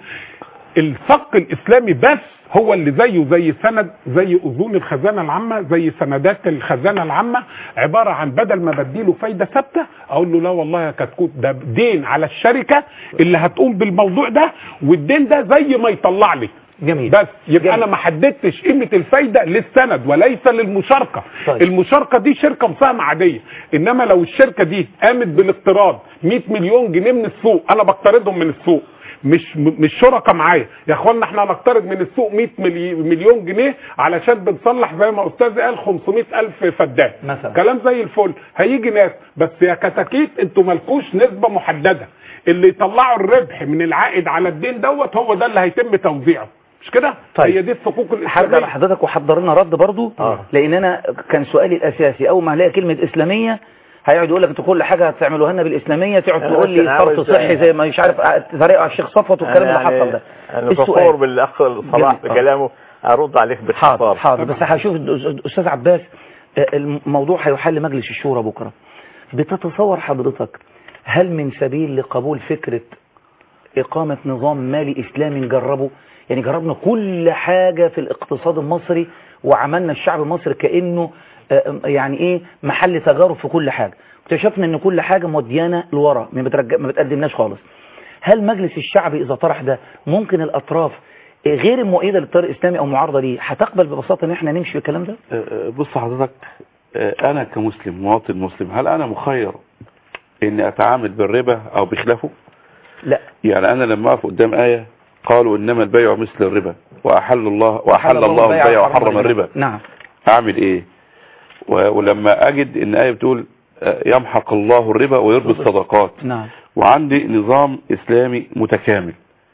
الفق الاسلامي بس هو اللي زيه زي سند زي اذون الخزانه العامه زي سندات الخزانه العامه عباره عن بدل ما بديله فايده ثابته اقول له لا والله يا كتكوت ده دين على الشركه اللي هتقوم بالموضوع ده والدين ده زي ما يطلع لي جميل بس يبقى جميل. انا ما حددتش قيمه الفايده للسند وليس للمشاركه طيب. المشاركه دي شركه مساهمه عاديه انما لو الشركه دي قامت بالاقتراض 100 مليون جنيه من السوق انا بقترضهم من السوق مش م- مش شركه معايا يا اخوانا احنا هنقترض من السوق 100 ملي- مليون جنيه علشان بنصلح زي ما استاذ قال 500 الف فدان مثلا. كلام زي الفل هيجي ناس بس يا كتاكيت انتوا مالكوش نسبه محدده اللي يطلعوا الربح من العائد على الدين دوت هو ده اللي هيتم توزيعه مش كده طيب. هي دي الصكوك هرجع الاسلاميه لحضرتك وحضر لنا رد برضو آه. لان انا كان سؤالي الاساسي اول ما هلاقي كلمه اسلاميه هيقعد يقول لك انتوا كل حاجه هتعملوها لنا بالاسلاميه تقعد أنا تقول بس لي أنا فرط عاوز- صحي زي ما مش عارف طريقه على الشيخ صفوت والكلام اللي أنا يعني حصل ده انا السؤال. تصور بالاخ صلاح جميل. آه. بكلامه ارد عليك حاضر باختصار حاضر بس هشوف الاستاذ عباس آه، الموضوع هيحل مجلس الشورى بكره بتتصور حضرتك هل من سبيل لقبول فكره اقامه نظام مالي اسلامي نجربه يعني جربنا كل حاجه في الاقتصاد المصري وعملنا الشعب المصري كانه آه، يعني ايه محل تجارب في كل حاجه اكتشفنا ان كل حاجه موديانا لورا ما بترجع ما بتقدمناش خالص هل مجلس الشعب اذا طرح ده ممكن الاطراف غير المؤيده للتيار الاسلامي او معارضه ليه هتقبل ببساطه ان احنا نمشي بالكلام ده آه، بص حضرتك آه، انا كمسلم مواطن مسلم هل انا مخير اني اتعامل بالربا او بخلافه لا يعني انا لما اقف قدام ايه قالوا انما البيع مثل الربا واحل الله واحل الله البيع وحرم الربا نعم اعمل ايه و- ولما اجد ان ايه بتقول آه، يمحق الله الربا ويربي الصدقات نعم وعندي نظام اسلامي متكامل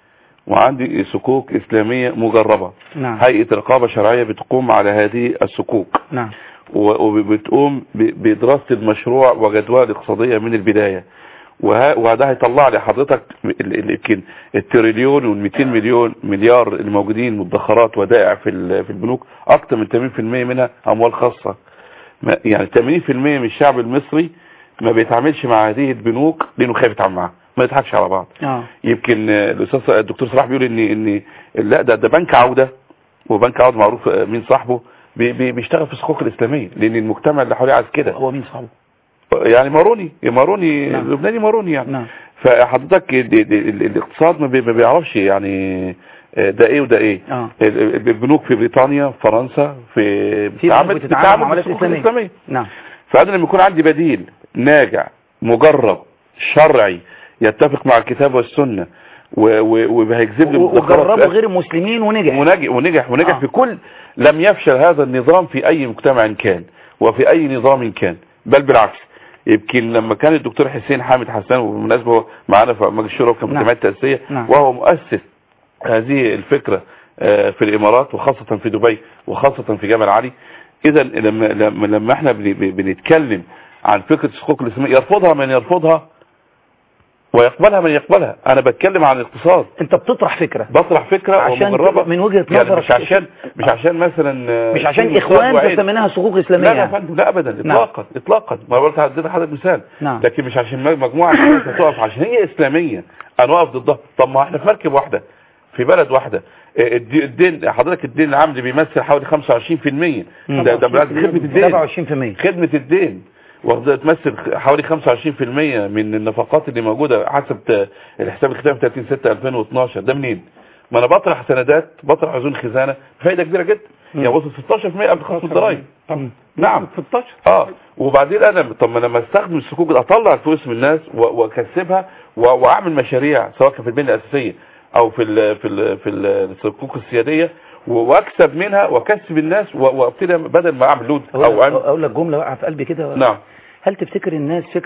وعندي صكوك اسلاميه مجربه نعم هيئه رقابه شرعيه بتقوم على هذه الصكوك نعم و- وبتقوم ب- بدراسة المشروع وجدواه الاقتصادية من البداية وه- وده هيطلع لي حضرتك ال- ال- يمكن التريليون وال 200 مليون مليار الموجودين مدخرات ودائع في ال- في البنوك اكتر من 80% منها اموال خاصة ما- يعني 80% من الشعب المصري ما بيتعاملش مع هذه البنوك لانه خايف يتعامل معاها ما يضحكش على بعض اه يمكن آه، الاستاذ الدكتور صلاح بيقول ان ان لا ده ده بنك عوده وبنك عوده معروف آه، مين صاحبه بي- بي- بيشتغل في الصكوك الاسلاميه لان المجتمع اللي حواليه عايز كده هو مين صاحبه يعني ماروني ماروني نعم. لبناني ماروني يعني نعم فحضرتك ال- ال- ال- الاقتصاد ما بي- ما بيعرفش يعني آه، ده ايه وده ايه اه ال- ال- البنوك في بريطانيا فرنسا في في بنوك بتتعامل معاملات بالصكوك إسلامية. الاسلاميه نعم فانا لما يكون عندي بديل ناجع مجرب شرعي يتفق مع الكتاب والسنه و- و- وهيجذب لي مدخرات وجربوا في غير المسلمين ونجح ونجح ونجح ونجح آه. في كل لم يفشل هذا النظام في اي مجتمع كان وفي اي نظام كان بل بالعكس يمكن لما كان الدكتور حسين حامد حسان وبالمناسبه هو معانا في مجلس الشورى وفي نعم. المجتمعات التاسيسيه نعم. وهو مؤسس هذه الفكره آه، في الامارات وخاصه في دبي وخاصه في جبل علي اذا لما لما لما احنا بن- بن- بنتكلم عن فكره الحقوق الاسلاميه يرفضها من يرفضها ويقبلها من يقبلها انا بتكلم عن الاقتصاد انت بتطرح فكره بطرح فكره عشان ومجربه من وجهة يعني نظرك مش عشان مش عشان مثلا آه، مش عشان في اخوان وعيد. تسميناها صكوك لا اسلاميه لا يا فندم لا ابدا نعم. اطلاقا اطلاقا ما قلت اديت حضرتك مثال نعم. لكن مش عشان مج- مجموعه من الناس هتقف عشان هي اسلاميه انا واقف ضدها طب ما احنا في مركب واحده في بلد واحده آه، الدي- الدين حضرتك الدين العام اللي بيمثل حوالي 25% ده ده بالعكس خدمه الدين 27% خدمة الدين واخدة تمثل حوالي 25% من النفقات اللي موجودة حسب ت- الحساب الختامي 30 6 2012 ده منين؟ ما انا بطرح سندات بطرح عزون خزانة بفايدة كبيرة جدا يعني وصل 16% قبل خصم الضرايب طب نعم 16 اه وبعدين انا طب ما لما استخدم الصكوك دي اطلع الفلوس من الناس و- واكسبها و- واعمل مشاريع سواء كان في البنيه الاساسيه او في ال في ال في ال- الصكوك السياديه و- واكسب منها واكسب الناس و- وابتدي بدل ما اعمل لود او اقول اعمل اقول لك جمله وقع في قلبي كده نعم هل تفتكر الناس فكره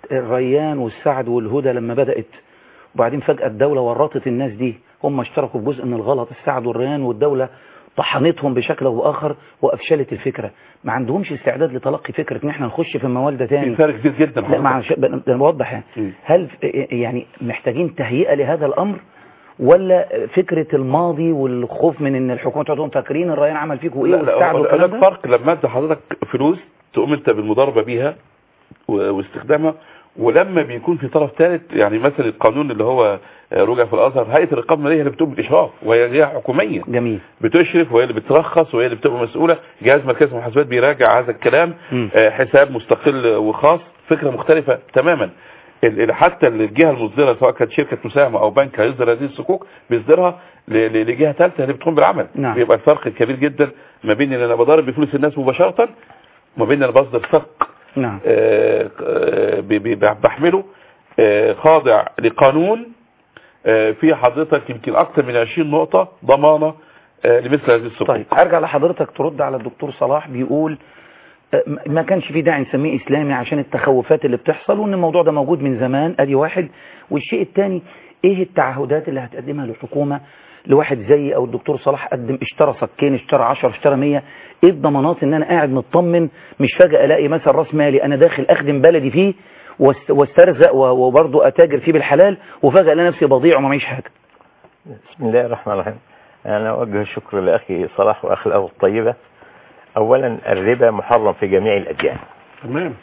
الريان والسعد والهدى لما بدأت وبعدين فجأة الدولة ورطت الناس دي هم اشتركوا في جزء من الغلط السعد والريان والدولة طحنتهم بشكل او باخر وافشلت الفكره ما عندهمش استعداد لتلقي فكره ان احنا نخش في الموال ده في تاني فرق كبير جدا لا معلش ب- ب- بوضح يعني مم. هل ف- يعني محتاجين تهيئه لهذا الامر ولا فكره الماضي والخوف من ان الحكومه تقعد تقول فاكرين الريان عمل فيكم ايه لا لا والسعد هو والكلام ده ده فرق لما انت حضرتك فلوس تقوم انت بالمضاربه بيها و- واستخدامها ولما بيكون في طرف ثالث يعني مثلا القانون اللي هو آه، رجع في الازهر هيئه الرقابه الماليه هي اللي بتقوم بالاشراف وهي جهه حكوميه جميل بتشرف وهي اللي بترخص وهي اللي بتبقى مسؤوله جهاز مركزي المحاسبات بيراجع هذا الكلام مم. آه، حساب مستقل وخاص فكره مختلفه تماما ال- ال- حتى الجهه المصدره سواء كانت شركه مساهمه او بنك هيصدر هذه الصكوك بيصدرها ل- ل- لجهه ثالثه اللي بتقوم بالعمل نعم. بيبقى الفرق كبير جدا ما بين ان انا بضارب بفلوس الناس مباشره وما بين ان انا بصدر صك نعم آه، آه، بي- بي- بحمله آه، خاضع لقانون آه، في حضرتك يمكن اكثر من 20 نقطه ضمانه آه، لمثل هذه الصكوك طيب هرجع لحضرتك ترد على الدكتور صلاح بيقول آه، م- ما كانش في داعي نسميه اسلامي عشان التخوفات اللي بتحصل وان الموضوع ده موجود من زمان ادي واحد والشيء الثاني ايه التعهدات اللي هتقدمها للحكومه لواحد زي او الدكتور صلاح قدم اشترى صكين اشترى 10 اشترى 100 ايه الضمانات ان انا قاعد مطمن مش فجاه الاقي مثلا راس مالي انا داخل اخدم بلدي فيه واست- واسترزق و- وبرضه اتاجر فيه بالحلال وفجاه الاقي نفسي بضيع وما معيش حاجه بسم الله الرحمن الرحيم أنا أوجه الشكر لأخي صلاح وأخلاقه الطيبة أولا الربا محرم في جميع الأديان تمام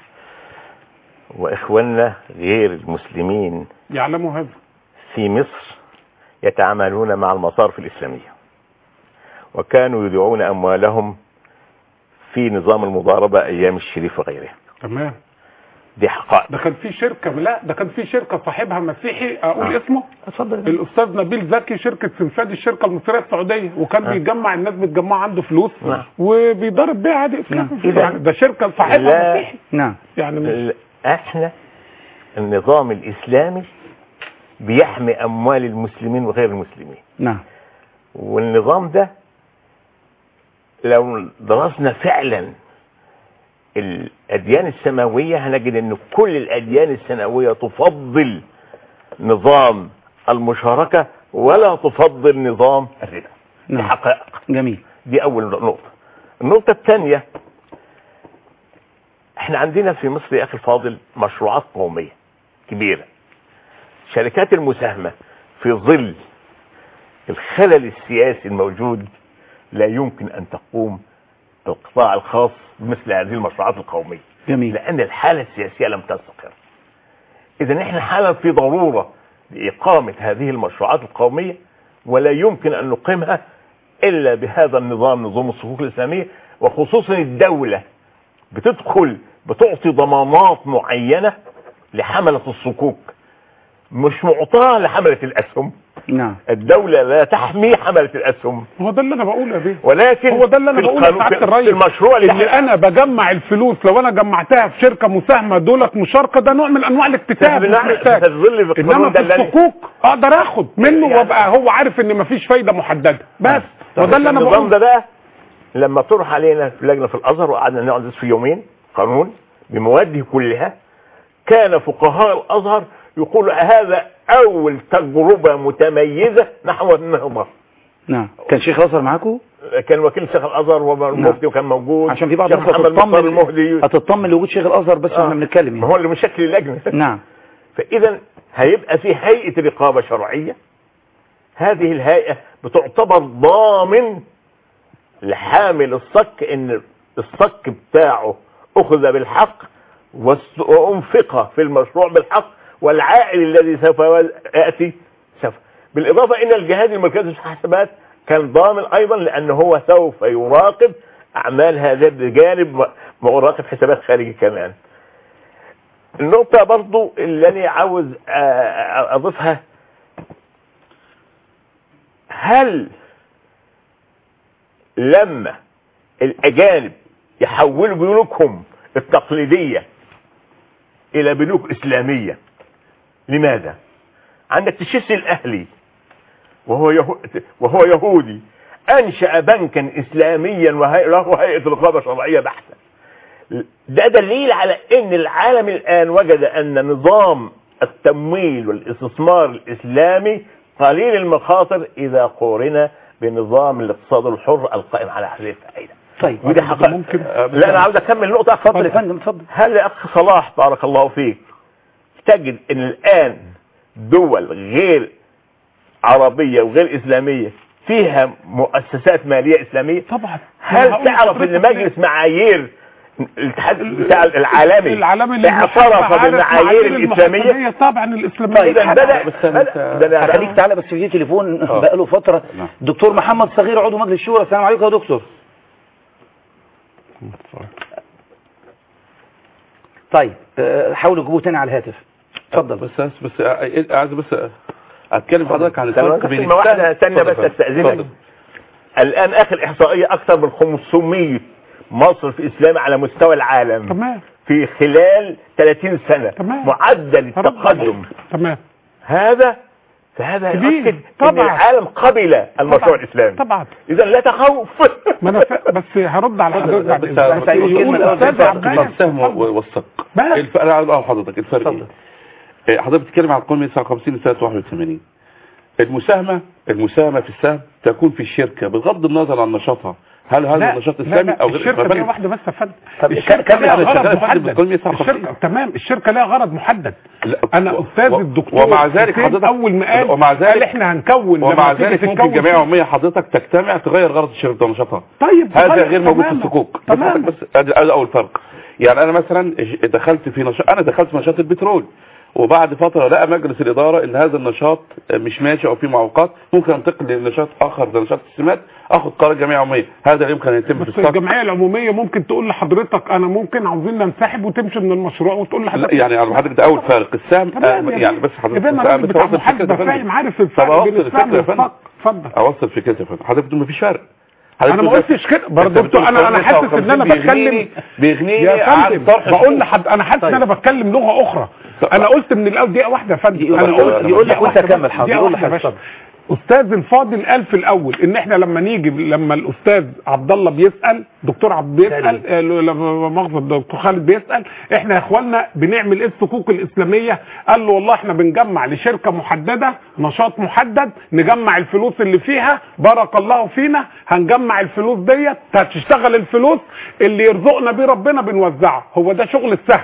وإخواننا غير المسلمين يعلموا هذا في مصر يتعاملون مع المصارف الإسلامية وكانوا يدعون أموالهم في نظام المضاربة أيام الشريف وغيرها تمام دي حقائق ده كان في شركه لا ده كان في شركه صاحبها مسيحي اقول اسمه اتفضل الاستاذ نبيل زكي شركه سمساد الشركه المصريه السعوديه وكان آه. بيجمع الناس بتجمع عنده فلوس نعم. وبيضرب بيها عادي اسلام نعم. يعني ده شركه صاحبها لا. مسيحي نعم يعني مش ال- احنا النظام الإسلامي بيحمي أموال المسلمين وغير المسلمين نعم والنظام ده لو درسنا فعلا الأديان السماوية هنجد أن كل الأديان السماوية تفضل نظام المشاركة ولا تفضل نظام الربا دي نعم حقائق جميل دي أول نقطة النقطة الثانية احنا عندنا في مصر يا أخي الفاضل مشروعات قومية كبيرة شركات المساهمة في ظل الخلل السياسي الموجود لا يمكن أن تقوم القطاع الخاص بمثل هذه المشروعات القومية جميل لأن الحالة السياسية لم تستقر إذا احنا حالا في ضرورة لإقامة هذه المشروعات القومية ولا يمكن أن نقيمها إلا بهذا النظام نظام الصفوف الإسلامية وخصوصا الدولة بتدخل بتعطي ضمانات معينة لحملة الصكوك مش معطاة لحملة الأسهم نعم الدولة لا تحمي حملة الأسهم هو ده اللي انا بقوله يا بيه ولكن هو ده اللي انا في بقوله القانون- سعاده في- الرئيس في المشروع اللي اللي احنا انا بجمع الفلوس لو انا جمعتها في شركه مساهمه دولت مشاركه ده نوع من انواع الاكتتاب مش بنعمل- محتاج. في الظل في انما القانون في ده الذي- الصكوك اقدر اخد منه يعني- وابقى هو عارف ان مفيش فايده محدده بس وده اللي انا النظام بقوله ده بقى لما طرح علينا في لجنه في الازهر وقعدنا ندرس في يومين قانون بمواده كلها كان فقهاء الازهر يقول هذا اول تجربه متميزه نحو النهضه نعم كان شيخ الازهر معاكم كان وكيل شيخ الازهر والمفتي وكان موجود عشان في بعض شيخ الناس محمد مختار هتطمن المهدي هتطمن لوجود شيخ الازهر بس آه. واحنا بنتكلم ما يعني هو اللي مشكل اللجنه نعم فاذا هيبقى في هيئه رقابه شرعيه هذه الهيئه بتعتبر ضامن لحامل الصك ان الصك بتاعه اخذ بالحق واس- وانفق في المشروع بالحق والعائد الذي سوف ياتي سوف بالاضافه ان الجهاز المركزي في الحسابات كان ضامن ايضا لان هو سوف يراقب اعمال هذا بجانب مراقب حسابات خارجي كمان النقطة برضو اللي أنا عاوز آه، آه، أضيفها هل لما الأجانب يحولوا بنوكهم التقليدية إلى بنوك إسلامية لماذا؟ عندك تشيس الأهلي وهو يهو وهو يهودي أنشأ بنكا إسلاميا وله هيئة رقابة شرعية بحتة ده دليل على ان العالم الان وجد ان نظام التمويل والاستثمار الاسلامي قليل المخاطر اذا قورن بنظام الاقتصاد الحر القائم على هذه الفائده طيب ودي حقيقه ممكن لا انا عاوز اكمل نقطه اتفضل يا اتفضل فندم اتفضل هل يا اخ صلاح بارك الله فيك تجد ان الان دول غير عربيه وغير اسلاميه فيها مؤسسات ماليه اسلاميه طبعا هل أنا هقول تعرف ان لحضرتك مجلس معايير الاتحاد بتاع العالمي العالمي اللي اعترف عارف بالمعايير معايير الاسلاميه المحاسبية طبعا الاسلاميه طيب، اذا بدا بس أنت- ده أنا- هخليك تعالى بس في تليفون آه. بقاله فترة نعم. دكتور محمد صغير عضو مجلس الشورى السلام عليكم يا دكتور طيب آه، حاولوا تجيبوه تاني على الهاتف اتفضل بس بس بس آه، عايز بس اتكلم حضرتك عن ثانية الفرق بين كلمة واحدة السهم- ثانية بس اتفضل. استأذنك اتفضل. الآن آخر إحصائية أكثر من 500 مصرف إسلامي على مستوى العالم تمام في خلال 30 سنة تمام. معدل التقدم تمام هذا فهذا كبير. يؤكد أن طبعا. العالم قبل المشروع طبعا. الإسلامي طبعا إذا لا تخوف ما انا ف... بس هرد على حضرتك بعد بس- إذنك. بس هيقول كلمة يقول الأول أستاذ بالفرق عباس. بين السهم و- والصك بس. الفرق انا عايز اقول لحضرتك الفرق اتفضل. ايه إيه، حضرتك بتتكلم عن القانون 59 لسنه 81 المساهمه المساهمه في السهم تكون في الشركه بغض النظر عن نشاطها هل هذا لا نشاط لا اسلامي لا او غير الشركه إسلامي؟ ليها واحده بس يا فندم طب الشركه كم- ليها كم- غرض شغال فندم بالقانون محدد 159. الشركه تمام الشركه ليها غرض محدد لا، انا و- استاذ و- الدكتور ومع ذلك حسين حضرتك اول ما قال ومع قال ذلك احنا هنكون ومع لما تيجي ذلك ممكن تتكون جمعيه في- عموميه حضرتك تجتمع تغير غرض الشركه ونشاطها طيب هذا طيب، غير موجود في تماما. الصكوك تمام بس ادي ادي اول فرق يعني انا مثلا ج- دخلت في نشاط انا دخلت في نشاط البترول وبعد فتره لقى مجلس الاداره ان هذا النشاط مش ماشي او فيه معوقات ممكن انتقل لنشاط اخر زي نشاط السمات اخد قرار جمعيه عموميه هذا لا يمكن ان يتم في بس الصك الجمعيه العموميه ممكن تقول لحضرتك انا ممكن عاوزين ننسحب وتمشي من المشروع وتقول لا لحضرتك يعني على حضرتك ده اول فارق السهم تمام آه يا يعني بيه. بس حضرتك يبقى انا بس- راجل بس بتاع أوصل الفكرة محاسبه يا فندم. فاهم عارف طب الفرق أوصل بين السهم الفكرة يا فندم. والصك اتفضل اوصل في كده يا فندم حضرتك بتقول مفيش فرق حضرتك انا ما بتقول قلتش كده أنت برضه بتقول انا انا القانون حاسس ان انا 59 بتكلم بيغنيني بيغنيني يا عن فندم طرح بقول الحقوق. لحد انا حاسس ان طيب. انا بتكلم لغه اخرى انا قلت من الاول دقيقه واحده يا فندم يقول- انا يقول- قلت يقول لك دقيقة وأنت واحدة كمل بس. حاضر. دقيقة يقول واحدة لحضرتك بس. استاذ الفاضل قال في الاول ان احنا لما نيجي لما الاستاذ عبد الله بيسال دكتور عبد بيسال آه، لما مؤاخذه الدكتور خالد بيسال احنا يا اخوانا بنعمل ايه الصكوك الاسلاميه قال له والله احنا بنجمع لشركه محدده نشاط محدد نجمع الفلوس اللي فيها بارك الله فينا هنجمع الفلوس ديت هتشتغل الفلوس اللي يرزقنا بيه ربنا بنوزعها هو ده شغل السهم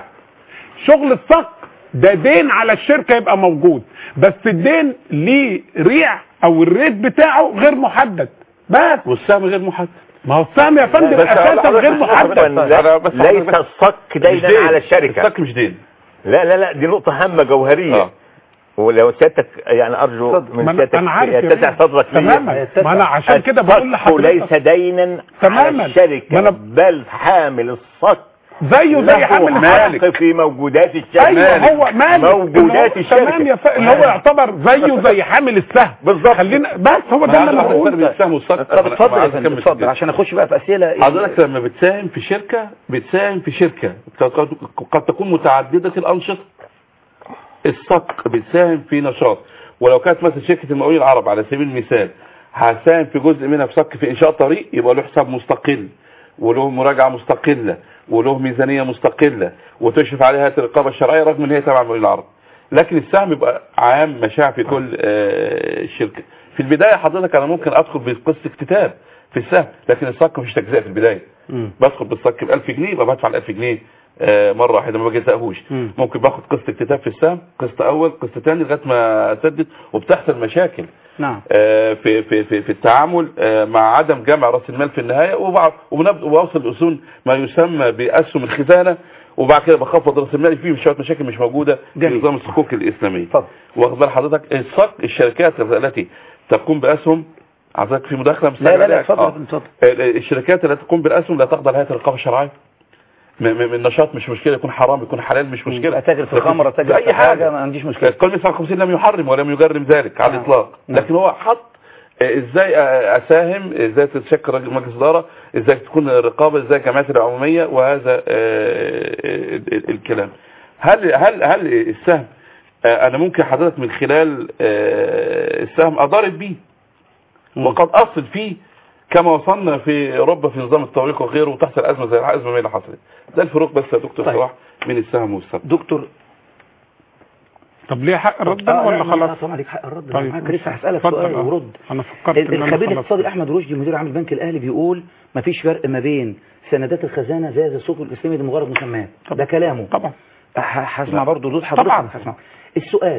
شغل الصك ده دين على الشركه يبقى موجود بس الدين ليه ريع او الريت بتاعه غير محدد بس والسهم غير محدد ما هو السهم يا فندم بس اساسا حضرتك- غير حضرتك- محدد أنا بس ليس حضرتك- الصك مش دينا دين. على الشركة الصك مش دين لا لا لا دي نقطة هامة جوهرية اه ولو سيادتك يعني أرجو اتفضل. ما من أنا- سيادتك انا عارف يا يتسع بيه. صدرك ليا. تماما ما انا عشان كده بقول الصك ليس لحضرتك دينا تماما. على الشركة ما أنا- بل حامل الصك زيه زي له حامل حق السهم في موجودات الشركة ايوه هو مالك موجودات اللي هو- الشركة. تمام يا ف... اللي هو يعتبر زيه زي حامل السهم بالظبط. خلينا بس هو ده اللي انا الفرق بين بقوله السهم والصك طب اتفضل يا عايز فندم أكمل اتفضل كده. عشان اخش بقى في اسئله حضرتك لما بتساهم في شركة بتساهم في شركة قد- قد تكون متعددة الأنشطة الصك بتساهم في نشاط ولو كانت مثلا شركة المقاولين العرب على سبيل المثال هساهم في جزء منها في صك في إنشاء طريق يبقى له حساب مستقل وله مراجعة مستقلة وله ميزانية مستقلة وتشرف عليها هيئة الرقابة الشرعية رغم ان هي تبع المقاولين العرب لكن السهم يبقى عام مشاع في كل آه، الشركة في البداية حضرتك انا ممكن ادخل بقصة اكتتاب في السهم لكن الصك مفيش تجزئة في البداية بدخل بالصك ب 1000 جنيه يبقى بدفع ال 1000 جنيه آه، مرة واحدة ما بجزأهوش مم. ممكن باخد قسط اكتتاب في السهم قسط اول قسط ثاني لغاية ما اسدد وبتحصل مشاكل نعم آه، في في في في التعامل آه، مع عدم جمع راس المال في النهايه وبعد وبنبدا وبوصل لاصول ما يسمى باسهم الخزانه وبعد كده بخفض راس المال فيه شويه مشاكل مش موجوده في جميل. نظام الصكوك الاسلاميه اتفضل. واخد بال حضرتك الصك الشركات التي تقوم باسهم حضرتك في مداخله مش لا لا لا سامع اتفضل آه. اتفضل ال- الشركات التي تقوم بالاسهم لا تخضع لهيئه الرقابه الشرعيه م- م- من نشاط مش مشكله يكون حرام يكون حلال مش مشكله اتاجر في لكن الخمر اتاجر في في اي حاجه حاجه ما عنديش مشكله القانون 59 لم يحرم ولم يجرم ذلك على نعم. الاطلاق نعم. لكن هو حط آه، ازاي آه، اساهم ازاي تتشكل رجل مجلس اداره ازاي تكون الرقابه ازاي الجمعيات العموميه وهذا آه، ال- ال- الكلام هل هل هل السهم آه، انا ممكن حضرتك من خلال آه، السهم اضارب بيه مم. وقد اصل فيه كما وصلنا في اوروبا في نظام التوريق وغيره وتحصل ازمه زي الازمه اللي حصلت ده الفروق بس يا دكتور طيب. صلاح بين السهم والسهم دكتور طب ليه حق الرد آه، أنا لا، ولا لا، خلاص طبعا عليك حق الرد طيب. طيب. معاك لسه هسألك اتفضل، سؤال آه. ورد انا فكرت ان انا الخبير خلاص الاقتصادي احمد رشدي مدير عام البنك الاهلي بيقول مفيش فرق ما بين سندات الخزانه زائد السوق الاسلامي دي مجرد مسميات طبعا. ده كلامه طبعا ه- هسمع برضه ردود حضرتك طبعا. هسمع السؤال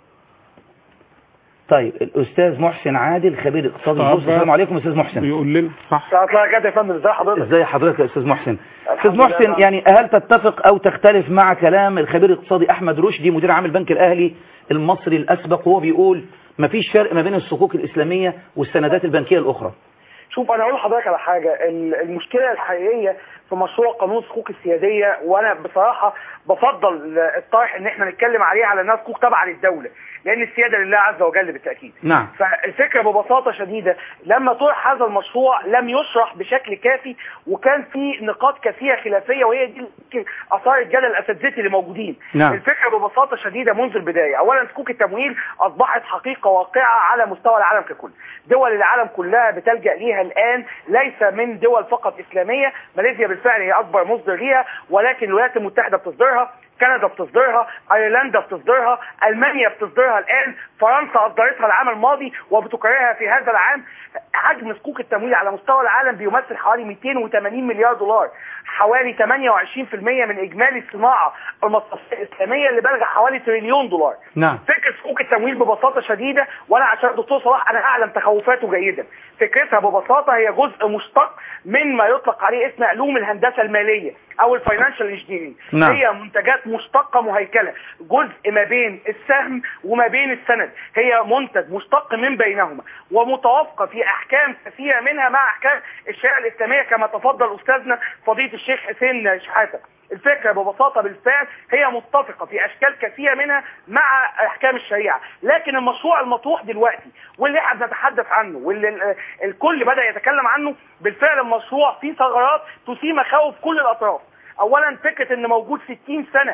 طيب الاستاذ محسن عادل خبير اقتصادي طب. البورصه السلام عليكم استاذ محسن بيقول لنا صح اطلع كده يا فندم ازي حضرتك ازاي حضرتك يا استاذ محسن استاذ لله. محسن يعني هل تتفق او تختلف مع كلام الخبير الاقتصادي احمد رشدي مدير عام البنك الاهلي المصري الاسبق وهو بيقول مفيش فرق ما بين الصكوك الاسلاميه والسندات البنكيه الاخرى شوف انا اقول لحضرتك على حاجه ال- المشكله الحقيقيه في مشروع قانون الصكوك السياديه وانا بصراحه بفضل الطرح ان احنا نتكلم عليه على انها صكوك تابعه للدوله لان السياده لله عز وجل بالتاكيد نعم فالفكره ببساطه شديده لما طرح هذا المشروع لم يشرح بشكل كافي وكان في نقاط كثيره خلافيه وهي دي اللي يمكن اثارت جدل الاساتذتي اللي موجودين نعم. الفكره ببساطه شديده منذ البدايه اولا صكوك التمويل اصبحت حقيقه واقعه على مستوى العالم ككل دول العالم كلها بتلجا ليها الان ليس من دول فقط اسلاميه ماليزيا بالفعل هي اكبر مصدر ليها ولكن الولايات المتحده بتصدرها كندا بتصدرها ايرلندا بتصدرها المانيا بتصدرها الان فرنسا اصدرتها العام الماضي وبتكررها في هذا العام حجم صكوك التمويل على مستوى العالم بيمثل حوالي 280 مليار دولار حوالي 28% من اجمالي الصناعه المصرفيه الاسلاميه اللي بلغ حوالي تريليون دولار نعم فكره صكوك التمويل ببساطه شديده وانا عشان الدكتور صلاح انا اعلم تخوفاته جيدا فكرتها ببساطه هي جزء مشتق من ما يطلق عليه اسم علوم الهندسه الماليه او الفاينانشال انجينيرنج نعم. هي منتجات مشتقه مهيكله جزء ما بين السهم وما بين السند هي منتج مشتق من بينهما ومتوافقه في احكام كثيره منها مع احكام الشريعه الاسلاميه كما تفضل استاذنا فضيله الشيخ حسين شحاته الفكرة ببساطة بالفعل هي متفقة في أشكال كثيرة منها مع أحكام الشريعة لكن المشروع المطروح دلوقتي واللي احنا بنتحدث عنه واللي ال- الكل بدأ يتكلم عنه بالفعل المشروع فيه ثغرات تثير مخاوف كل الأطراف أولا فكرة أن موجود 60 سنة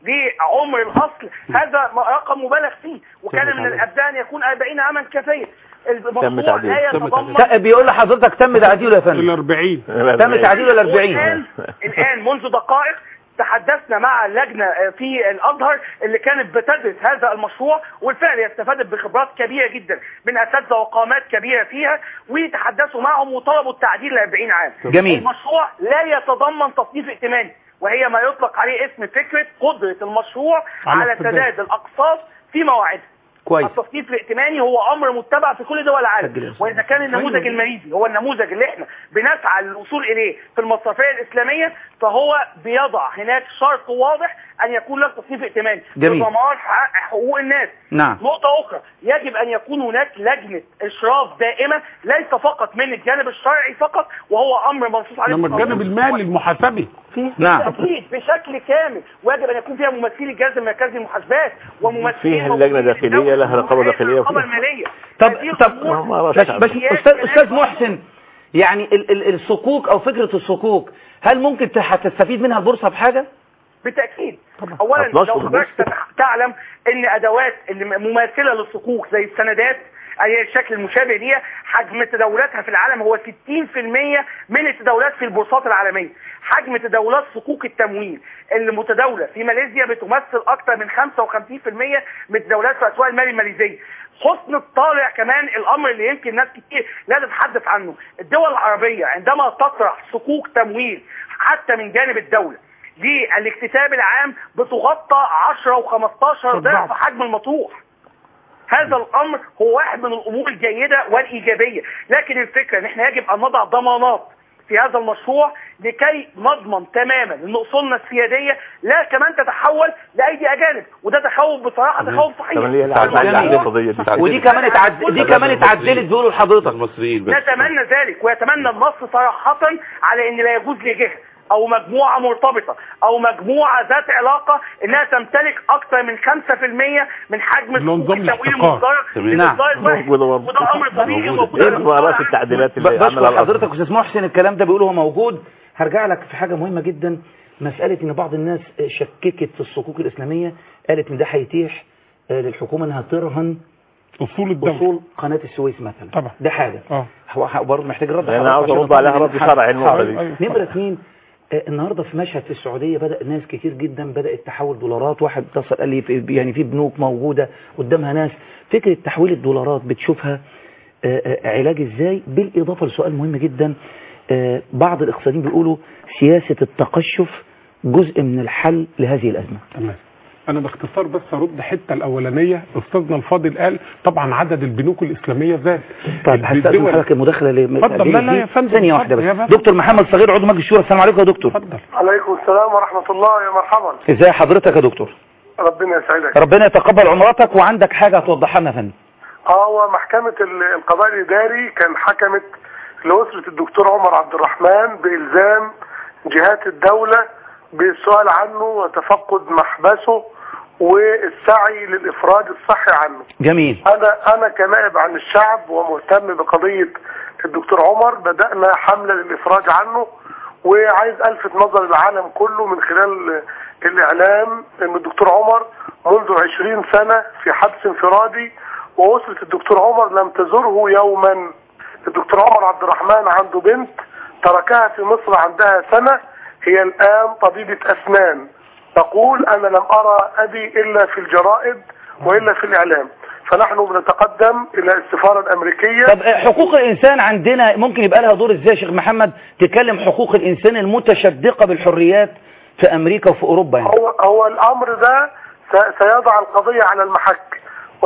لعمر الأصل هذا رقم مبالغ فيه وكان من الأبداع أن يكون 40 عاما كافية المشروع تعديل. لا تم يتضمن ت- بيقول لحضرتك تم تعديله يا فندم الأربعين تم تعديله ال 40 والآن الآن منذ دقائق تحدثنا مع اللجنة آه، في الأزهر اللي كانت بتدرس هذا المشروع والفعل استفادت بخبرات كبيرة جدا من أساتذة وقامات كبيرة فيها وتحدثوا معهم وطلبوا التعديل ل 40 عام جميل. المشروع لا يتضمن تصنيف ائتماني وهي ما يطلق عليه اسم فكرة قدرة المشروع على على السداد. سداد الأقساط في مواعيدها كويس التصنيف الائتماني هو امر متبع في كل دول العالم سجل يا أستاذ. واذا كان النموذج أيوة. الماليزي هو النموذج اللي احنا بنسعى للوصول اليه في المصرفيه الاسلاميه فهو بيضع هناك شرط واضح ان يكون لك تصنيف ائتماني جميل. لضمان حق- حقوق الناس نعم نقطة أخرى يجب أن يكون هناك لجنة إشراف دائمة ليس فقط من الجانب الشرعي فقط وهو أمر منصوص عليه لما في القانون. الجانب المالي المحاسبي نعم أكيد بشكل كامل ويجب أن يكون فيها ممثلي الجهاز المركزي للمحاسبات وممثلين فيها لجنة موجودين داخلية للدولة لها رقابة وهيئة داخلية الرقابة وفيها. المالية طب هذه طب الأمور ما بس رشح بس سياسة استاذ كلام استاذ فاضي. محسن يعني ال ال الصكوك او فكره الصكوك هل ممكن تح- تستفيد منها البورصه بحاجه؟ بالتاكيد اولا هتنشر لو حضرتك تتع- تعلم ان ادوات اللي مماثله للصكوك زي السندات اي الشكل المشابه ليها حجم تداولاتها في العالم هو 60% من التداولات في البورصات العالميه حجم تداولات صكوك التمويل اللي متداوله في ماليزيا بتمثل اكثر من 55% من التداولات في اسواق المال الماليزيه حسن الطالع كمان الامر اللي يمكن ناس كتير لا تتحدث عنه الدول العربيه عندما تطرح صكوك تمويل حتى من جانب الدوله للاكتتاب العام بتغطى 10 و15 ضعف حجم المطروح هذا الامر هو واحد من الامور الجيده والايجابيه لكن الفكره ان احنا يجب ان نضع ضمانات في هذا المشروع لكي نضمن تماما ان اصولنا السياديه لا كمان تتحول لايدي اجانب وده تخوف بصراحه تخوف صحيح طب ليه تعديل. العدل على القضية دي تعديل. ودي كمان اتعد... دي كمان اتعدلت بيقولوا لحضرتك المصريين بس نتمنى ذلك ويتمنى النص صراحة على ان لا يجوز لجهة او مجموعة مرتبطة او مجموعة ذات علاقة انها تمتلك اكثر من 5% من حجم اللي هو السوق نظام التمويل الاحتكار. المصدر تمام. للإصدار الواحد. موجودة برضه. وده امر طبيعي موجودة. موجود ايه على بقى مستوى راس العالم. التعديلات ب- اللي عملها بشكر الأزهر؟ حضرتك استاذ محسن الكلام ده بيقوله هو موجود هرجع لك في حاجه مهمه جدا مساله ان بعض الناس شككت في الصكوك الاسلاميه قالت ان ده هيتيح آه، للحكومه انها ترهن اصول الدوله اصول قناه السويس مثلا طبعا. ده حاجه اه هو ح- برضه محتاج رد لأن حضرتك عاوز عشان أرد عليها أطمن رد الحق. شرعي النقطة دي. أيوة. نمرة اثنين آه، النهارده في مشهد في السعوديه بدا ناس كتير جدا بدات تحول دولارات واحد اتصل قال لي في- يعني في بنوك موجوده قدامها ناس فكره تحويل الدولارات بتشوفها آه، آه، علاج ازاي بالاضافه لسؤال مهم جدا آه، بعض الاقتصاديين بيقولوا سياسه التقشف جزء من الحل لهذه الازمه تمام انا باختصار بس ارد حته الاولانيه استاذنا الفاضل قال طبعا عدد البنوك الاسلاميه زاد طيب هستأذن الدول- حضرتك المداخله اللي اتفضل. لا، لا يا فندم، ثانيه واحده اتفضل يا بس فندم. دكتور محمد صغير عضو مجلس الشورى السلام عليكم يا دكتور اتفضل عليكم السلام ورحمة الله يا مرحبا ازاي حضرتك يا دكتور ربنا يسعدك ربنا يتقبل عمرتك وعندك حاجه هتوضحها لنا يا فندم اه ومحكمة ال- القضاء الإداري كان حكمت لأسرة الدكتور عمر عبد الرحمن بإلزام جهات الدولة بالسؤال عنه وتفقد محبسه والسعي للإفراج الصحي عنه جميل أنا أنا كنائب عن الشعب ومهتم بقضية الدكتور عمر بدأنا حملة للإفراج عنه وعايز ألفت نظر العالم كله من خلال الإعلام أن الدكتور عمر منذ 20 سنة في حبس انفرادي وأسرة الدكتور عمر لم تزره يوما الدكتور عمر عبد الرحمن عنده بنت تركها في مصر عندها سنة هي الآن طبيبة أسنان تقول أنا لم أرى أبي إلا في الجرائد وإلا في الإعلام فنحن بنتقدم إلى السفارة الأمريكية طب آه، حقوق الانسان عندنا ممكن يبقى لها دور ازاي يا شيخ محمد تكلم حقوق الانسان المتشدقه بالحريات في امريكا وفي اوروبا يعني هو, هو الأمر ده س- سيضع القضية على المحك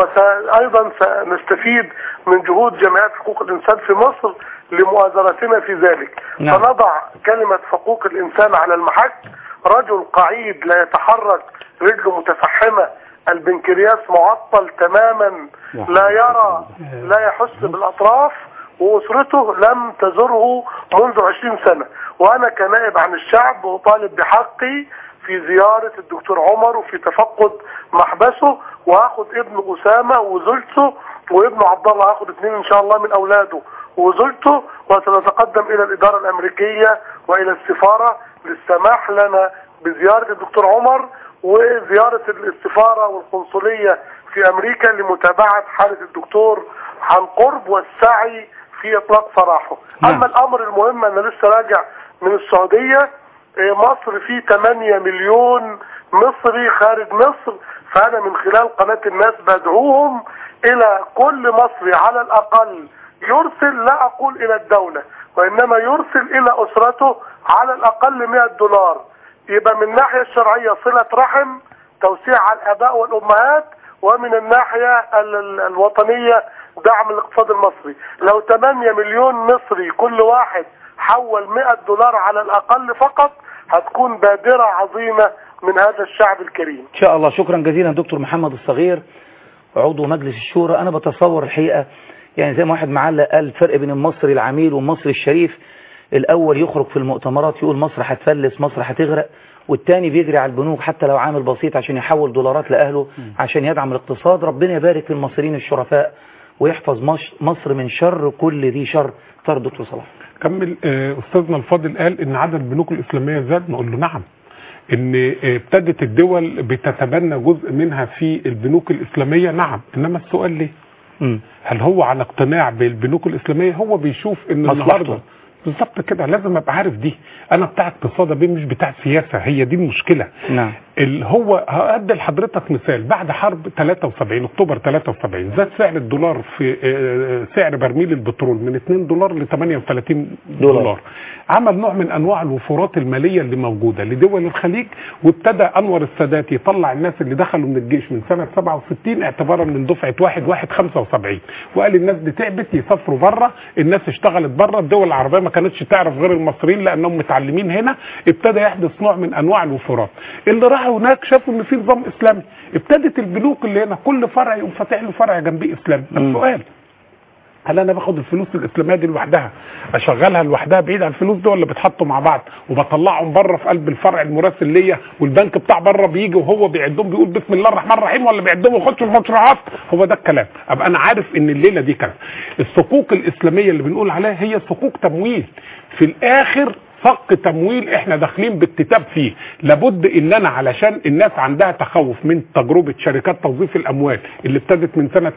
وأيضا سنستفيد من جهود جمعيات حقوق الإنسان في مصر لمؤازرتنا في ذلك نعم. فنضع كلمة حقوق الإنسان على المحك رجل قعيد لا يتحرك رجله متفحمة البنكرياس معطل تماما لا يرى لا يحس بالأطراف وأسرته لم تزره منذ 20 سنة وأنا كنائب عن الشعب أطالب بحقي في زيارة الدكتور عمر وفي تفقد محبسه وهاخد ابن أسامة وزوجته وابنه عبد الله هاخد اثنين إن شاء الله من أولاده وزوجته وسنتقدم إلى الإدارة الأمريكية وإلى السفارة للسماح لنا بزيارة الدكتور عمر وزيارة السفارة والقنصلية في أمريكا لمتابعة حالة الدكتور عن قرب والسعي في إطلاق سراحه نعم. أما الأمر المهم أنا لسه راجع من السعودية إيه، مصر فيه 8 مليون مصري خارج مصر فأنا من خلال قناة الناس بدعوهم إلى كل مصري على الأقل يرسل لا أقول إلى الدولة وإنما يرسل إلى أسرته على الأقل 100 دولار يبقى من الناحية الشرعية صلة رحم توسيع على الآباء والأمهات ومن الناحية ال- ال- الوطنية دعم الاقتصاد المصري لو 8 مليون مصري كل واحد حول 100 دولار على الأقل فقط هتكون بادرة عظيمة من هذا الشعب الكريم ان شاء الله شكرا جزيلا دكتور محمد الصغير عضو مجلس الشورى انا بتصور الحقيقه يعني زي ما واحد معلق قال الفرق بين المصري العميل والمصري الشريف الاول يخرج في المؤتمرات يقول مصر هتفلس مصر هتغرق والتاني بيجري على البنوك حتى لو عامل بسيط عشان يحول دولارات لاهله عشان يدعم الاقتصاد ربنا يبارك في المصريين الشرفاء ويحفظ مش- مصر من شر كل ذي شر طرد دكتور صلاح كمل آه، استاذنا الفاضل قال ان عدد البنوك الاسلاميه زاد نقول له نعم ان آه، ابتدت الدول بتتبنى جزء منها في البنوك الاسلاميه نعم انما السؤال ليه مم. هل هو على اقتناع بالبنوك الاسلاميه هو بيشوف ان مصلحته. النهارده بالظبط كده لازم ابقى عارف دي انا بتاع اقتصاد بيه مش بتاع سياسه هي دي المشكله نعم اللي هو هأدي لحضرتك مثال بعد حرب 73 اكتوبر 73 زاد سعر الدولار في آه، سعر برميل البترول من 2 دولار ل 38 دولار. دولار, عمل نوع من انواع الوفورات الماليه اللي موجوده لدول الخليج وابتدى انور السادات يطلع الناس اللي دخلوا من الجيش من سنه 67 اعتبارا من دفعه 1 1 75 وقال الناس دي تعبت يسافروا بره الناس اشتغلت بره الدول العربيه ما كانتش تعرف غير المصريين لانهم متعلمين هنا ابتدى يحدث نوع من انواع الوفورات اللي راحوا هناك شافوا ان في نظام اسلامي ابتدت البنوك اللي هنا كل فرع يقوم فاتح له فرع جنبيه اسلامي السؤال هل انا باخد الفلوس الاسلاميه دي لوحدها اشغلها لوحدها بعيد عن الفلوس دي ولا بيتحطوا مع بعض وبطلعهم بره في قلب الفرع المراسل ليا والبنك بتاع بره بيجي وهو بيعدهم بيقول بسم الله الرحمن الرحيم ولا بيعدهم ويخش في المشروعات هو ده الكلام ابقى انا عارف ان الليله دي كذا الصكوك الاسلاميه اللي بنقول عليها هي صكوك تمويل في الاخر فق تمويل احنا داخلين بالكتاب فيه لابد ان انا علشان الناس عندها تخوف من تجربه شركات توظيف الاموال اللي ابتدت من سنه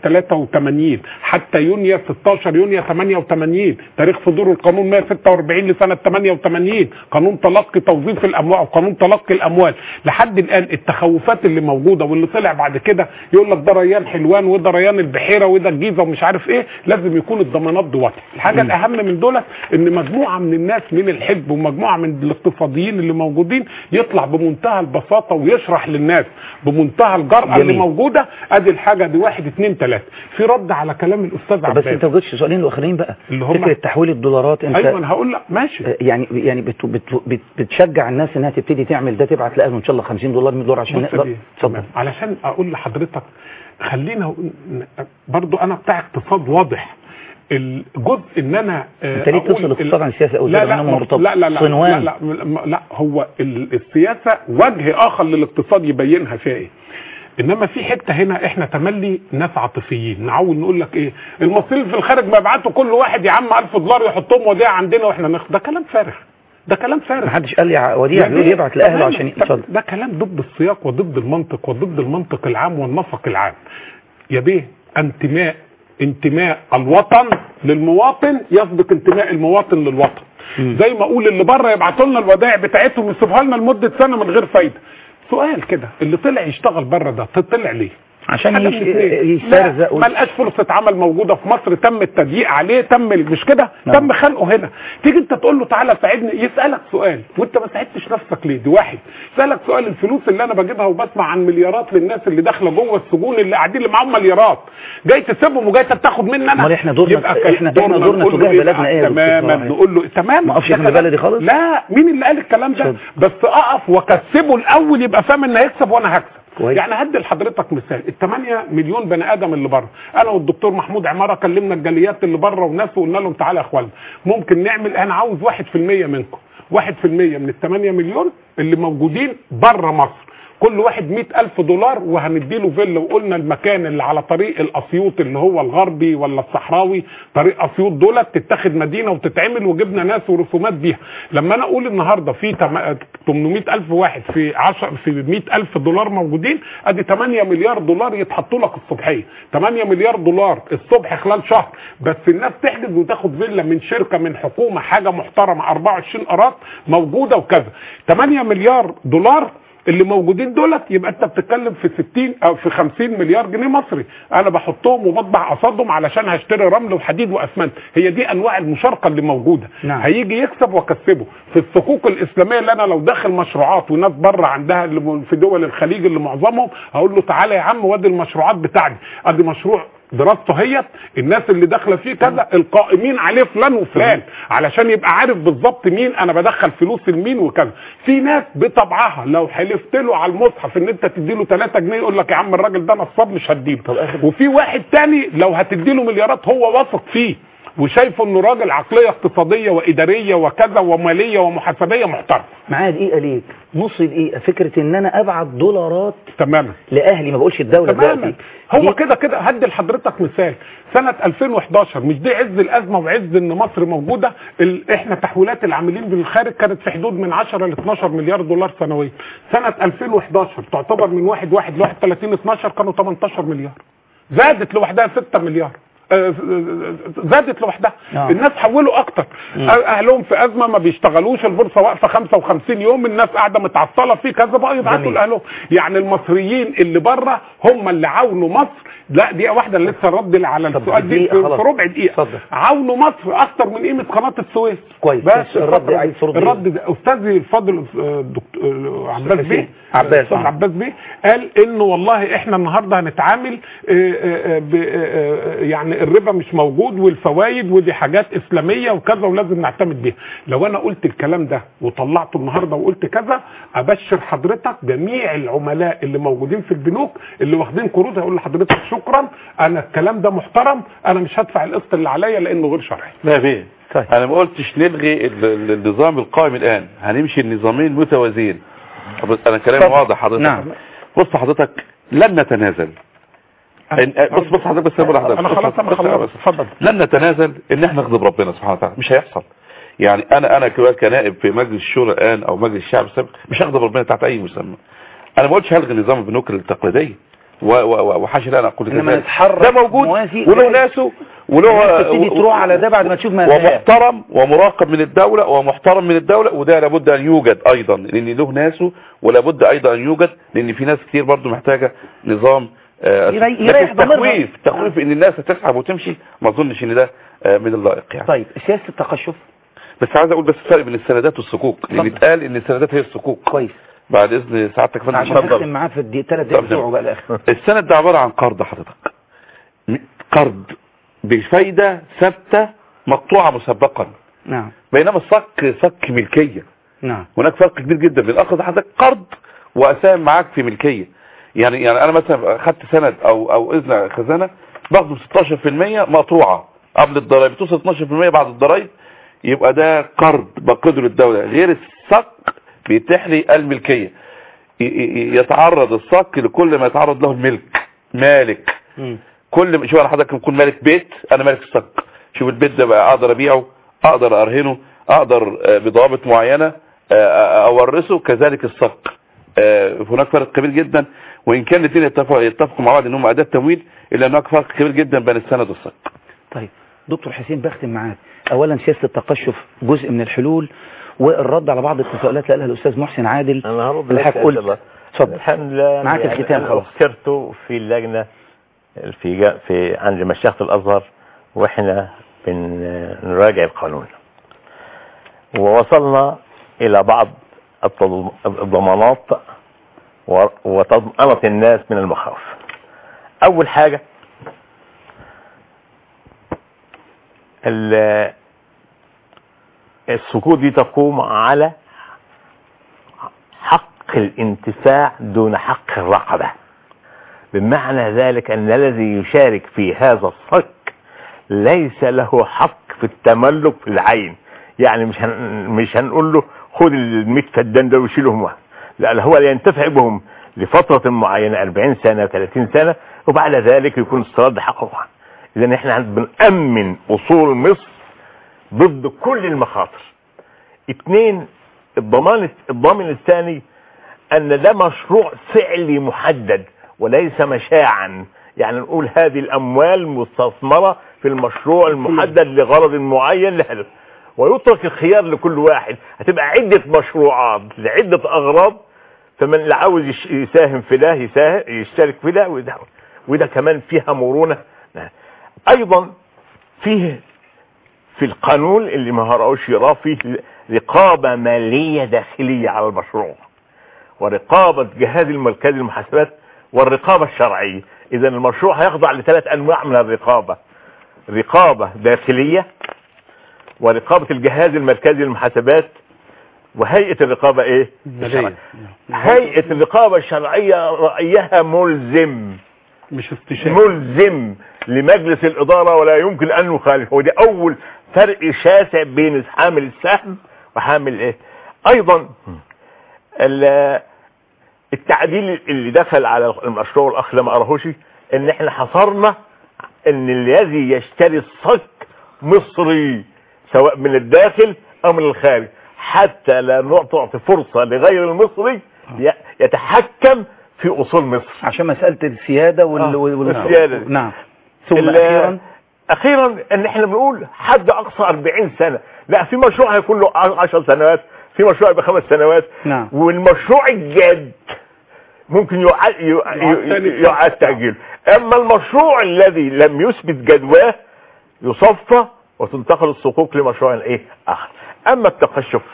83 حتى يونيو 16 يونيو 88 تاريخ صدور القانون 146 لسنه 88 قانون تلقي توظيف الاموال او قانون تلقي الاموال لحد الان التخوفات اللي موجوده واللي طلع بعد كده يقول لك ده ريان حلوان وده ريان البحيره وده الجيزه ومش عارف ايه لازم يكون الضمانات دي واضحه الحاجه الاهم من دولت ان مجموعه من الناس من الحزب ومجموعه من الاقتصاديين اللي موجودين يطلع بمنتهى البساطه ويشرح للناس بمنتهى الجرأه اللي جميل. موجوده ادي الحاجه دي واحد اتنين تلاته في رد على كلام الاستاذ طب بس عباس انت ما جبتش السؤالين الاخرين بقى اللي هم- فكره تحويل الدولارات انت ايوه انا هقول لك ماشي آه، يعني يعني بت بت بت بتشجع الناس انها تبتدي تعمل ده تبعت لاهله ان شاء الله 50 دولار 100 دولار عشان بص نقدر ليه؟ اتفضل تمام. علشان اقول لحضرتك خلينا ن- برضو انا بتاع اقتصاد واضح الجزء ان انا آه، انت ليه أقول تصل ال- الاقتصاد عن السياسه او لا زي ما لا انا مرتبط لا لا لا صنوان لا, لا, لا, لا هو ال- السياسه وجه اخر للاقتصاد يبينها فيها ايه انما في حته هنا احنا تملي ناس عاطفيين نعود نقول لك ايه المصريين في الخارج بيبعتوا كل واحد يا عم 1000 دولار يحطهم وديعه عندنا واحنا ناخد ده كلام فارغ ده كلام فارغ محدش قال لي ع- وديع يعني بيقول يبعت لاهله تماما. عشان اتفضل ده كلام ضد السياق وضد المنطق وضد المنطق العام والنسق العام يا بيه انتماء انتماء الوطن للمواطن يسبق انتماء المواطن للوطن زي ما اقول اللي بره يبعتوا لنا الودائع بتاعتهم يسيبوها لنا لمده سنه من غير فايده سؤال كده اللي طلع يشتغل بره ده طلع ليه عشان حاجة يش- من اتنين. يسترزق لا، ما لقاش فرصه عمل موجوده في مصر تم التضييق عليه تم ال- مش كده نعم. تم خلقه هنا تيجي انت تقول له تعالى ساعدني يسالك سؤال وانت ما ساعدتش نفسك ليه دي واحد يسالك سؤال الفلوس اللي انا بجيبها وبسمع عن مليارات للناس اللي داخله جوه السجون اللي قاعدين اللي معاهم مليارات جاي تسيبهم وجاي تاخد مني انا أمال إحنا دورنا- يبقى كان إحنا- إحنا دورنا نقول له تجاه بلدنا إيه يا دكتور تماما صلاح؟ نقول له تمام ما أقفش ده ابن كلام- بلدي خالص؟ لا مين اللي قال الكلام ده اتفضل. بس اقف واكسبه الاول يبقى فاهم ان هيكسب وانا هكسب كويس. يعني هدي لحضرتك مثال ال 8 مليون بني ادم اللي بره انا والدكتور محمود عماره كلمنا الجاليات اللي بره وناس وقلنا لهم تعالى يا اخوانا ممكن نعمل انا عاوز 1% منكم 1% من ال 8 مليون اللي موجودين بره مصر كل واحد مئة ألف دولار وهنديله فيلا وقلنا المكان اللي على طريق الأسيوط اللي هو الغربي ولا الصحراوي طريق أسيوط دولت تتاخد مدينة وتتعمل وجبنا ناس ورسومات بيها لما أنا أقول النهاردة في تم- 800 ألف واحد في 10 في 100 ألف دولار موجودين أدي 8 مليار دولار يتحطوا لك الصبحية 8 مليار دولار الصبح خلال شهر بس الناس تحجز وتاخد فيلا من شركة من حكومة حاجة محترمة 24 قرات موجودة وكذا 8 مليار دولار اللي موجودين دولت يبقى انت بتتكلم في 60 او في 50 مليار جنيه مصري انا بحطهم وبطبع قصادهم علشان هشتري رمل وحديد واسمنت هي دي انواع المشاركه اللي موجوده نعم. هيجي يكسب واكسبه في الصكوك الاسلاميه اللي انا لو داخل مشروعات وناس بره عندها اللي م- في دول الخليج اللي معظمهم هقول له تعالى يا عم وادي المشروعات بتاعتي ادي مشروع دراسته هي الناس اللي داخله فيه كذا القائمين عليه فلان وفلان علشان يبقى عارف بالظبط مين انا بدخل فلوس لمين وكذا في ناس بطبعها لو حلفت له على المصحف ان انت تدي له 3 جنيه يقول لك يا عم الراجل ده نصاب مش هديله طب آخر- وفي واحد تاني لو هتدي له مليارات هو واثق فيه وشايفه انه راجل عقليه اقتصاديه واداريه وكذا وماليه ومحاسبيه محترم معايا دقيقه ليك نص دقيقه فكره ان انا ابعت دولارات تماما لاهلي ما بقولش الدوله تماما دلوقتي هو دي- كده كده هدي لحضرتك مثال سنة 2011 مش دي عز الأزمة وعز إن مصر موجودة ال... إحنا تحويلات العاملين بالخارج كانت في حدود من 10 ل 12 مليار دولار سنويا سنة 2011 تعتبر من 1 1 ل 31 12 كانوا 18 مليار زادت لوحدها 6 مليار آه، زادت لوحدها نعم. الناس حولوا اكتر اهلهم في ازمه ما بيشتغلوش البورصه واقفه 55 يوم الناس قاعده متعطله في كذا بقى يبعتوا جميل. لاهلهم يعني المصريين اللي بره هم اللي عاونوا مصر لا دقيقه واحده أنا لسه رد على طب السؤال دي دقيقة في خلاص. في ربع دقيقه اتفضل. عاونوا مصر اكتر من قيمه قناه السويس كويس. بس بس الرد الفترة عايز دي. ترد الرد ده استاذي الفاضل آه، دكتور آه، عباس بيه عباس، استاذ آه. عباس بيه قال انه والله احنا النهارده هنتعامل آه، آه، آه، ب- آه، آه، يعني الربا مش موجود والفوائد ودي حاجات اسلاميه وكذا ولازم نعتمد بيها لو انا قلت الكلام ده وطلعته النهارده وقلت كذا ابشر حضرتك جميع العملاء اللي موجودين في البنوك اللي واخدين قروض هيقول لحضرتك شكرا انا الكلام ده محترم انا مش هدفع القسط اللي عليا لانه غير شرعي لا بيه طيب. انا ما قلتش نلغي ال- ال- النظام القائم الان هنمشي النظامين متوازيين بس انا كلامي اتفضل. واضح حضرتك نعم. بص حضرتك لن نتنازل إن- بص بص حضرتك بس أقول لحضرتك انا بص خلاص انا بص خلاص بس. اتفضل لن نتنازل ان احنا نغضب ربنا سبحانه وتعالى مش هيحصل يعني انا انا كمان كنائب في مجلس الشورى الان او مجلس الشعب السابق مش هغضب ربنا تحت اي مسمى انا ما قلتش هلغي نظام البنوك التقليديه و- و- وحاشا لا انا اقول انما ذلك. نتحرك ده موجود موازي وله بحيث ناسه وله الناس تبتدي تروح على ده بعد ما تشوف ما ومحترم ومراقب من الدولة ومحترم من الدولة وده لابد أن يوجد أيضا لأن له ناسه ولابد أيضا أن يوجد لأن في ناس كتير برضو محتاجة نظام آه، يري- لكن يريح ضميرها. تخويف تخويف ان الناس هتسحب وتمشي ما اظنش ان ده آه، من اللائق يعني طيب سياسه التقشف بس عايز اقول بس الفرق بين السندات والصكوك لان اتفضل. اتقال ان السندات هي الصكوك كويس بعد اذن سعادتك يا فندم عشان اتفضل. نختم معاه في الدقيقه ثلاث دقايق اتفضل. بتوعه بقى الاخر السند ده عبارة عن قرض حضرتك م- قرض بفايدة ثابتة مقطوعة مسبقا نعم بينما الصك صك ملكية نعم هناك فرق كبير جدا بين اخذ حضرتك قرض واساهم معاك في ملكية يعني يعني انا مثلا خدت سند او او اذن خزانة باخده 16% مقطوعة قبل الضرائب توصل 12% بعد الضرائب يبقى ده قرض بقدره للدولة غير الصك بيتيح لي الملكية ي- ي- يتعرض الصك لكل ما يتعرض له الملك مالك مم. كل ما- شوف انا حضرتك نكون مالك بيت انا مالك الصك شوف البيت ده بقى اقدر ابيعه اقدر ارهنه اقدر آه، بضوابط معينة آه، اورثه كذلك الصك آه، هناك فرق كبير جدا وان كان الاثنين يتفقوا يتفقوا مع بعض انهم اداه تمويل الا هناك فرق كبير جدا بين السند والصك طيب دكتور حسين بختم معاك اولا سياسه التقشف جزء من الحلول والرد على بعض التساؤلات اللي قالها الاستاذ محسن عادل انا هرد اللي لك حضرتك قلت أسئلة. اتفضل الحمد لله معاك يعني الختام أنا خلاص. اخترته في اللجنة في جا في عند مشيخة الازهر واحنا بنراجع القانون ووصلنا الى بعض التضم- الضمانات و- وتضمنت الناس من المخاوف اول حاجة ال- السكوت دي تقوم على حق الانتفاع دون حق الرقبة بمعنى ذلك أن الذي يشارك في هذا الصك ليس له حق في التملك في العين يعني مش هن مش هنقول له خد ال 100 فدان ده وشيلهم واحد. لا هو ينتفع بهم لفترة معينة 40 سنة 30 سنة وبعد ذلك يكون استراد حقه إذا احنا بنأمن أصول مصر ضد كل المخاطر اثنين الضمان الضامن الثاني ان ده مشروع فعلي محدد وليس مشاعا يعني نقول هذه الاموال مستثمرة في المشروع المحدد لغرض معين لهدف ويترك الخيار لكل واحد هتبقى عدة مشروعات لعدة اغراض فمن اللي عاوز يش- يساهم في ده يساهم يشترك في ده وده وده كمان فيها مرونة ايضا فيه في القانون اللي ما هرقوش يقراه فيه رقابة مالية داخلية على المشروع ورقابة جهاز المركزي للمحاسبات والرقابة الشرعية اذا المشروع هيخضع لثلاث انواع من الرقابة رقابة داخلية ورقابة الجهاز المركزي للمحاسبات وهيئة الرقابة ايه مالية. هيئة الرقابة الشرعية رأيها ملزم مش استشاري ملزم لمجلس الإدارة ولا يمكن أن يخالف ودي أول فرق شاسع بين حامل السهم وحامل إيه أيضا ال- التعديل اللي دخل على المشروع الأخ لما أرهوشي إن إحنا حصرنا إن الذي يشتري الصك مصري سواء من الداخل أو من الخارج حتى لا نع- تعطي فرصة لغير المصري ي- يتحكم في أصول مصر عشان مساله السياده وال... آه، وال... وال... السيادة دي. نعم ثم ال- اخيرا اخيرا ان احنا بنقول حد اقصى 40 سنة لا في مشروع هيكون له 10 سنوات في مشروع يبقى خمس سنوات نعم والمشروع الجاد ممكن يعاد تاني يعاد تأجيله اما المشروع الذي لم يثبت جدواه يصفى وتنتقل الصكوك لمشروع ايه اخر اما التقشف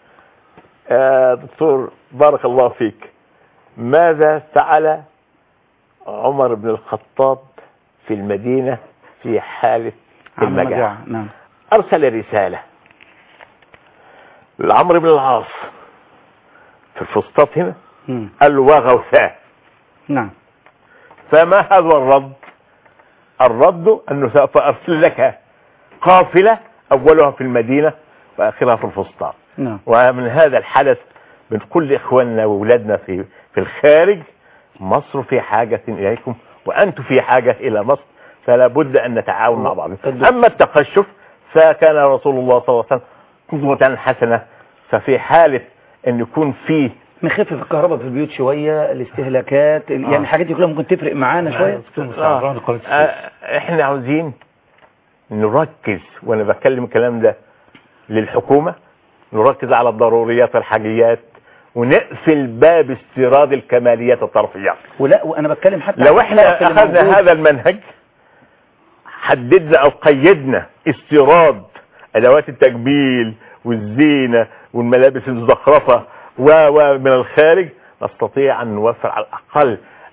آه دكتور بارك الله فيك ماذا فعل عمر بن الخطاب في المدينة في حالة عم المجاعة مجاعة نعم أرسل رسالة لعمرو بن العاص في الفسطاط هنا مم. قال له وغوثاه نعم فما هذا الرد الرد أنه سوف أرسل لك قافلة أولها في المدينة وآخرها في الفسطاط نعم ومن هذا الحدث بنقول لإخواننا وأولادنا في في الخارج مصر في حاجة إليكم وأنتم في حاجة إلى مصر فلا بد أن نتعاون مع بعض الدكتور. أما التقشف فكان رسول الله صلى الله عليه وسلم قدوة حسنة ففي حالة ان يكون فيه نخفف الكهرباء في البيوت شوية الاستهلاكات يعني الحاجات دي كلها ممكن تفرق معانا شوية آه. آه، احنا عاوزين نركز وانا بتكلم الكلام ده للحكومة نركز على الضروريات والحاجيات ونقفل باب استيراد الكماليات الطرفية ولا وانا بتكلم حتى لو عن احنا الطرف اللي موجود. اخذنا هذا المنهج حددنا او قيدنا استيراد ادوات التجميل والزينة والملابس المزخرفة و و من الخارج نستطيع ان نوفر على الاقل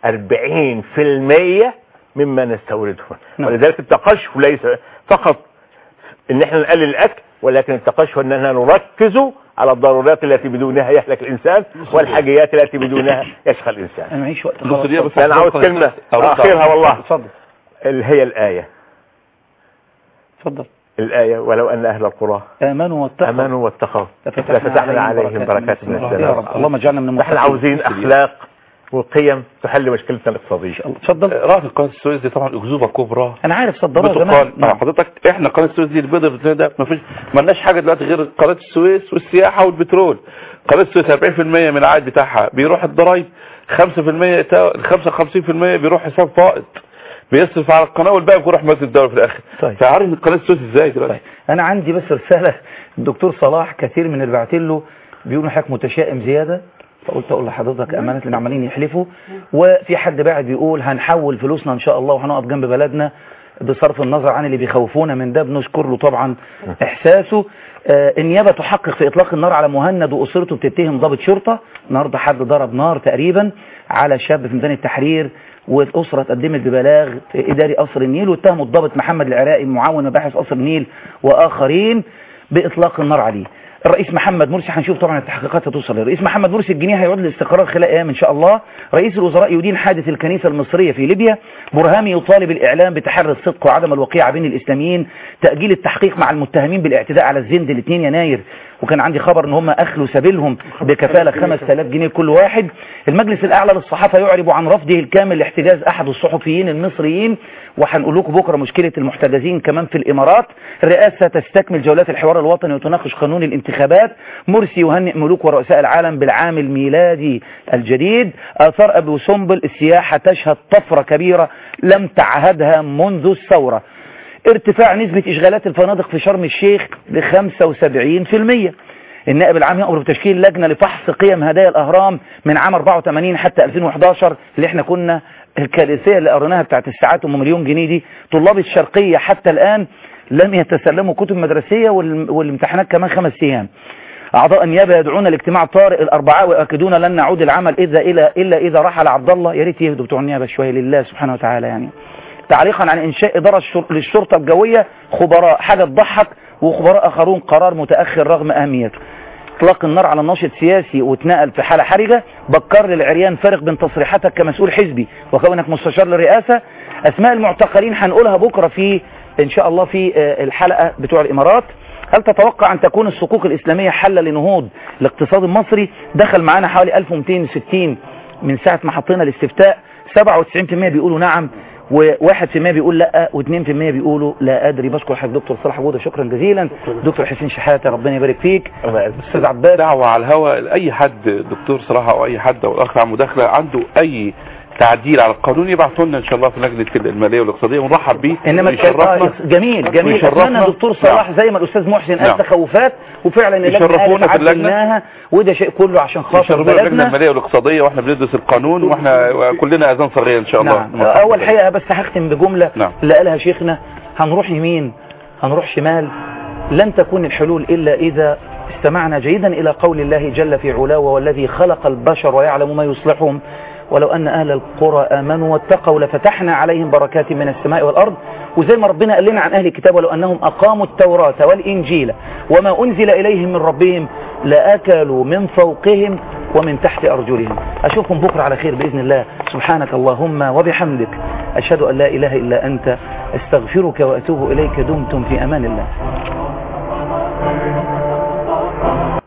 40% مما نستورده نعم. ولذلك التقشف ليس فقط ان احنا نقلل الاكل ولكن التقشف اننا نركز على الضرورات التي بدونها يهلك الانسان والحاجيات التي بدونها يشقى الانسان انا معيش وقت بص دي بس انا عاوز كلمة اخرها والله اتفضل اللي هي الآية اتفضل الآية ولو أن أهل القرى امنوا واتقوا آمنوا واتقوا لفتحنا لفتحنا عليهم بركات من يا السماء رب اللهم اجعلنا من احنا عاوزين أخلاق وقيم تحل مشكلتنا الاقتصادية اتفضل رأس قناة السويس دي طبعا أكذوبة كبرى انا عارف صدروها بتقال زمان آه، نعم. حضرتك احنا قناه السويس دي البيضه اللي ده ما فيش ما لناش حاجه دلوقتي غير قناه السويس والسياحه والبترول قناه السويس 40% من العائد بتاعها بيروح الضرايب 5% تا- 55% بيروح حساب فائض بيصرف على القناه والباقي بيروح مجلس الدوله في الاخر طيب. فعارف قناه السويس ازاي دلوقتي طيب انا عندي بس رساله الدكتور صلاح كثير من اللي بعت له بيقولوا حضرتك متشائم زياده فقلت اقول لحضرتك امانه اللي عمالين يحلفوا وفي حد بعد بيقول هنحول فلوسنا ان شاء الله وهنقف جنب بلدنا بصرف النظر عن اللي بيخوفونا من ده بنشكر له طبعا احساسه آه النيابه تحقق في اطلاق النار على مهند واسرته بتتهم ضابط شرطه النهارده حد ضرب نار تقريبا على شاب في ميدان التحرير والاسره تقدمت ببلاغ في اداري قصر النيل واتهموا الضابط محمد العراقي معاون مباحث قصر النيل واخرين باطلاق النار عليه الرئيس محمد مرسي هنشوف طبعا التحقيقات هتوصل الرئيس محمد مرسي الجنيه هيعود للاستقرار خلال ايام ان شاء الله رئيس الوزراء يدين حادث الكنيسه المصريه في ليبيا برهامي يطالب الاعلام بتحري الصدق وعدم الوقيعه بين الاسلاميين تاجيل التحقيق مع المتهمين بالاعتداء على الزند ل 2 يناير وكان عندي خبر ان هم اخلوا سبيلهم بكفاله 5000 جنيه كل واحد المجلس الاعلى للصحافه يعرب عن رفضه الكامل لاحتجاز احد الصحفيين المصريين وهنقول لكم بكره مشكله المحتجزين كمان في الامارات الرئاسه تستكمل جولات الحوار الوطني وتناقش قانون الانتخابات مرسي يهنئ ملوك ورؤساء العالم بالعام الميلادي الجديد اثار ابو سنبل السياحه تشهد طفره كبيره لم تعهدها منذ الثوره ارتفاع نسبة إشغالات الفنادق في شرم الشيخ ل 75% النائب العام يأمر بتشكيل لجنة لفحص قيم هدايا الأهرام من عام 84 حتى 2011 اللي احنا كنا الكارثية اللي قريناها بتاعت الساعات أم مليون جنيه دي طلاب الشرقية حتى الآن لم يتسلموا كتب مدرسية وال- والامتحانات كمان خمس أيام أعضاء النيابة يدعون لاجتماع طارئ الأربعاء ويؤكدون لن نعود العمل إذا إلا, إلا إذا رحل عبد الله يا ريت يهدوا بتوع النيابة شوية لله سبحانه وتعالى يعني تعليقا عن إنشاء إدارة الشر- للشرطة الجوية خبراء حاجة تضحك وخبراء آخرون قرار متأخر رغم أهميته اطلاق النار على ناشط سياسي واتنقل في حالة حرجة بكر للعريان فرق بين تصريحاتك كمسؤول حزبي وكونك مستشار للرئاسة اسماء المعتقلين هنقولها بكرة في ان شاء الله في آه، الحلقة بتوع الامارات هل تتوقع ان تكون الصكوك الاسلامية حل لنهوض الاقتصاد المصري دخل معانا حوالي 1260 من ساعة ما حطينا الاستفتاء 97% بيقولوا نعم و1% بيقول لا و2% بيقولوا لا ادري بشكر حضرتك دكتور صلاح بوده شكرا جزيلا دكتور حسين شحاته ربنا يبارك فيك استاذ عباس دعوة على الهواء لأي حد دكتور صراحة أو أي حد أو الأخ عن مداخلة عنده أي تعديل على القانون يبعثوا لنا إن شاء الله في لجنة المالية والاقتصادية ونرحب بيه انما ويشرفنا آه، جميل جميل ويشرفنا. اتمنى دكتور صلاح زي ما الاستاذ محسن قال نعم. تخوفات وفعلا اللجنه يشرفونا قالت في اللجنة. عدلناها وده شيء كله عشان خاطر يشرفونا اللجنة بلدنا المالية والاقتصادية واحنا بندرس القانون واحنا كلنا أذان صغيرة إن شاء الله نعم اول حقيقه بس هختم بجمله نعم. اللي قالها شيخنا هنروح يمين هنروح شمال لن تكون الحلول الا اذا استمعنا جيدا الى قول الله جل في علاه والذي خلق البشر ويعلم ما يصلحهم ولو ان اهل القرى امنوا واتقوا لفتحنا عليهم بركات من السماء والارض وزي ما ربنا قال لنا عن اهل الكتاب ولو انهم اقاموا التوراه والانجيل وما انزل اليهم من ربهم لاكلوا من فوقهم ومن تحت أرجلهم أشوفكم بكرة على خير بإذن الله سبحانك اللهم وبحمدك أشهد أن لا إله إلا أنت استغفرك وأتوب إليك دمتم في أمان الله